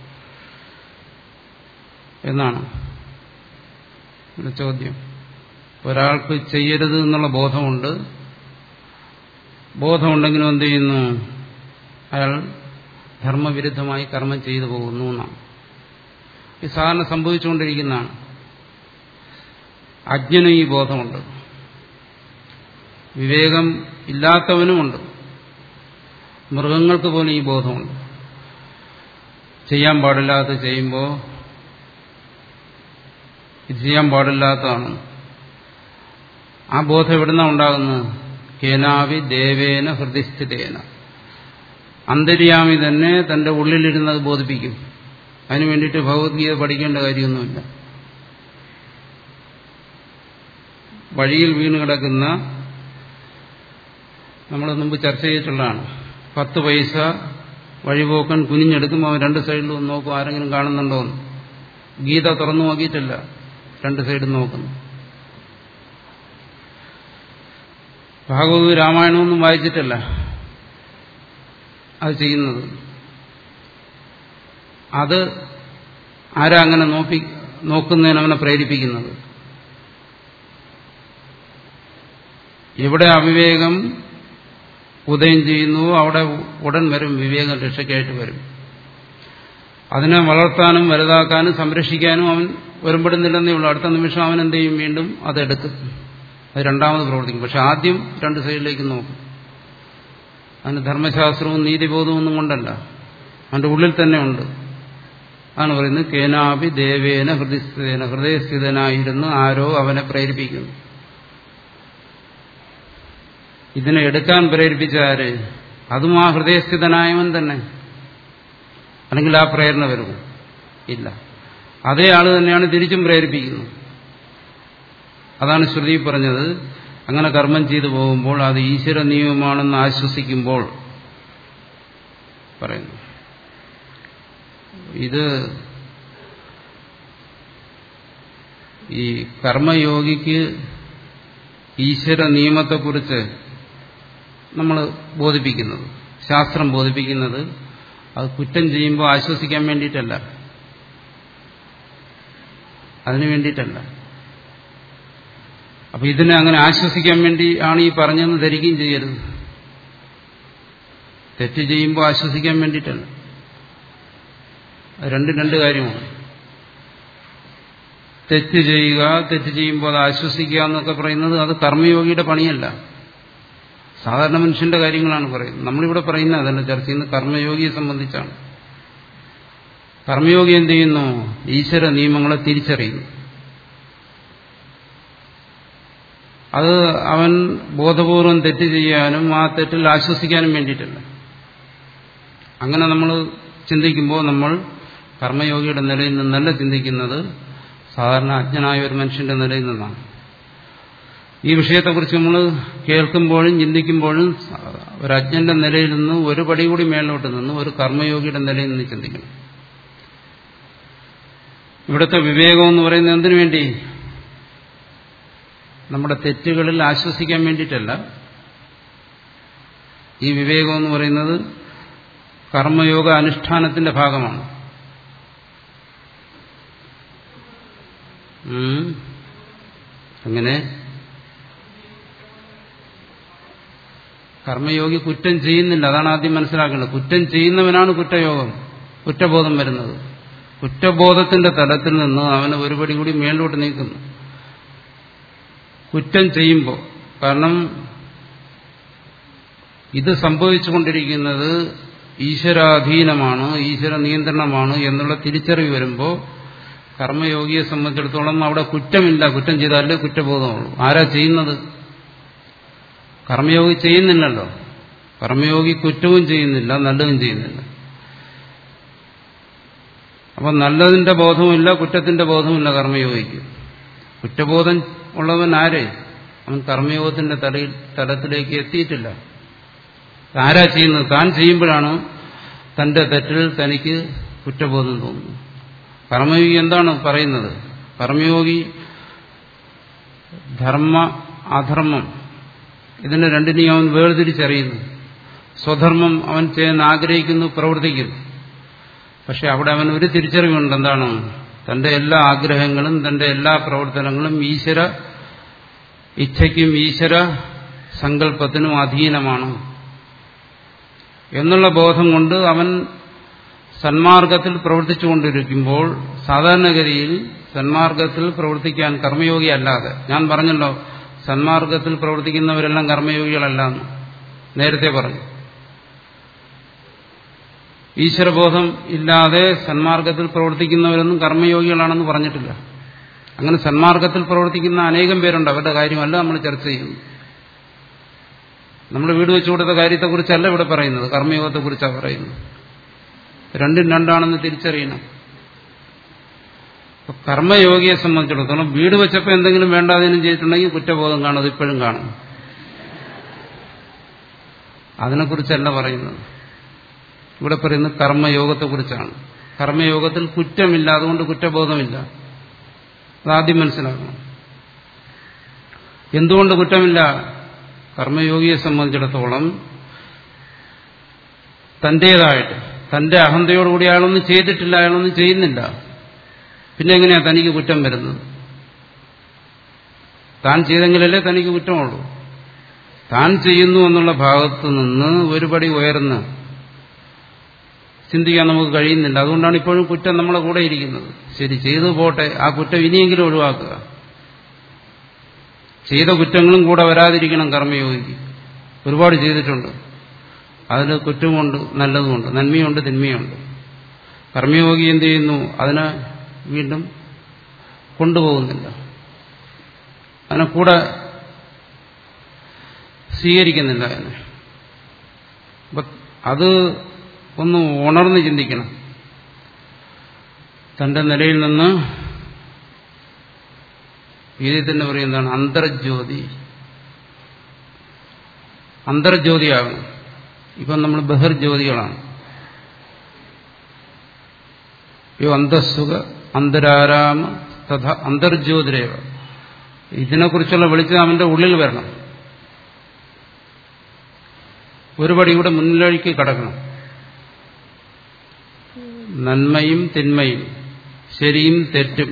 എന്നാണ് ചോദ്യം ഒരാൾക്ക് ചെയ്യരുത് എന്നുള്ള ബോധമുണ്ട് ബോധമുണ്ടെങ്കിലും എന്ത് ചെയ്യുന്നു അയാൾ ധർമ്മവിരുദ്ധമായി കർമ്മം ചെയ്തു പോകുന്നു എന്നാണ് ഇത് സാധാരണ സംഭവിച്ചുകൊണ്ടിരിക്കുന്നതാണ് അജ്ഞനും ഈ ബോധമുണ്ട് വിവേകം ഇല്ലാത്തവനുമുണ്ട് മൃഗങ്ങൾക്ക് പോലും ഈ ബോധമുണ്ട് ചെയ്യാൻ പാടില്ലാത്ത ചെയ്യുമ്പോൾ ഇത് ചെയ്യാൻ പാടില്ലാത്തതാണ് ആ ബോധം എവിടുന്ന ഉണ്ടാകുന്നത് കേനാവി ദേവേന ഹൃദയസ്ഥിതേന അന്തര്യാമി തന്നെ തന്റെ ഉള്ളിലിരുന്നത് ബോധിപ്പിക്കും അതിനു വേണ്ടിയിട്ട് ഭഗവത്ഗീത പഠിക്കേണ്ട കാര്യമൊന്നുമില്ല വഴിയിൽ വീണ് കിടക്കുന്ന നമ്മൾ മുമ്പ് ചർച്ച ചെയ്തിട്ടുള്ളതാണ് പത്ത് പൈസ വഴിപോക്കൻ കുനിഞ്ഞെടുക്കുമ്പോൾ അവൻ രണ്ട് സൈഡിലും നോക്കും ആരെങ്കിലും കാണുന്നുണ്ടോ എന്ന് ഗീത തുറന്നു നോക്കിയിട്ടില്ല രണ്ട് സൈഡും നോക്കുന്നു ഭാഗവത രാമായണമൊന്നും വായിച്ചിട്ടല്ല അത് ചെയ്യുന്നത് അത് ആരാ അങ്ങനെ നോക്കി നോക്കുന്നതിന് അവനെ പ്രേരിപ്പിക്കുന്നത് എവിടെ അവിവേകം ഉദയം ചെയ്യുന്നു അവിടെ ഉടൻ വരും വിവേകം രക്ഷയ്ക്കായിട്ട് വരും അതിനെ വളർത്താനും വലുതാക്കാനും സംരക്ഷിക്കാനും അവൻ വരുമ്പോഴുന്നില്ലെന്നേ ഉള്ളൂ അടുത്ത നിമിഷം അവൻ എന്ത് ചെയ്യും വീണ്ടും അതെടുക്കും അത് രണ്ടാമത് പ്രവർത്തിക്കും പക്ഷെ ആദ്യം രണ്ട് സൈഡിലേക്ക് നോക്കും അതിന് ധർമ്മശാസ്ത്രവും നീതിബോധവും ഒന്നും കൊണ്ടല്ല അവന്റെ ഉള്ളിൽ തന്നെ ഉണ്ട് അതാണ് പറയുന്നത് കേനാപി ദേവേന ഹൃദയസ്ഥിതേന ഹൃദയസ്ഥിതനായിരുന്നു ആരോ അവനെ പ്രേരിപ്പിക്കുന്നു ഇതിനെ എടുക്കാൻ പ്രേരിപ്പിച്ച ആര് അതും ആ ഹൃദയസ്ഥിതനായവൻ തന്നെ അല്ലെങ്കിൽ ആ പ്രേരണ വരുമോ ഇല്ല അതേ ആള് തന്നെയാണ് തിരിച്ചും പ്രേരിപ്പിക്കുന്നത് അതാണ് ശ്രുതി പറഞ്ഞത് അങ്ങനെ കർമ്മം ചെയ്തു പോകുമ്പോൾ അത് ഈശ്വര നിയമമാണെന്ന് ആശ്വസിക്കുമ്പോൾ പറയുന്നു ഇത് ഈ കർമ്മയോഗിക്ക് ഈശ്വര നിയമത്തെക്കുറിച്ച് നമ്മൾ ബോധിപ്പിക്കുന്നത് ശാസ്ത്രം ബോധിപ്പിക്കുന്നത് അത് കുറ്റം ചെയ്യുമ്പോൾ ആശ്വസിക്കാൻ വേണ്ടിയിട്ടല്ല അതിനു വേണ്ടിയിട്ടല്ല അപ്പൊ ഇതിനെ അങ്ങനെ ആശ്വസിക്കാൻ വേണ്ടി ആണ് ഈ പറഞ്ഞതെന്ന് ധരിക്കുകയും ചെയ്യരുത് തെറ്റ് ചെയ്യുമ്പോൾ ആശ്വസിക്കാൻ വേണ്ടിയിട്ടല്ല രണ്ട് രണ്ട് കാര്യമാണ് തെറ്റ് ചെയ്യുക തെറ്റ് ചെയ്യുമ്പോൾ അത് ആശ്വസിക്കുക എന്നൊക്കെ പറയുന്നത് അത് കർമ്മയോഗിയുടെ പണിയല്ല സാധാരണ മനുഷ്യന്റെ കാര്യങ്ങളാണ് പറയുന്നത് നമ്മളിവിടെ പറയുന്നത് അതല്ല ചർച്ച ചെയ്യുന്നത് കർമ്മയോഗിയെ സംബന്ധിച്ചാണ് കർമ്മയോഗി എന്ത് ചെയ്യുന്നു ഈശ്വര നിയമങ്ങളെ തിരിച്ചറിയുന്നു അത് അവൻ ബോധപൂർവം തെറ്റ് ചെയ്യാനും ആ തെറ്റിൽ ആശ്വസിക്കാനും വേണ്ടിയിട്ടല്ല അങ്ങനെ നമ്മൾ ചിന്തിക്കുമ്പോൾ നമ്മൾ കർമ്മയോഗിയുടെ നിലയിൽ നിന്നല്ല ചിന്തിക്കുന്നത് സാധാരണ അജ്ഞനായ ഒരു മനുഷ്യന്റെ നിലയിൽ നിന്നാണ് ഈ വിഷയത്തെക്കുറിച്ച് നമ്മൾ കേൾക്കുമ്പോഴും ചിന്തിക്കുമ്പോഴും ഒരു അജ്ഞന്റെ നിലയിൽ നിന്ന് ഒരു പടി കൂടി മേലോട്ട് നിന്ന് ഒരു കർമ്മയോഗിയുടെ നിലയിൽ നിന്ന് ചിന്തിക്കണം ഇവിടുത്തെ വിവേകം എന്ന് പറയുന്നത് എന്തിനു വേണ്ടി നമ്മുടെ തെറ്റുകളിൽ ആശ്വസിക്കാൻ വേണ്ടിയിട്ടല്ല ഈ വിവേകം എന്ന് പറയുന്നത് കർമ്മയോഗ അനുഷ്ഠാനത്തിന്റെ ഭാഗമാണ് അങ്ങനെ കർമ്മയോഗി കുറ്റം ചെയ്യുന്നില്ല അതാണ് ആദ്യം മനസ്സിലാക്കേണ്ടത് കുറ്റം ചെയ്യുന്നവനാണ് കുറ്റയോഗം കുറ്റബോധം വരുന്നത് കുറ്റബോധത്തിന്റെ തലത്തിൽ നിന്ന് അവന് ഒരുപടി കൂടി മേലോട്ട് നീക്കുന്നു കുറ്റം ചെയ്യുമ്പോൾ കാരണം ഇത് സംഭവിച്ചുകൊണ്ടിരിക്കുന്നത് ഈശ്വരാധീനമാണ് ഈശ്വര നിയന്ത്രണമാണ് എന്നുള്ള തിരിച്ചറിവ് വരുമ്പോൾ കർമ്മയോഗിയെ സംബന്ധിച്ചിടത്തോളം അവിടെ കുറ്റമില്ല കുറ്റം ചെയ്താലേ കുറ്റബോധമുള്ളൂ ആരാ ചെയ്യുന്നത് കർമ്മയോഗി ചെയ്യുന്നില്ലല്ലോ കർമ്മയോഗി കുറ്റവും ചെയ്യുന്നില്ല നല്ലതും ചെയ്യുന്നില്ല അപ്പൊ നല്ലതിന്റെ ബോധവുമില്ല കുറ്റത്തിന്റെ ബോധവുമില്ല കർമ്മയോഗിക്ക് കുറ്റബോധം ഉള്ളവൻ ആര് അവൻ കർമ്മയോഗത്തിന്റെ തലയിൽ തലത്തിലേക്ക് എത്തിയിട്ടില്ല ആരാ ചെയ്യുന്നത് താൻ ചെയ്യുമ്പോഴാണ് തന്റെ തെറ്റിൽ തനിക്ക് കുറ്റബോധം തോന്നുന്നത് കർമ്മയോഗി എന്താണ് പറയുന്നത് കർമ്മയോഗി ധർമ്മ അധർമ്മം ഇതിനെ രണ്ടിനെയും അവൻ വേർതിരിച്ചറിയുന്നു സ്വധർമ്മം അവൻ ചെയ്യാൻ ആഗ്രഹിക്കുന്നു പ്രവർത്തിക്കുന്നു പക്ഷെ അവിടെ അവൻ ഒരു തിരിച്ചറിവുണ്ട് എന്താണ് തന്റെ എല്ലാ ആഗ്രഹങ്ങളും തന്റെ എല്ലാ പ്രവർത്തനങ്ങളും ഈശ്വര ഇച്ഛയ്ക്കും ഈശ്വര സങ്കല്പത്തിനും അധീനമാണ് എന്നുള്ള ബോധം കൊണ്ട് അവൻ സന്മാർഗത്തിൽ പ്രവർത്തിച്ചുകൊണ്ടിരിക്കുമ്പോൾ സാധാരണഗതിയിൽ സന്മാർഗത്തിൽ പ്രവർത്തിക്കാൻ കർമ്മയോഗി അല്ലാതെ ഞാൻ പറഞ്ഞല്ലോ സന്മാർഗത്തിൽ പ്രവർത്തിക്കുന്നവരെല്ലാം കർമ്മയോഗികളല്ല നേരത്തെ പറഞ്ഞു ഈശ്വരബോധം ഇല്ലാതെ സന്മാർഗത്തിൽ പ്രവർത്തിക്കുന്നവരൊന്നും കർമ്മയോഗികളാണെന്ന് പറഞ്ഞിട്ടില്ല അങ്ങനെ സന്മാർഗത്തിൽ പ്രവർത്തിക്കുന്ന അനേകം പേരുണ്ട് അവരുടെ കാര്യമല്ല നമ്മൾ ചർച്ച ചെയ്യുന്നു നമ്മൾ വീട് വെച്ചു കൊടുത്ത കാര്യത്തെക്കുറിച്ചല്ല ഇവിടെ പറയുന്നത് കർമ്മയോഗത്തെക്കുറിച്ചാണ് പറയുന്നത് രണ്ടും രണ്ടാണെന്ന് തിരിച്ചറിയണം കർമ്മയോഗിയെ സംബന്ധിച്ചിടത്തോളം വീട് വെച്ചപ്പോൾ എന്തെങ്കിലും വേണ്ടാതിനും ചെയ്തിട്ടുണ്ടെങ്കിൽ കുറ്റബോധം കാണും അത് ഇപ്പോഴും കാണും അതിനെക്കുറിച്ചല്ല പറയുന്നത് ഇവിടെ പറയുന്നത് കർമ്മയോഗത്തെക്കുറിച്ചാണ് കർമ്മയോഗത്തിൽ കുറ്റമില്ല അതുകൊണ്ട് കുറ്റബോധമില്ല അതാദ്യം മനസ്സിലാക്കണം എന്തുകൊണ്ട് കുറ്റമില്ല കർമ്മയോഗിയെ സംബന്ധിച്ചിടത്തോളം തന്റേതായിട്ട് തന്റെ അഹന്തയോടുകൂടി അയാളൊന്നും ചെയ്തിട്ടില്ല അയാളൊന്നും ചെയ്യുന്നില്ല പിന്നെ എങ്ങനെയാ തനിക്ക് കുറ്റം വരുന്നത് താൻ ചെയ്തെങ്കിലല്ലേ തനിക്ക് കുറ്റമുള്ളൂ താൻ ചെയ്യുന്നു എന്നുള്ള ഭാഗത്തു നിന്ന് ഒരുപടി ഉയർന്ന് ചിന്തിക്കാൻ നമുക്ക് കഴിയുന്നില്ല അതുകൊണ്ടാണ് ഇപ്പോഴും കുറ്റം നമ്മളെ കൂടെ ഇരിക്കുന്നത് ശരി ചെയ്തു പോട്ടെ ആ കുറ്റം ഇനിയെങ്കിലും ഒഴിവാക്കുക ചെയ്ത കുറ്റങ്ങളും കൂടെ വരാതിരിക്കണം കർമ്മയോഗിക്ക് ഒരുപാട് ചെയ്തിട്ടുണ്ട് അതിൽ കുറ്റമുണ്ട് നല്ലതുമുണ്ട് നന്മയുണ്ട് തിന്മയുണ്ട് കർമ്മയോഗി എന്ത് ചെയ്യുന്നു അതിനെ വീണ്ടും കൊണ്ടുപോകുന്നില്ല അതിനെ കൂടെ സ്വീകരിക്കുന്നില്ല അതിനെ അത് ഒന്ന് ഉണർന്ന് ചിന്തിക്കണം തന്റെ നിലയിൽ നിന്ന് ഇതിൽ തന്നെ പറയുന്നതാണ് അന്തർജ്യോതി അന്തർജ്യോതിയാകണം ഇപ്പം നമ്മൾ ബഹിർജ്യോതികളാണ് യോ അന്തസ്സുഖ അന്തരാരാമ തഥ അന്തർജ്യോതിരേവ ഇതിനെക്കുറിച്ചുള്ള വെളിച്ചം അവന്റെ ഉള്ളിൽ വരണം ഒരുപടി കൂടെ മുന്നിലേക്ക് കടക്കണം നന്മയും തിന്മയും ശരിയും തെറ്റും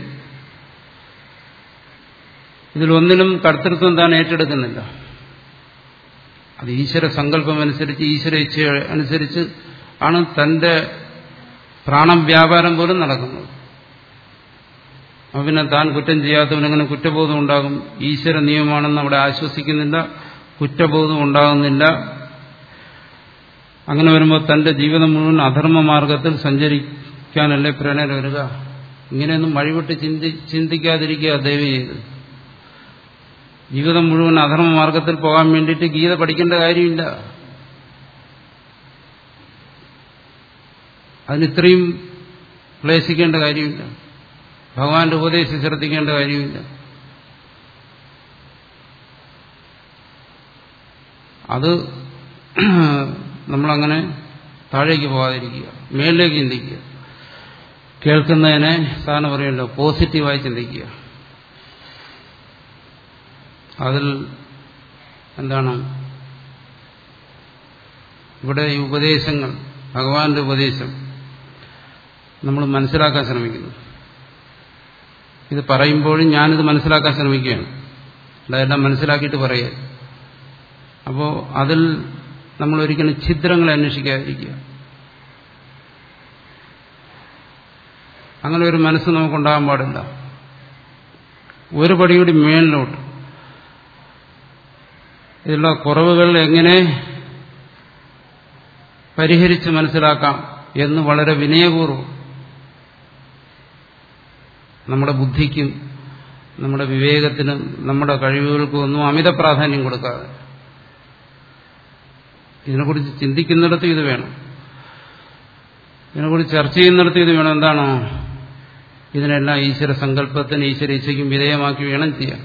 ഇതിലൊന്നിലും കർത്തൃത്വം താൻ ഏറ്റെടുക്കുന്നില്ല അത് ഈശ്വര സങ്കല്പം അനുസരിച്ച് ഈശ്വര ഇച്ഛ അനുസരിച്ച് ആണ് തന്റെ പ്രാണവ്യാപാരം പോലും നടക്കുന്നത് അപ്പം പിന്നെ താൻ കുറ്റം ചെയ്യാത്തവനങ്ങനെ കുറ്റബോധം ഉണ്ടാകും ഈശ്വര നിയമമാണെന്ന് അവിടെ ആശ്വസിക്കുന്നില്ല കുറ്റബോധം ഉണ്ടാകുന്നില്ല അങ്ങനെ വരുമ്പോൾ തന്റെ ജീവിതം മുഴുവൻ അധർമ്മ മാർഗത്തിൽ സഞ്ചരിക്കാനല്ലേ പ്രേരണ വരിക ഇങ്ങനെയൊന്നും വഴിവിട്ട് ചിന്തി ചിന്തിക്കാതിരിക്കുക ദയവ് ചെയ്ത് ജീവിതം മുഴുവൻ അധർമ്മ മാർഗത്തിൽ പോകാൻ വേണ്ടിയിട്ട് ഗീത പഠിക്കേണ്ട കാര്യമില്ല അതിന് ഇത്രയും ക്ലേശിക്കേണ്ട കാര്യമില്ല ഭഗവാന്റെ ഉപദേശം ശ്രദ്ധിക്കേണ്ട കാര്യമില്ല അത് നമ്മളങ്ങനെ താഴേക്ക് പോകാതിരിക്കുക മേളിലേക്ക് ചിന്തിക്കുക കേൾക്കുന്നതിനെ സാധാരണ പറയുമല്ലോ പോസിറ്റീവായി ചിന്തിക്കുക അതിൽ എന്താണ് ഇവിടെ ഈ ഉപദേശങ്ങൾ ഭഗവാന്റെ ഉപദേശം നമ്മൾ മനസ്സിലാക്കാൻ ശ്രമിക്കുന്നു ഇത് പറയുമ്പോഴും ഞാനിത് മനസ്സിലാക്കാൻ ശ്രമിക്കുകയാണ് അതെല്ലാം മനസ്സിലാക്കിയിട്ട് പറയുക അപ്പോൾ അതിൽ നമ്മൾ ഒരിക്കലും ഛിദ്രങ്ങളെ അന്വേഷിക്കാതിരിക്കുക അങ്ങനെ ഒരു മനസ്സ് നമുക്കുണ്ടാകാൻ പാടില്ല ഒരു പടി കൂടി മേളിലോട്ട് ഇതിലുള്ള കുറവുകൾ എങ്ങനെ പരിഹരിച്ച് മനസ്സിലാക്കാം എന്ന് വളരെ വിനയപൂർവ്വം നമ്മുടെ ബുദ്ധിക്കും നമ്മുടെ വിവേകത്തിനും നമ്മുടെ കഴിവുകൾക്കും ഒന്നും അമിത പ്രാധാന്യം കൊടുക്കാതെ ഇതിനെക്കുറിച്ച് ചിന്തിക്കുന്നിടത്ത് ഇത് വേണം ഇതിനെക്കുറിച്ച് ചർച്ച ചെയ്യുന്നിടത്ത് ഇത് വേണം എന്താണോ ഇതിനെല്ലാം ഈശ്വര സങ്കല്പത്തിന് ഈശ്വര ഇച്ഛയ്ക്കും വിധേയമാക്കി വേണം ചെയ്യാൻ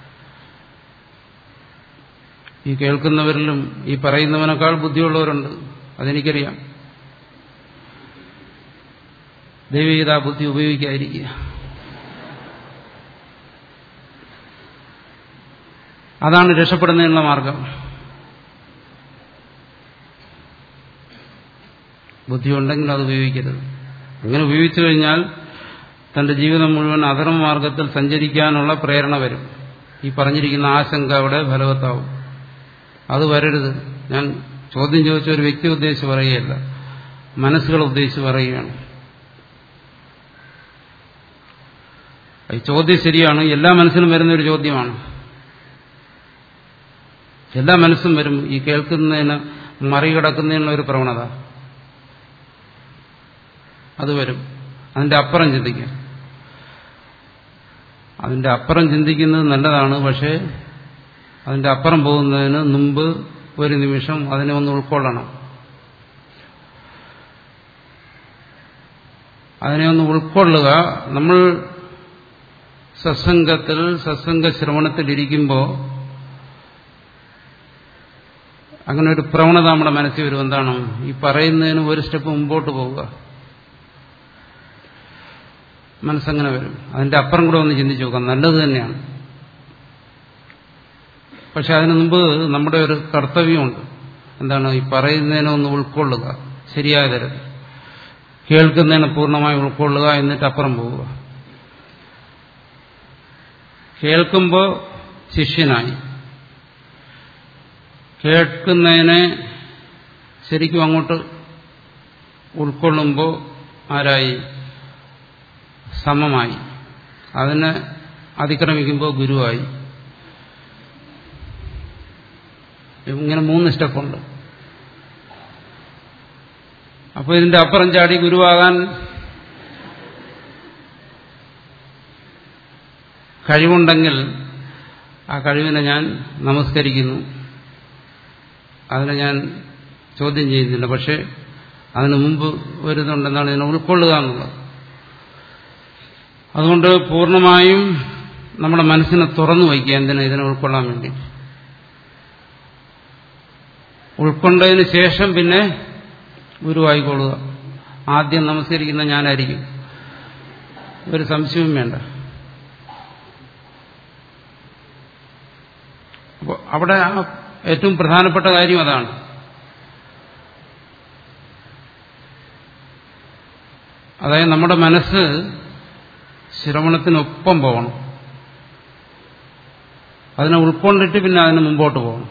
ഈ കേൾക്കുന്നവരിലും ഈ പറയുന്നവനേക്കാൾ ബുദ്ധിയുള്ളവരുണ്ട് അതെനിക്കറിയാം ദൈവീകത ആ ബുദ്ധി ഉപയോഗിക്കാതിരിക്കുക അതാണ് രക്ഷപ്പെടുന്നതിനുള്ള മാർഗം ബുദ്ധി ഉണ്ടെങ്കിൽ അത് ഉപയോഗിക്കരുത് അങ്ങനെ ഉപയോഗിച്ചു കഴിഞ്ഞാൽ തന്റെ ജീവിതം മുഴുവൻ അധർമ്മമാർഗത്തിൽ സഞ്ചരിക്കാനുള്ള പ്രേരണ വരും ഈ പറഞ്ഞിരിക്കുന്ന ആശങ്ക അവിടെ ഫലവത്താവും അത് വരരുത് ഞാൻ ചോദ്യം ചോദിച്ച ഒരു വ്യക്തി ഉദ്ദേശിച്ച് പറയുകയല്ല മനസ്സുകൾ ഉദ്ദേശിച്ച് പറയുകയാണ് ഈ ചോദ്യം ശരിയാണ് എല്ലാ മനസ്സിലും വരുന്ന ഒരു ചോദ്യമാണ് എല്ലാ മനസ്സും വരും ഈ കേൾക്കുന്നതിന് മറികടക്കുന്നതിനുള്ള ഒരു പ്രവണത അത് വരും അതിന്റെ അപ്പുറം ചിന്തിക്കാം അതിന്റെ അപ്പുറം ചിന്തിക്കുന്നത് നല്ലതാണ് പക്ഷേ അതിന്റെ അപ്പുറം പോകുന്നതിന് മുമ്പ് ഒരു നിമിഷം അതിനെ ഒന്ന് ഉൾക്കൊള്ളണം അതിനെ ഒന്ന് ഉൾക്കൊള്ളുക നമ്മൾ സത്സംഗത്തിൽ സത്സംഗ ശ്രവണത്തിലിരിക്കുമ്പോൾ അങ്ങനെ ഒരു പ്രവണത നമ്മുടെ മനസ്സിൽ വരും എന്താണ് ഈ പറയുന്നതിന് ഒരു സ്റ്റെപ്പ് മുമ്പോട്ട് പോവുക മനസ്സങ്ങനെ വരും അതിന്റെ അപ്പുറം കൂടെ ഒന്ന് ചിന്തിച്ചു നോക്കാം നല്ലത് തന്നെയാണ് പക്ഷെ അതിനു മുമ്പ് നമ്മുടെ ഒരു കർത്തവ്യമുണ്ട് എന്താണ് ഈ പറയുന്നതിനെ ഒന്ന് ഉൾക്കൊള്ളുക ശരിയായ തരത്തിൽ കേൾക്കുന്നതിനെ പൂർണ്ണമായി ഉൾക്കൊള്ളുക എന്നിട്ട് അപ്പുറം പോവുക കേൾക്കുമ്പോൾ ശിഷ്യനായി കേൾക്കുന്നതിനെ ശരിക്കും അങ്ങോട്ട് ഉൾക്കൊള്ളുമ്പോൾ ആരായി സമമായി അതിനെ അതിക്രമിക്കുമ്പോൾ ഗുരുവായി ഇങ്ങനെ മൂന്ന് സ്റ്റെപ്പുണ്ട് അപ്പോൾ ഇതിന്റെ അപ്പുറം ചാടി ഗുരുവാകാൻ കഴിവുണ്ടെങ്കിൽ ആ കഴിവിനെ ഞാൻ നമസ്കരിക്കുന്നു അതിനെ ഞാൻ ചോദ്യം ചെയ്യുന്നില്ല പക്ഷെ അതിനു മുമ്പ് വരുന്നുണ്ടെന്നാണ് ഇതിനെ ഉൾക്കൊള്ളുക എന്നുള്ളത് അതുകൊണ്ട് പൂർണ്ണമായും നമ്മുടെ മനസ്സിനെ തുറന്നു വയ്ക്കുക എന്തിനാ ഇതിനെ ഉൾക്കൊള്ളാൻ വേണ്ടി ഉൾക്കൊണ്ടതിന് ശേഷം പിന്നെ ഗുരുവായിക്കൊള്ളുക ആദ്യം നമസ്കരിക്കുന്ന ഞാനായിരിക്കും ഒരു സംശയവും വേണ്ട അപ്പോൾ അവിടെ ഏറ്റവും പ്രധാനപ്പെട്ട കാര്യം അതാണ് അതായത് നമ്മുടെ മനസ്സ് ശ്രവണത്തിനൊപ്പം പോകണം അതിനെ ഉൾക്കൊണ്ടിട്ട് പിന്നെ അതിന് മുമ്പോട്ട് പോകണം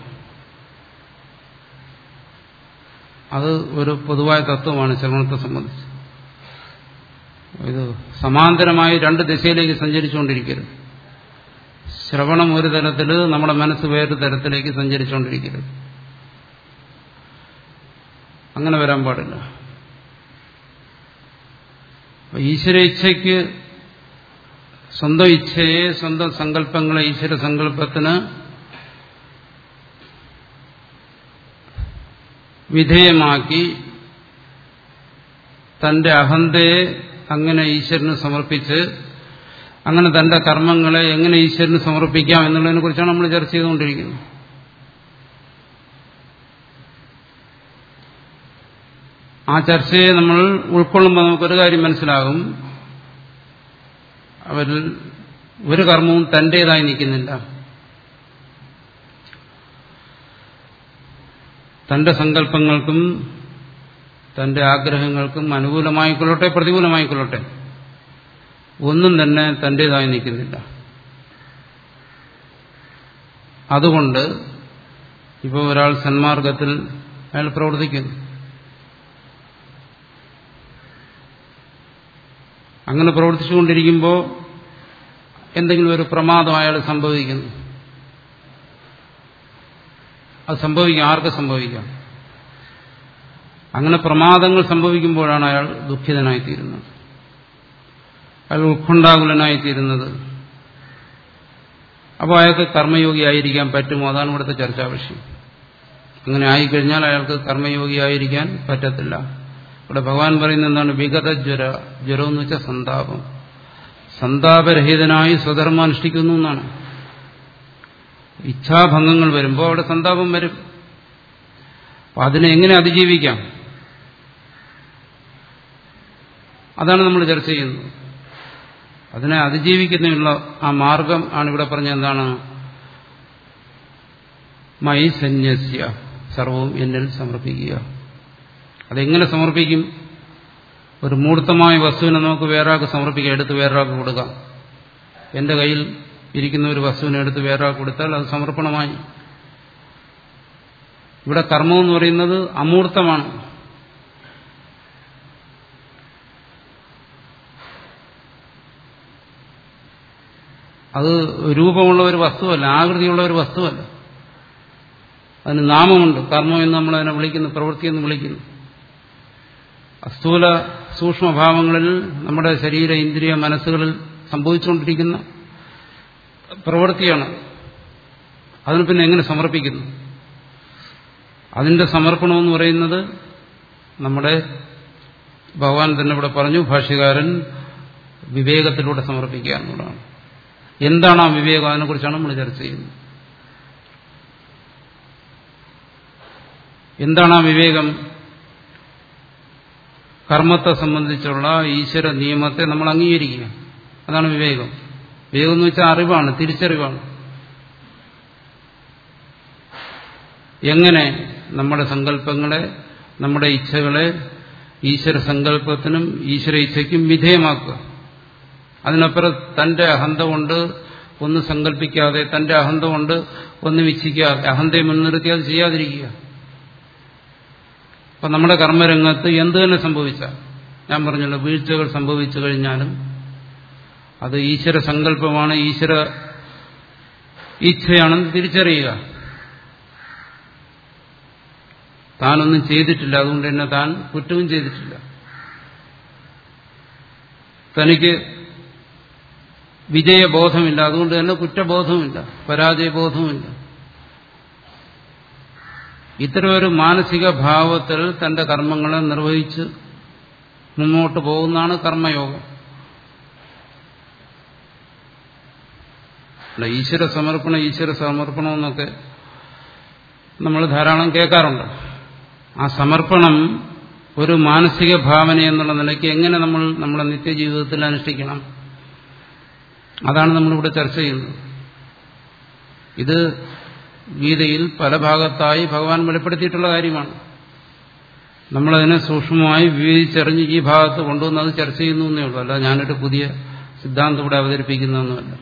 അത് ഒരു പൊതുവായ തത്വമാണ് ശ്രവണത്തെ സംബന്ധിച്ച് ഇത് സമാന്തരമായി രണ്ട് ദിശയിലേക്ക് സഞ്ചരിച്ചുകൊണ്ടിരിക്കരുത് ശ്രവണം ഒരു തരത്തിൽ നമ്മുടെ മനസ്സ് വേറൊരു തരത്തിലേക്ക് സഞ്ചരിച്ചുകൊണ്ടിരിക്കരുത് അങ്ങനെ വരാൻ പാടില്ല ഈശ്വര ഇച്ഛയ്ക്ക് സ്വന്തം ഇച്ഛയെ സ്വന്തം സങ്കല്പങ്ങളെ ഈശ്വര സങ്കല്പത്തിന് വിധേയമാക്കി തന്റെ അഹന്തയെ അങ്ങനെ ഈശ്വരന് സമർപ്പിച്ച് അങ്ങനെ തന്റെ കർമ്മങ്ങളെ എങ്ങനെ ഈശ്വരന് സമർപ്പിക്കാം എന്നുള്ളതിനെ കുറിച്ചാണ് നമ്മൾ ചർച്ച ചെയ്തുകൊണ്ടിരിക്കുന്നത് ആ ചർച്ചയെ നമ്മൾ ഉൾക്കൊള്ളുമ്പോൾ നമുക്കൊരു കാര്യം മനസ്സിലാകും അവരിൽ ഒരു കർമ്മവും തന്റേതായി നിൽക്കുന്നില്ല തന്റെ സങ്കല്പങ്ങൾക്കും തന്റെ ആഗ്രഹങ്ങൾക്കും അനുകൂലമായിക്കൊള്ളട്ടെ പ്രതികൂലമായിക്കൊള്ളട്ടെ ഒന്നും തന്നെ തന്റേതായി നിൽക്കുന്നില്ല അതുകൊണ്ട് ഇപ്പോൾ ഒരാൾ സന്മാർഗത്തിൽ അയാൾ പ്രവർത്തിക്കുന്നു അങ്ങനെ പ്രവർത്തിച്ചുകൊണ്ടിരിക്കുമ്പോൾ എന്തെങ്കിലും ഒരു പ്രമാദം അയാൾ സംഭവിക്കുന്നു അത് സംഭവിക്കാം ആർക്ക് സംഭവിക്കാം അങ്ങനെ പ്രമാദങ്ങൾ സംഭവിക്കുമ്പോഴാണ് അയാൾ ദുഃഖിതനായിത്തീരുന്നത് അയാൾ ഉത്കണ്ഠാകുലനായിത്തീരുന്നത് അപ്പോൾ അയാൾക്ക് കർമ്മയോഗിയായിരിക്കാൻ പറ്റുമോ അതാണ് ഇവിടുത്തെ ചർച്ചാ വിഷയം അങ്ങനെ ആയിക്കഴിഞ്ഞാൽ അയാൾക്ക് കർമ്മയോഗിയായിരിക്കാൻ പറ്റത്തില്ല ഇവിടെ ഭഗവാൻ പറയുന്ന എന്താണ് വിഗത ജ്വര ജ്വരം എന്ന് വെച്ചാൽ സന്താപം സന്താപരഹിതനായി സ്വധർമ്മം അനുഷ്ഠിക്കുന്നു എന്നാണ് ഇച്ഛാഭംഗങ്ങൾ വരുമ്പോൾ അവിടെ സന്താപം വരും അപ്പൊ അതിനെ എങ്ങനെ അതിജീവിക്കാം അതാണ് നമ്മൾ ചർച്ച ചെയ്യുന്നത് അതിനെ അതിജീവിക്കുന്നതിനുള്ള ആ മാർഗം ആണ് ഇവിടെ പറഞ്ഞ എന്താണ് മൈ സന്യസ്യ സർവവും എന്നിൽ സമർപ്പിക്കുക അതെങ്ങനെ സമർപ്പിക്കും ഒരു മൂർത്തമായ വസ്തുവിനെ നമുക്ക് വേറൊരാൾക്ക് സമർപ്പിക്കാം എടുത്ത് വേറൊരാൾക്ക് കൊടുക്കാം എന്റെ കയ്യിൽ ഇരിക്കുന്ന ഒരു വസ്തുവിനെ എടുത്ത് വേറൊരാൾക്ക് കൊടുത്താൽ അത് സമർപ്പണമായി ഇവിടെ കർമ്മം എന്ന് പറയുന്നത് അമൂർത്തമാണ് അത് രൂപമുള്ള ഒരു വസ്തുവല്ല ആകൃതിയുള്ള ഒരു വസ്തുവല്ല അതിന് നാമമുണ്ട് കർമ്മം എന്ന് നമ്മൾ അതിനെ വിളിക്കുന്നു പ്രവൃത്തി എന്ന് വിളിക്കുന്നു സ്ഥൂല സൂക്ഷ്മഭാവങ്ങളിൽ നമ്മുടെ ശരീര ഇന്ദ്രിയ മനസ്സുകളിൽ സംഭവിച്ചുകൊണ്ടിരിക്കുന്ന പ്രവൃത്തിയാണ് അതിന് പിന്നെ എങ്ങനെ സമർപ്പിക്കുന്നു അതിന്റെ സമർപ്പണം എന്ന് പറയുന്നത് നമ്മുടെ ഭഗവാൻ തന്നെ ഇവിടെ പറഞ്ഞു ഭാഷ്യകാരൻ വിവേകത്തിലൂടെ സമർപ്പിക്കുക എന്നുള്ളതാണ് എന്താണ് ആ വിവേകം അതിനെക്കുറിച്ചാണ് നമ്മൾ ചർച്ച ചെയ്യുന്നത് എന്താണ് ആ വിവേകം കർമ്മത്തെ സംബന്ധിച്ചുള്ള ഈശ്വര നിയമത്തെ നമ്മൾ അംഗീകരിക്കുക അതാണ് വിവേകം വിവേകം എന്ന് വെച്ചാൽ അറിവാണ് തിരിച്ചറിവാണ് എങ്ങനെ നമ്മുടെ സങ്കല്പങ്ങളെ നമ്മുടെ ഇച്ഛകളെ ഈശ്വര സങ്കല്പത്തിനും ഈശ്വര ഇച്ഛയ്ക്കും വിധേയമാക്കുക അതിനപ്പുറം തന്റെ അഹന്ത കൊണ്ട് ഒന്ന് സങ്കല്പിക്കാതെ തന്റെ അഹന്ത കൊണ്ട് ഒന്ന് വിച്ഛിക്കാതെ അഹന്തയെ മുൻനിർത്തി അത് ചെയ്യാതിരിക്കുക അപ്പൊ നമ്മുടെ കർമ്മരംഗത്ത് എന്ത് തന്നെ സംഭവിച്ചാൽ ഞാൻ പറഞ്ഞല്ലോ വീഴ്ചകൾ സംഭവിച്ചു കഴിഞ്ഞാലും അത് ഈശ്വര സങ്കല്പമാണ് ഈശ്വര ഇച്ഛയാണെന്ന് തിരിച്ചറിയുക താനൊന്നും ചെയ്തിട്ടില്ല അതുകൊണ്ട് തന്നെ താൻ കുറ്റവും ചെയ്തിട്ടില്ല തനിക്ക് വിജയബോധമില്ല അതുകൊണ്ട് തന്നെ കുറ്റബോധവുമില്ല പരാജയബോധവുമില്ല ഇത്തരമൊരു മാനസിക ഭാവത്തിൽ തന്റെ കർമ്മങ്ങളെ നിർവഹിച്ച് മുന്നോട്ട് പോകുന്നതാണ് കർമ്മയോഗം ഈശ്വര സമർപ്പണം ഈശ്വര സമർപ്പണം എന്നൊക്കെ നമ്മൾ ധാരാളം കേൾക്കാറുണ്ട് ആ സമർപ്പണം ഒരു മാനസിക ഭാവന എന്നുള്ള നിലയ്ക്ക് എങ്ങനെ നമ്മൾ നമ്മുടെ നിത്യജീവിതത്തിൽ അനുഷ്ഠിക്കണം അതാണ് നമ്മളിവിടെ ചർച്ച ചെയ്യുന്നത് ഇത് ഗീതയിൽ പല ഭാഗത്തായി ഭഗവാൻ വെളിപ്പെടുത്തിയിട്ടുള്ള കാര്യമാണ് നമ്മളതിനെ സൂക്ഷ്മമായി വിവേചിച്ചറിഞ്ഞ് ഈ ഭാഗത്ത് കൊണ്ടുവന്ന് അത് ചർച്ച ചെയ്യുന്നു എന്നേ ഉള്ളൂ അല്ല ഞാനൊരു പുതിയ സിദ്ധാന്തം ഇവിടെ അവതരിപ്പിക്കുന്നതൊന്നുമല്ല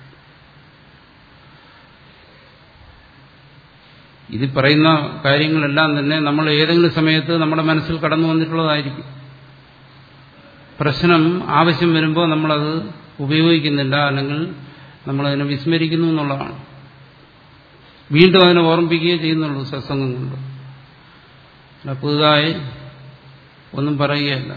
ഇത് പറയുന്ന കാര്യങ്ങളെല്ലാം തന്നെ നമ്മൾ ഏതെങ്കിലും സമയത്ത് നമ്മുടെ മനസ്സിൽ കടന്നു വന്നിട്ടുള്ളതായിരിക്കും പ്രശ്നം ആവശ്യം വരുമ്പോൾ നമ്മളത് ഉപയോഗിക്കുന്നില്ല അല്ലെങ്കിൽ നമ്മളതിനെ വിസ്മരിക്കുന്നു എന്നുള്ളതാണ് വീണ്ടും അതിനെ ഓർമ്മിപ്പിക്കുകയേ ചെയ്യുന്നുള്ളൂ സത്സംഗം കൊണ്ട് അല്ല പുതുതായി ഒന്നും പറയുകയല്ല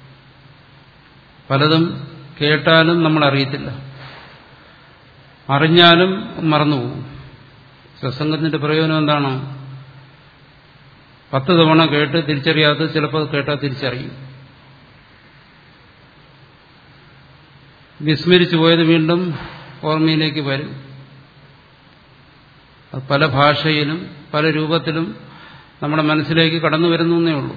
പലതും കേട്ടാലും നമ്മൾ അറിയത്തില്ല അറിഞ്ഞാലും മറന്നുപോകും സത്സംഗത്തിന്റെ പ്രയോജനം എന്താണ് പത്ത് തവണ കേട്ട് തിരിച്ചറിയാത്തത് ചിലപ്പോൾ കേട്ടാൽ തിരിച്ചറിയും വിസ്മരിച്ചു പോയത് വീണ്ടും ഓർമ്മയിലേക്ക് വരും അത് പല ഭാഷയിലും പല രൂപത്തിലും നമ്മുടെ മനസ്സിലേക്ക് കടന്നു വരുന്നേ ഉള്ളൂ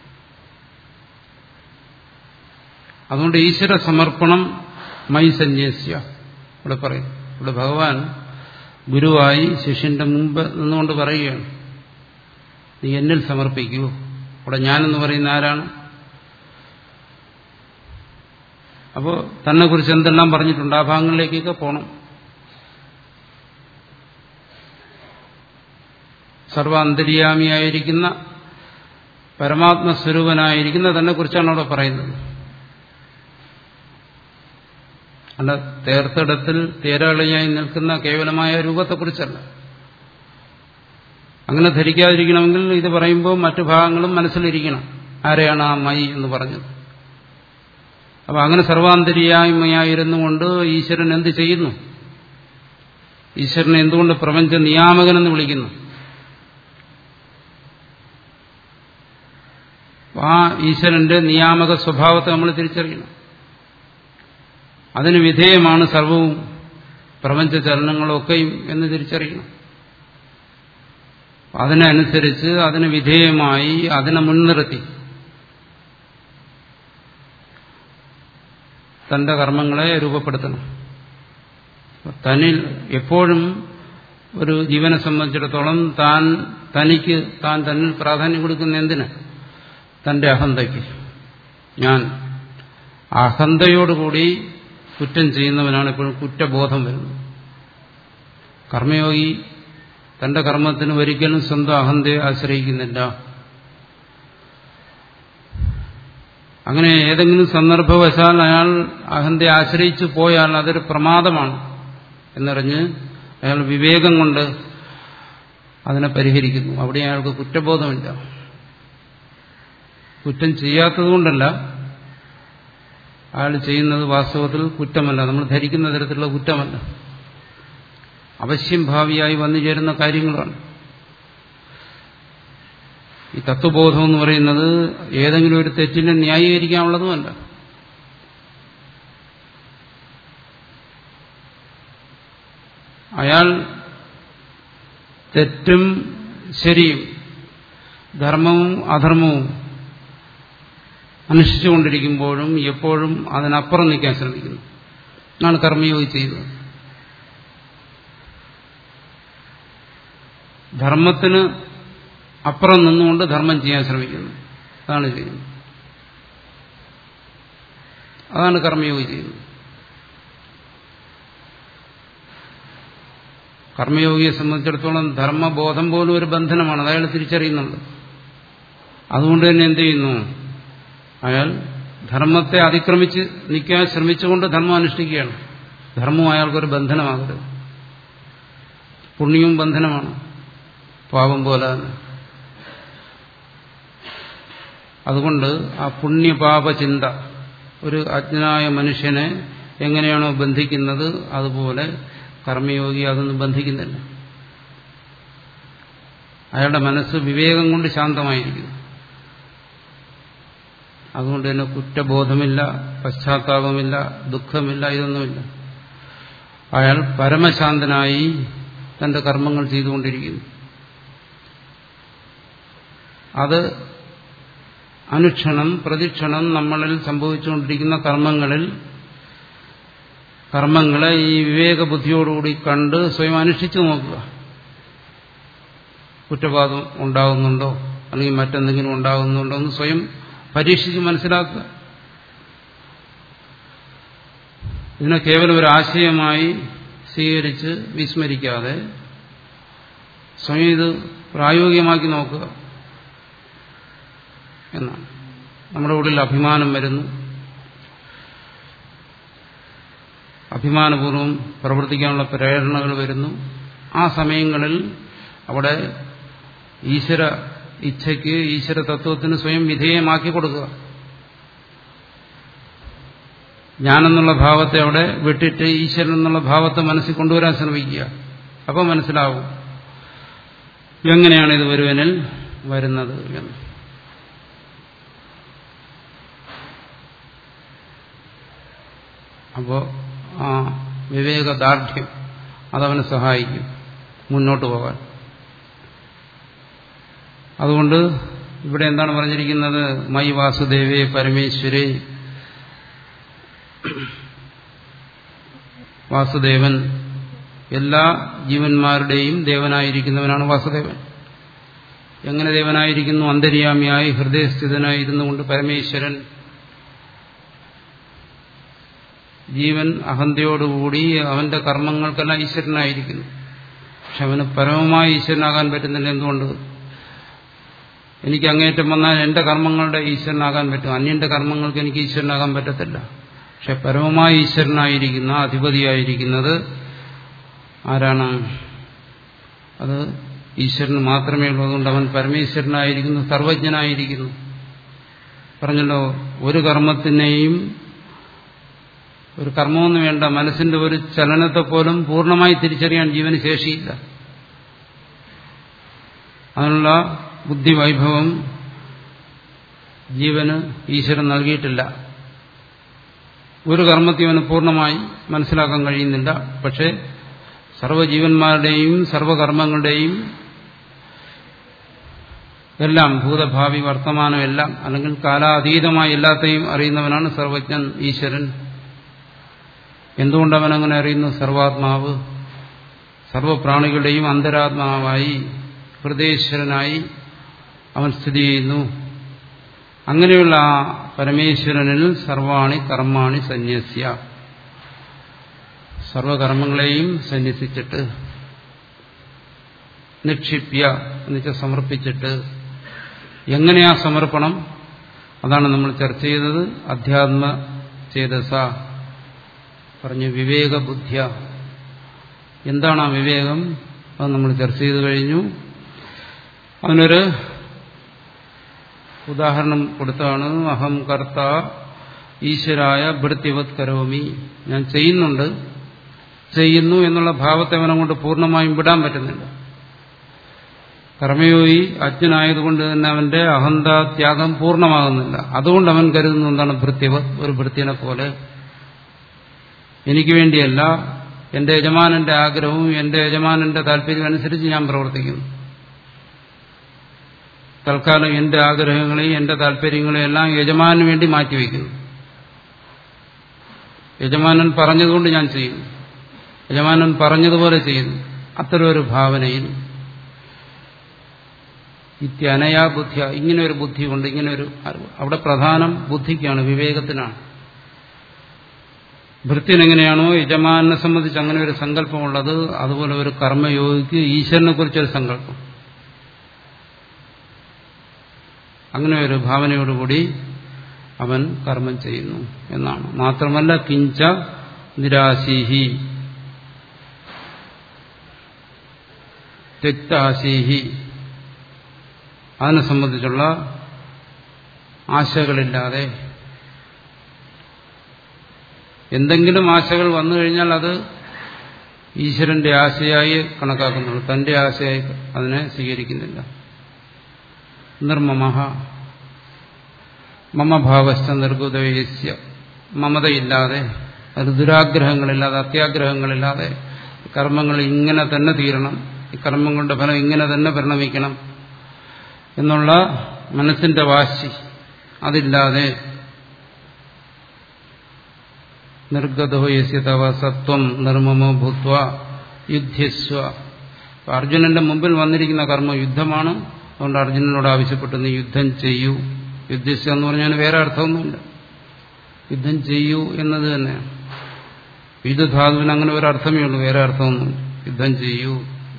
അതുകൊണ്ട് ഈശ്വര സമർപ്പണം മൈ സന്യസ്യ ഇവിടെ പറയും ഇവിടെ ഭഗവാൻ ഗുരുവായി ശിഷ്യന്റെ മുമ്പ് നിന്നുകൊണ്ട് പറയുകയാണ് നീ എന്നിൽ സമർപ്പിക്കൂ ഇവിടെ ഞാനെന്ന് പറയുന്ന ആരാണ് അപ്പോൾ തന്നെ കുറിച്ച് എന്തെല്ലാം പറഞ്ഞിട്ടുണ്ട് ആ ഭാഗങ്ങളിലേക്കൊക്കെ പോകണം സർവാന്തര്യാമിയായിരിക്കുന്ന പരമാത്മസ്വരൂപനായിരിക്കുന്ന തന്നെ കുറിച്ചാണ് അവിടെ പറയുന്നത് അല്ല തേർത്തിടത്തിൽ തേരാളിയായി നിൽക്കുന്ന കേവലമായ രൂപത്തെക്കുറിച്ചല്ല അങ്ങനെ ധരിക്കാതിരിക്കണമെങ്കിൽ ഇത് പറയുമ്പോൾ മറ്റു ഭാഗങ്ങളും മനസ്സിലിരിക്കണം ആരെയാണ് ആ മൈ എന്ന് പറഞ്ഞത് അപ്പൊ അങ്ങനെ സർവാന്തര്യായ്മയായിരുന്നു കൊണ്ട് ഈശ്വരൻ എന്ത് ചെയ്യുന്നു ഈശ്വരനെ എന്തുകൊണ്ട് പ്രപഞ്ച നിയാമകനെന്ന് വിളിക്കുന്നു ആ ഈശ്വരന്റെ നിയാമക സ്വഭാവത്തെ നമ്മൾ തിരിച്ചറിയണം അതിന് വിധേയമാണ് സർവവും പ്രപഞ്ച ചലനങ്ങളൊക്കെയും എന്ന് തിരിച്ചറിയണം അതിനനുസരിച്ച് അതിന് വിധേയമായി അതിനെ മുൻനിർത്തി തന്റെ കർമ്മങ്ങളെ രൂപപ്പെടുത്തണം തന്നിൽ എപ്പോഴും ഒരു ജീവനെ സംബന്ധിച്ചിടത്തോളം താൻ തനിക്ക് താൻ തന്നിൽ പ്രാധാന്യം കൊടുക്കുന്ന എന്തിന് തന്റെ അഹന്തയ്ക്ക് ഞാൻ അഹന്തയോടുകൂടി കുറ്റം ചെയ്യുന്നവനാണ് എപ്പോഴും കുറ്റബോധം വരുന്നത് കർമ്മയോഗി തന്റെ കർമ്മത്തിന് ഒരിക്കലും സ്വന്തം അഹന്തയെ ആശ്രയിക്കുന്നില്ല അങ്ങനെ ഏതെങ്കിലും സന്ദർഭവശാൽ അയാൾ അഹന്തയെ ആശ്രയിച്ചു പോയാൽ അതൊരു പ്രമാദമാണ് എന്നറിഞ്ഞ് അയാൾ വിവേകം കൊണ്ട് അതിനെ പരിഹരിക്കുന്നു അവിടെ അയാൾക്ക് കുറ്റബോധമില്ല കുറ്റം ചെയ്യാത്തതുകൊണ്ടല്ല അയാൾ ചെയ്യുന്നത് വാസ്തവത്തിൽ കുറ്റമല്ല നമ്മൾ ധരിക്കുന്ന തരത്തിലുള്ള കുറ്റമല്ല അവശ്യം ഭാവിയായി വന്നു ചേരുന്ന കാര്യങ്ങളാണ് ഈ തത്വബോധം എന്ന് പറയുന്നത് ഏതെങ്കിലും ഒരു തെറ്റിനെ ന്യായീകരിക്കാനുള്ളതുമല്ല അയാൾ തെറ്റും ശരിയും ധർമ്മവും അധർമ്മവും അനുഷ്ഠിച്ചുകൊണ്ടിരിക്കുമ്പോഴും എപ്പോഴും അതിനപ്പുറം നിൽക്കാൻ ശ്രമിക്കുന്നു എന്നാണ് കർമ്മയോഗി ചെയ്തത് ധർമ്മത്തിന് അപ്പുറം നിന്നുകൊണ്ട് ധർമ്മം ചെയ്യാൻ ശ്രമിക്കുന്നു അതാണ് ചെയ്യുന്നത് അതാണ് കർമ്മയോഗി ചെയ്യുന്നത് കർമ്മയോഗിയെ സംബന്ധിച്ചിടത്തോളം ധർമ്മബോധം പോലും ഒരു ബന്ധനമാണ് അത് അയാൾ തിരിച്ചറിയുന്നുണ്ട് അതുകൊണ്ട് തന്നെ എന്ത് ചെയ്യുന്നു അയാൾ ധർമ്മത്തെ അതിക്രമിച്ച് നിൽക്കാൻ ശ്രമിച്ചുകൊണ്ട് ധർമ്മം അനുഷ്ഠിക്കുകയാണ് ധർമ്മം അയാൾക്കൊരു ബന്ധനമാകരുത് പുണ്യവും ബന്ധനമാണ് പാപം പോലെ തന്നെ അതുകൊണ്ട് ആ പുണ്യപാപ ചിന്ത ഒരു അജ്ഞനായ മനുഷ്യനെ എങ്ങനെയാണോ ബന്ധിക്കുന്നത് അതുപോലെ കർമ്മയോഗി അതൊന്നും ബന്ധിക്കുന്നില്ല അയാളുടെ മനസ്സ് വിവേകം കൊണ്ട് ശാന്തമായിരിക്കുന്നു അതുകൊണ്ട് തന്നെ കുറ്റബോധമില്ല പശ്ചാത്താപമില്ല ദുഃഖമില്ല ഇതൊന്നുമില്ല അയാൾ പരമശാന്തനായി തന്റെ കർമ്മങ്ങൾ ചെയ്തുകൊണ്ടിരിക്കുന്നു അത് അനുക്ഷണം പ്രതിക്ഷണം നമ്മളിൽ സംഭവിച്ചുകൊണ്ടിരിക്കുന്ന കർമ്മങ്ങളിൽ കർമ്മങ്ങളെ ഈ വിവേകബുദ്ധിയോടുകൂടി കണ്ട് സ്വയം അനുഷ്ഠിച്ചു നോക്കുക കുറ്റപാതം ഉണ്ടാകുന്നുണ്ടോ അല്ലെങ്കിൽ മറ്റെന്തെങ്കിലും ഉണ്ടാകുന്നുണ്ടോ എന്ന് സ്വയം പരീക്ഷിച്ച് മനസ്സിലാക്കുക ഇതിനെ കേവലം ഒരു ആശയമായി സ്വീകരിച്ച് വിസ്മരിക്കാതെ സ്വയം ഇത് പ്രായോഗികമാക്കി നോക്കുക എന്നാണ് നമ്മുടെ ഉള്ളിൽ അഭിമാനം വരുന്നു അഭിമാനപൂർവ്വം പ്രവർത്തിക്കാനുള്ള പ്രേരണകൾ വരുന്നു ആ സമയങ്ങളിൽ അവിടെ ഈശ്വര ഇച്ഛയ്ക്ക് ഈശ്വര തത്വത്തിന് സ്വയം വിധേയമാക്കി കൊടുക്കുക ഞാനെന്നുള്ള ഭാവത്തെ അവിടെ വിട്ടിട്ട് ഈശ്വരൻ എന്നുള്ള ഭാവത്തെ മനസ്സിൽ കൊണ്ടുവരാൻ ശ്രമിക്കുക അപ്പം മനസ്സിലാവും എങ്ങനെയാണ് ഇത് ഒരുവനിൽ വരുന്നത് എന്ന് അപ്പോൾ ആ വിവേകദാർഢ്യം അതവനെ സഹായിക്കും മുന്നോട്ട് പോകാൻ അതുകൊണ്ട് ഇവിടെ എന്താണ് പറഞ്ഞിരിക്കുന്നത് മൈ വാസുദേവേ പരമേശ്വരേ വാസുദേവൻ എല്ലാ ജീവന്മാരുടെയും ദേവനായിരിക്കുന്നവനാണ് വാസുദേവൻ എങ്ങനെ ദേവനായിരിക്കുന്നു അന്തര്യാമിയായി ഹൃദയസ്ഥിതനായിരുന്നു കൊണ്ട് പരമേശ്വരൻ ജീവൻ അഹന്തയോടുകൂടി അവന്റെ കർമ്മങ്ങൾക്കെല്ലാം ഈശ്വരനായിരിക്കുന്നു പക്ഷെ അവന് പരമമായി ഈശ്വരനാകാൻ പറ്റുന്നില്ല എന്തുകൊണ്ട് എനിക്ക് അങ്ങേറ്റം വന്നാൽ എന്റെ കർമ്മങ്ങളുടെ ഈശ്വരനാകാൻ പറ്റും അന്യന്റെ കർമ്മങ്ങൾക്ക് എനിക്ക് ഈശ്വരനാകാൻ പറ്റത്തില്ല പക്ഷെ പരമമായി ഈശ്വരനായിരിക്കുന്ന അധിപതിയായിരിക്കുന്നത് ആരാണ് അത് ഈശ്വരന് മാത്രമേ ഉള്ളതുകൊണ്ട് അവൻ പരമേശ്വരനായിരിക്കുന്നു സർവജ്ഞനായിരിക്കുന്നു പറഞ്ഞല്ലോ ഒരു കർമ്മത്തിനെയും ഒരു കർമ്മമൊന്നും വേണ്ട മനസ്സിന്റെ ഒരു ചലനത്തെ പോലും പൂർണ്ണമായി തിരിച്ചറിയാൻ ജീവന് ശേഷിയില്ല അതിനുള്ള ബുദ്ധിവൈഭവം ജീവന് ഈശ്വരൻ നൽകിയിട്ടില്ല ഒരു കർമ്മത്തെ അവന് പൂർണ്ണമായി മനസ്സിലാക്കാൻ കഴിയുന്നില്ല പക്ഷേ സർവ്വജീവന്മാരുടെയും സർവകർമ്മങ്ങളുടെയും എല്ലാം ഭൂതഭാവി വർത്തമാനം എല്ലാം അല്ലെങ്കിൽ കാലാതീതമായി എല്ലാത്തെയും അറിയുന്നവനാണ് സർവജ്ഞൻ ഈശ്വരൻ എന്തുകൊണ്ട് അവൻ അങ്ങനെ അറിയുന്നു സർവാത്മാവ് സർവപ്രാണികളുടെയും അന്തരാത്മാവായി ഹൃദയേശ്വരനായി അവൻ സ്ഥിതി ചെയ്യുന്നു അങ്ങനെയുള്ള ആ പരമേശ്വരനിൽ സർവാണി കർമാണി സന്യസ്യ സർവകർമ്മങ്ങളെയും സന്യസിച്ചിട്ട് നിക്ഷിപ്യ എന്നുവെച്ചാൽ സമർപ്പിച്ചിട്ട് എങ്ങനെയാ സമർപ്പണം അതാണ് നമ്മൾ ചർച്ച ചെയ്തത് അധ്യാത്മ ചേതസ പറഞ്ഞു വിവേകബുദ്ധ്യ എന്താണ് ആ വിവേകം അത് നമ്മൾ ചർച്ച ചെയ്തു കഴിഞ്ഞു അതിനൊരു ഉദാഹരണം കൊടുത്താണ് അഹം കർത്ത ഈശ്വരായ ഭൃത്യവത് കരോമി ഞാൻ ചെയ്യുന്നുണ്ട് ചെയ്യുന്നു എന്നുള്ള ഭാവത്തെ അവനെ കൊണ്ട് പൂർണ്ണമായും വിടാൻ പറ്റുന്നില്ല കർമ്മയോഗി അജ്ഞനായതുകൊണ്ട് തന്നെ അവന്റെ അഹന്ത ത്യാഗം പൂർണ്ണമാകുന്നില്ല അതുകൊണ്ട് അവൻ കരുതുന്നു എന്താണ് ഭൃത്യവത് ഒരു ഭൃത്യനെ പോലെ എനിക്ക് വേണ്ടിയല്ല എന്റെ യജമാനന്റെ ആഗ്രഹവും എന്റെ യജമാനന്റെ താല്പര്യം അനുസരിച്ച് ഞാൻ പ്രവർത്തിക്കുന്നു തൽക്കാലം എന്റെ ആഗ്രഹങ്ങളെയും എന്റെ താല്പര്യങ്ങളെയും എല്ലാം യജമാനു വേണ്ടി മാറ്റിവെക്കുന്നു യജമാനൻ പറഞ്ഞതുകൊണ്ട് ഞാൻ ചെയ്യുന്നു യജമാനൻ പറഞ്ഞതുപോലെ ചെയ്യുന്നു അത്തരം ഒരു ഭാവനയിൽ ഇത്യനയാ ബുദ്ധിയ ഇങ്ങനെ ഒരു ബുദ്ധി കൊണ്ട് ഇങ്ങനെ ഒരു അറിവ് അവിടെ പ്രധാനം ബുദ്ധിക്കാണ് വിവേകത്തിനാണ് ഭൃത്യനെങ്ങനെയാണോ യജമാനെ സംബന്ധിച്ച് അങ്ങനെ ഒരു സങ്കല്പമുള്ളത് അതുപോലെ ഒരു കർമ്മയോഗിക്ക് ഈശ്വരനെ കുറിച്ചൊരു സങ്കല്പം അങ്ങനെ ഒരു ഭാവനയോടുകൂടി അവൻ കർമ്മം ചെയ്യുന്നു എന്നാണ് മാത്രമല്ല കിഞ്ച നിരാശീഹി തെക്താശീഹി അതിനെ സംബന്ധിച്ചുള്ള ആശകളില്ലാതെ എന്തെങ്കിലും ആശകൾ വന്നു കഴിഞ്ഞാൽ അത് ഈശ്വരന്റെ ആശയായി കണക്കാക്കുന്നുള്ളൂ തന്റെ ആശയായി അതിനെ സ്വീകരിക്കുന്നില്ല നിർമ്മമ മമഭാവശ്ച നിർഗുദയസ്യ മമതയില്ലാതെ അത് ദുരാഗ്രഹങ്ങളില്ലാതെ അത്യാഗ്രഹങ്ങളില്ലാതെ കർമ്മങ്ങൾ ഇങ്ങനെ തന്നെ തീരണം ഈ കർമ്മങ്ങളുടെ ഫലം ഇങ്ങനെ തന്നെ പരിണമിക്കണം എന്നുള്ള മനസ്സിന്റെ വാശി അതില്ലാതെ നിർഗതോ യസ്യ തവ സത്വം നിർമ്മമോ ഭൂത്വ യുദ്ധ്യസ്വ അർജുനന്റെ മുമ്പിൽ വന്നിരിക്കുന്ന കർമ്മം യുദ്ധമാണ് അതുകൊണ്ട് അർജുനനോട് ആവശ്യപ്പെട്ടു നീ യുദ്ധം ചെയ്യൂ യുദ്ധിസ്യ എന്ന് പറഞ്ഞാൽ വേറെ അർത്ഥമൊന്നുമില്ല യുദ്ധം ചെയ്യൂ എന്നത് തന്നെയാണ് യുദ്ധധാതുവിന് അങ്ങനെ ഒരു അർത്ഥമേ ഉള്ളൂ വേറെ അർത്ഥമൊന്നുമില്ല യുദ്ധം ചെയ്യൂ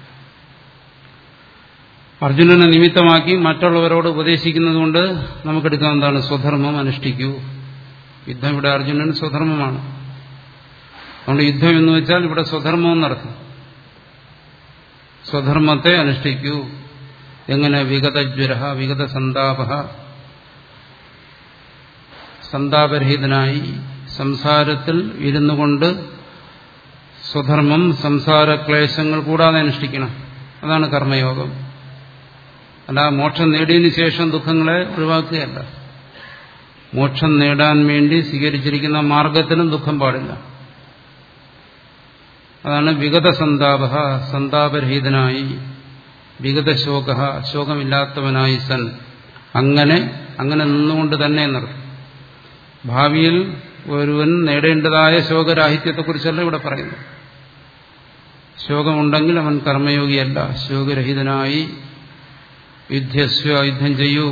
അർജുനനെ നിമിത്തമാക്കി മറ്റുള്ളവരോട് ഉപദേശിക്കുന്നതുകൊണ്ട് നമുക്കെടുക്കാൻ എന്താണ് സ്വധർമ്മം അനുഷ്ഠിക്കൂ യുദ്ധം ഇവിടെ അർജുനൻ സ്വധർമ്മമാണ് അതുകൊണ്ട് യുദ്ധം എന്ന് വെച്ചാൽ ഇവിടെ സ്വധർമ്മം എന്നർത്ഥം സ്വധർമ്മത്തെ അനുഷ്ഠിക്കൂ എങ്ങനെ വിഗതജ്വര വിഗത സന്താപ സന്താപരഹിതനായി സംസാരത്തിൽ ഇരുന്നു കൊണ്ട് സ്വധർമ്മം സംസാര ക്ലേശങ്ങൾ കൂടാതെ അനുഷ്ഠിക്കണം അതാണ് കർമ്മയോഗം അല്ല മോക്ഷം നേടിയതിനു ശേഷം ദുഃഖങ്ങളെ ഒഴിവാക്കുകയല്ല മോക്ഷം നേടാൻ വേണ്ടി സ്വീകരിച്ചിരിക്കുന്ന മാർഗത്തിനും ദുഃഖം പാടില്ല അതാണ് വിഗത സന്താപ സന്താപരഹിതനായി വിഗത ശോക ശോകമില്ലാത്തവനായി സൻ അങ്ങനെ അങ്ങനെ നിന്നുകൊണ്ട് തന്നെ എന്നർത്ഥം ഭാവിയിൽ ഒരുവൻ നേടേണ്ടതായ ശോകരാഹിത്യത്തെക്കുറിച്ചല്ല ഇവിടെ പറയുന്നു ശോകമുണ്ടെങ്കിൽ അവൻ കർമ്മയോഗിയല്ല ശോകരഹിതനായി യുദ്ധസ്വ യുദ്ധം ചെയ്യൂ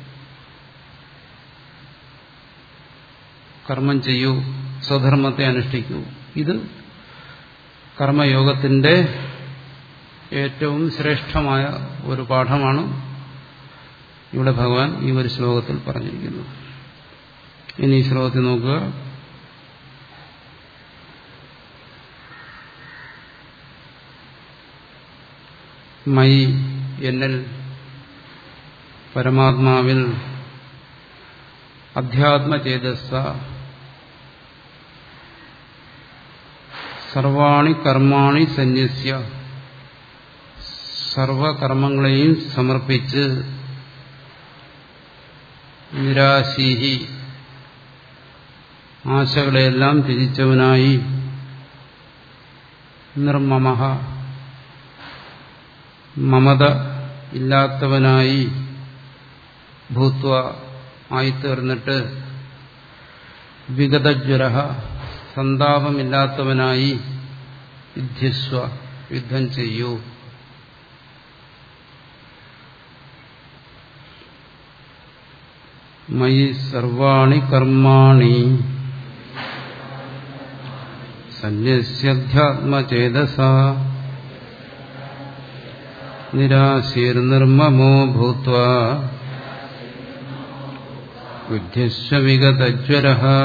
കർമ്മം ചെയ്യൂ സ്വധർമ്മത്തെ അനുഷ്ഠിക്കൂ ഇത് കർമ്മയോഗത്തിന്റെ ഏറ്റവും ശ്രേഷ്ഠമായ ഒരു പാഠമാണ് ഇവിടെ ഭഗവാൻ ഈ ഒരു ശ്ലോകത്തിൽ പറഞ്ഞിരിക്കുന്നത് ഇനി ഈ ശ്ലോകത്തിൽ നോക്കുക മൈ എന്നിൽ പരമാത്മാവിൽ അധ്യാത്മചേതസ്സ സർവാണി കർമാണി സന്യസ്യ സർവകർമ്മങ്ങളെയും സമർപ്പിച്ച് നിരാശീഹി ആശകളെയെല്ലാം ത്യജിച്ചവനായി നിർമ്മമഹ മമത ഇല്ലാത്തവനായി ഭൂത്വ ആയിത്തീർന്നിട്ട് വിഗതജ്വര സന്താപമില്ലാത്തവനായി യുദ്ധിസ്വ യുദ്ധം ചെയ്യൂ മയി സർവാണി കർമാണി സന്യസ്യധ്യാത്മചേതസ നിരാശീർനിർമ്മമോ ഭൂത്വ ബുദ്ധിശ്വ വിഗതജ്വര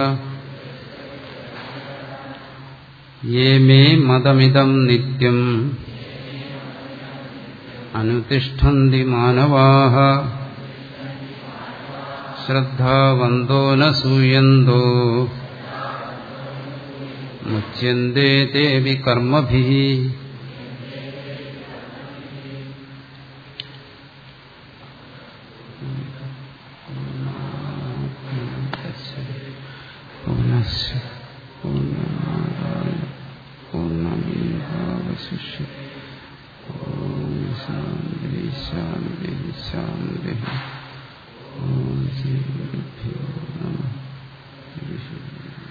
യേ മേ മതമിതം നിത്യം അനുതിഷ്ഠന്തി മാനവാഹ ശ്രദ്ധാവന്തോ ന സൂയന്തോ മുച്യന്തേ തേവി കർമ്മഭി പൂർണ്ണസ് പൂർണ്ണമാദായ പൂർണ്ണമേവാവശിഷ്യ ഓം ശാന്തി ശാന്തി ശാന്തി ഓം ശ്രീ ഗുരുഭ്യോ നമഃ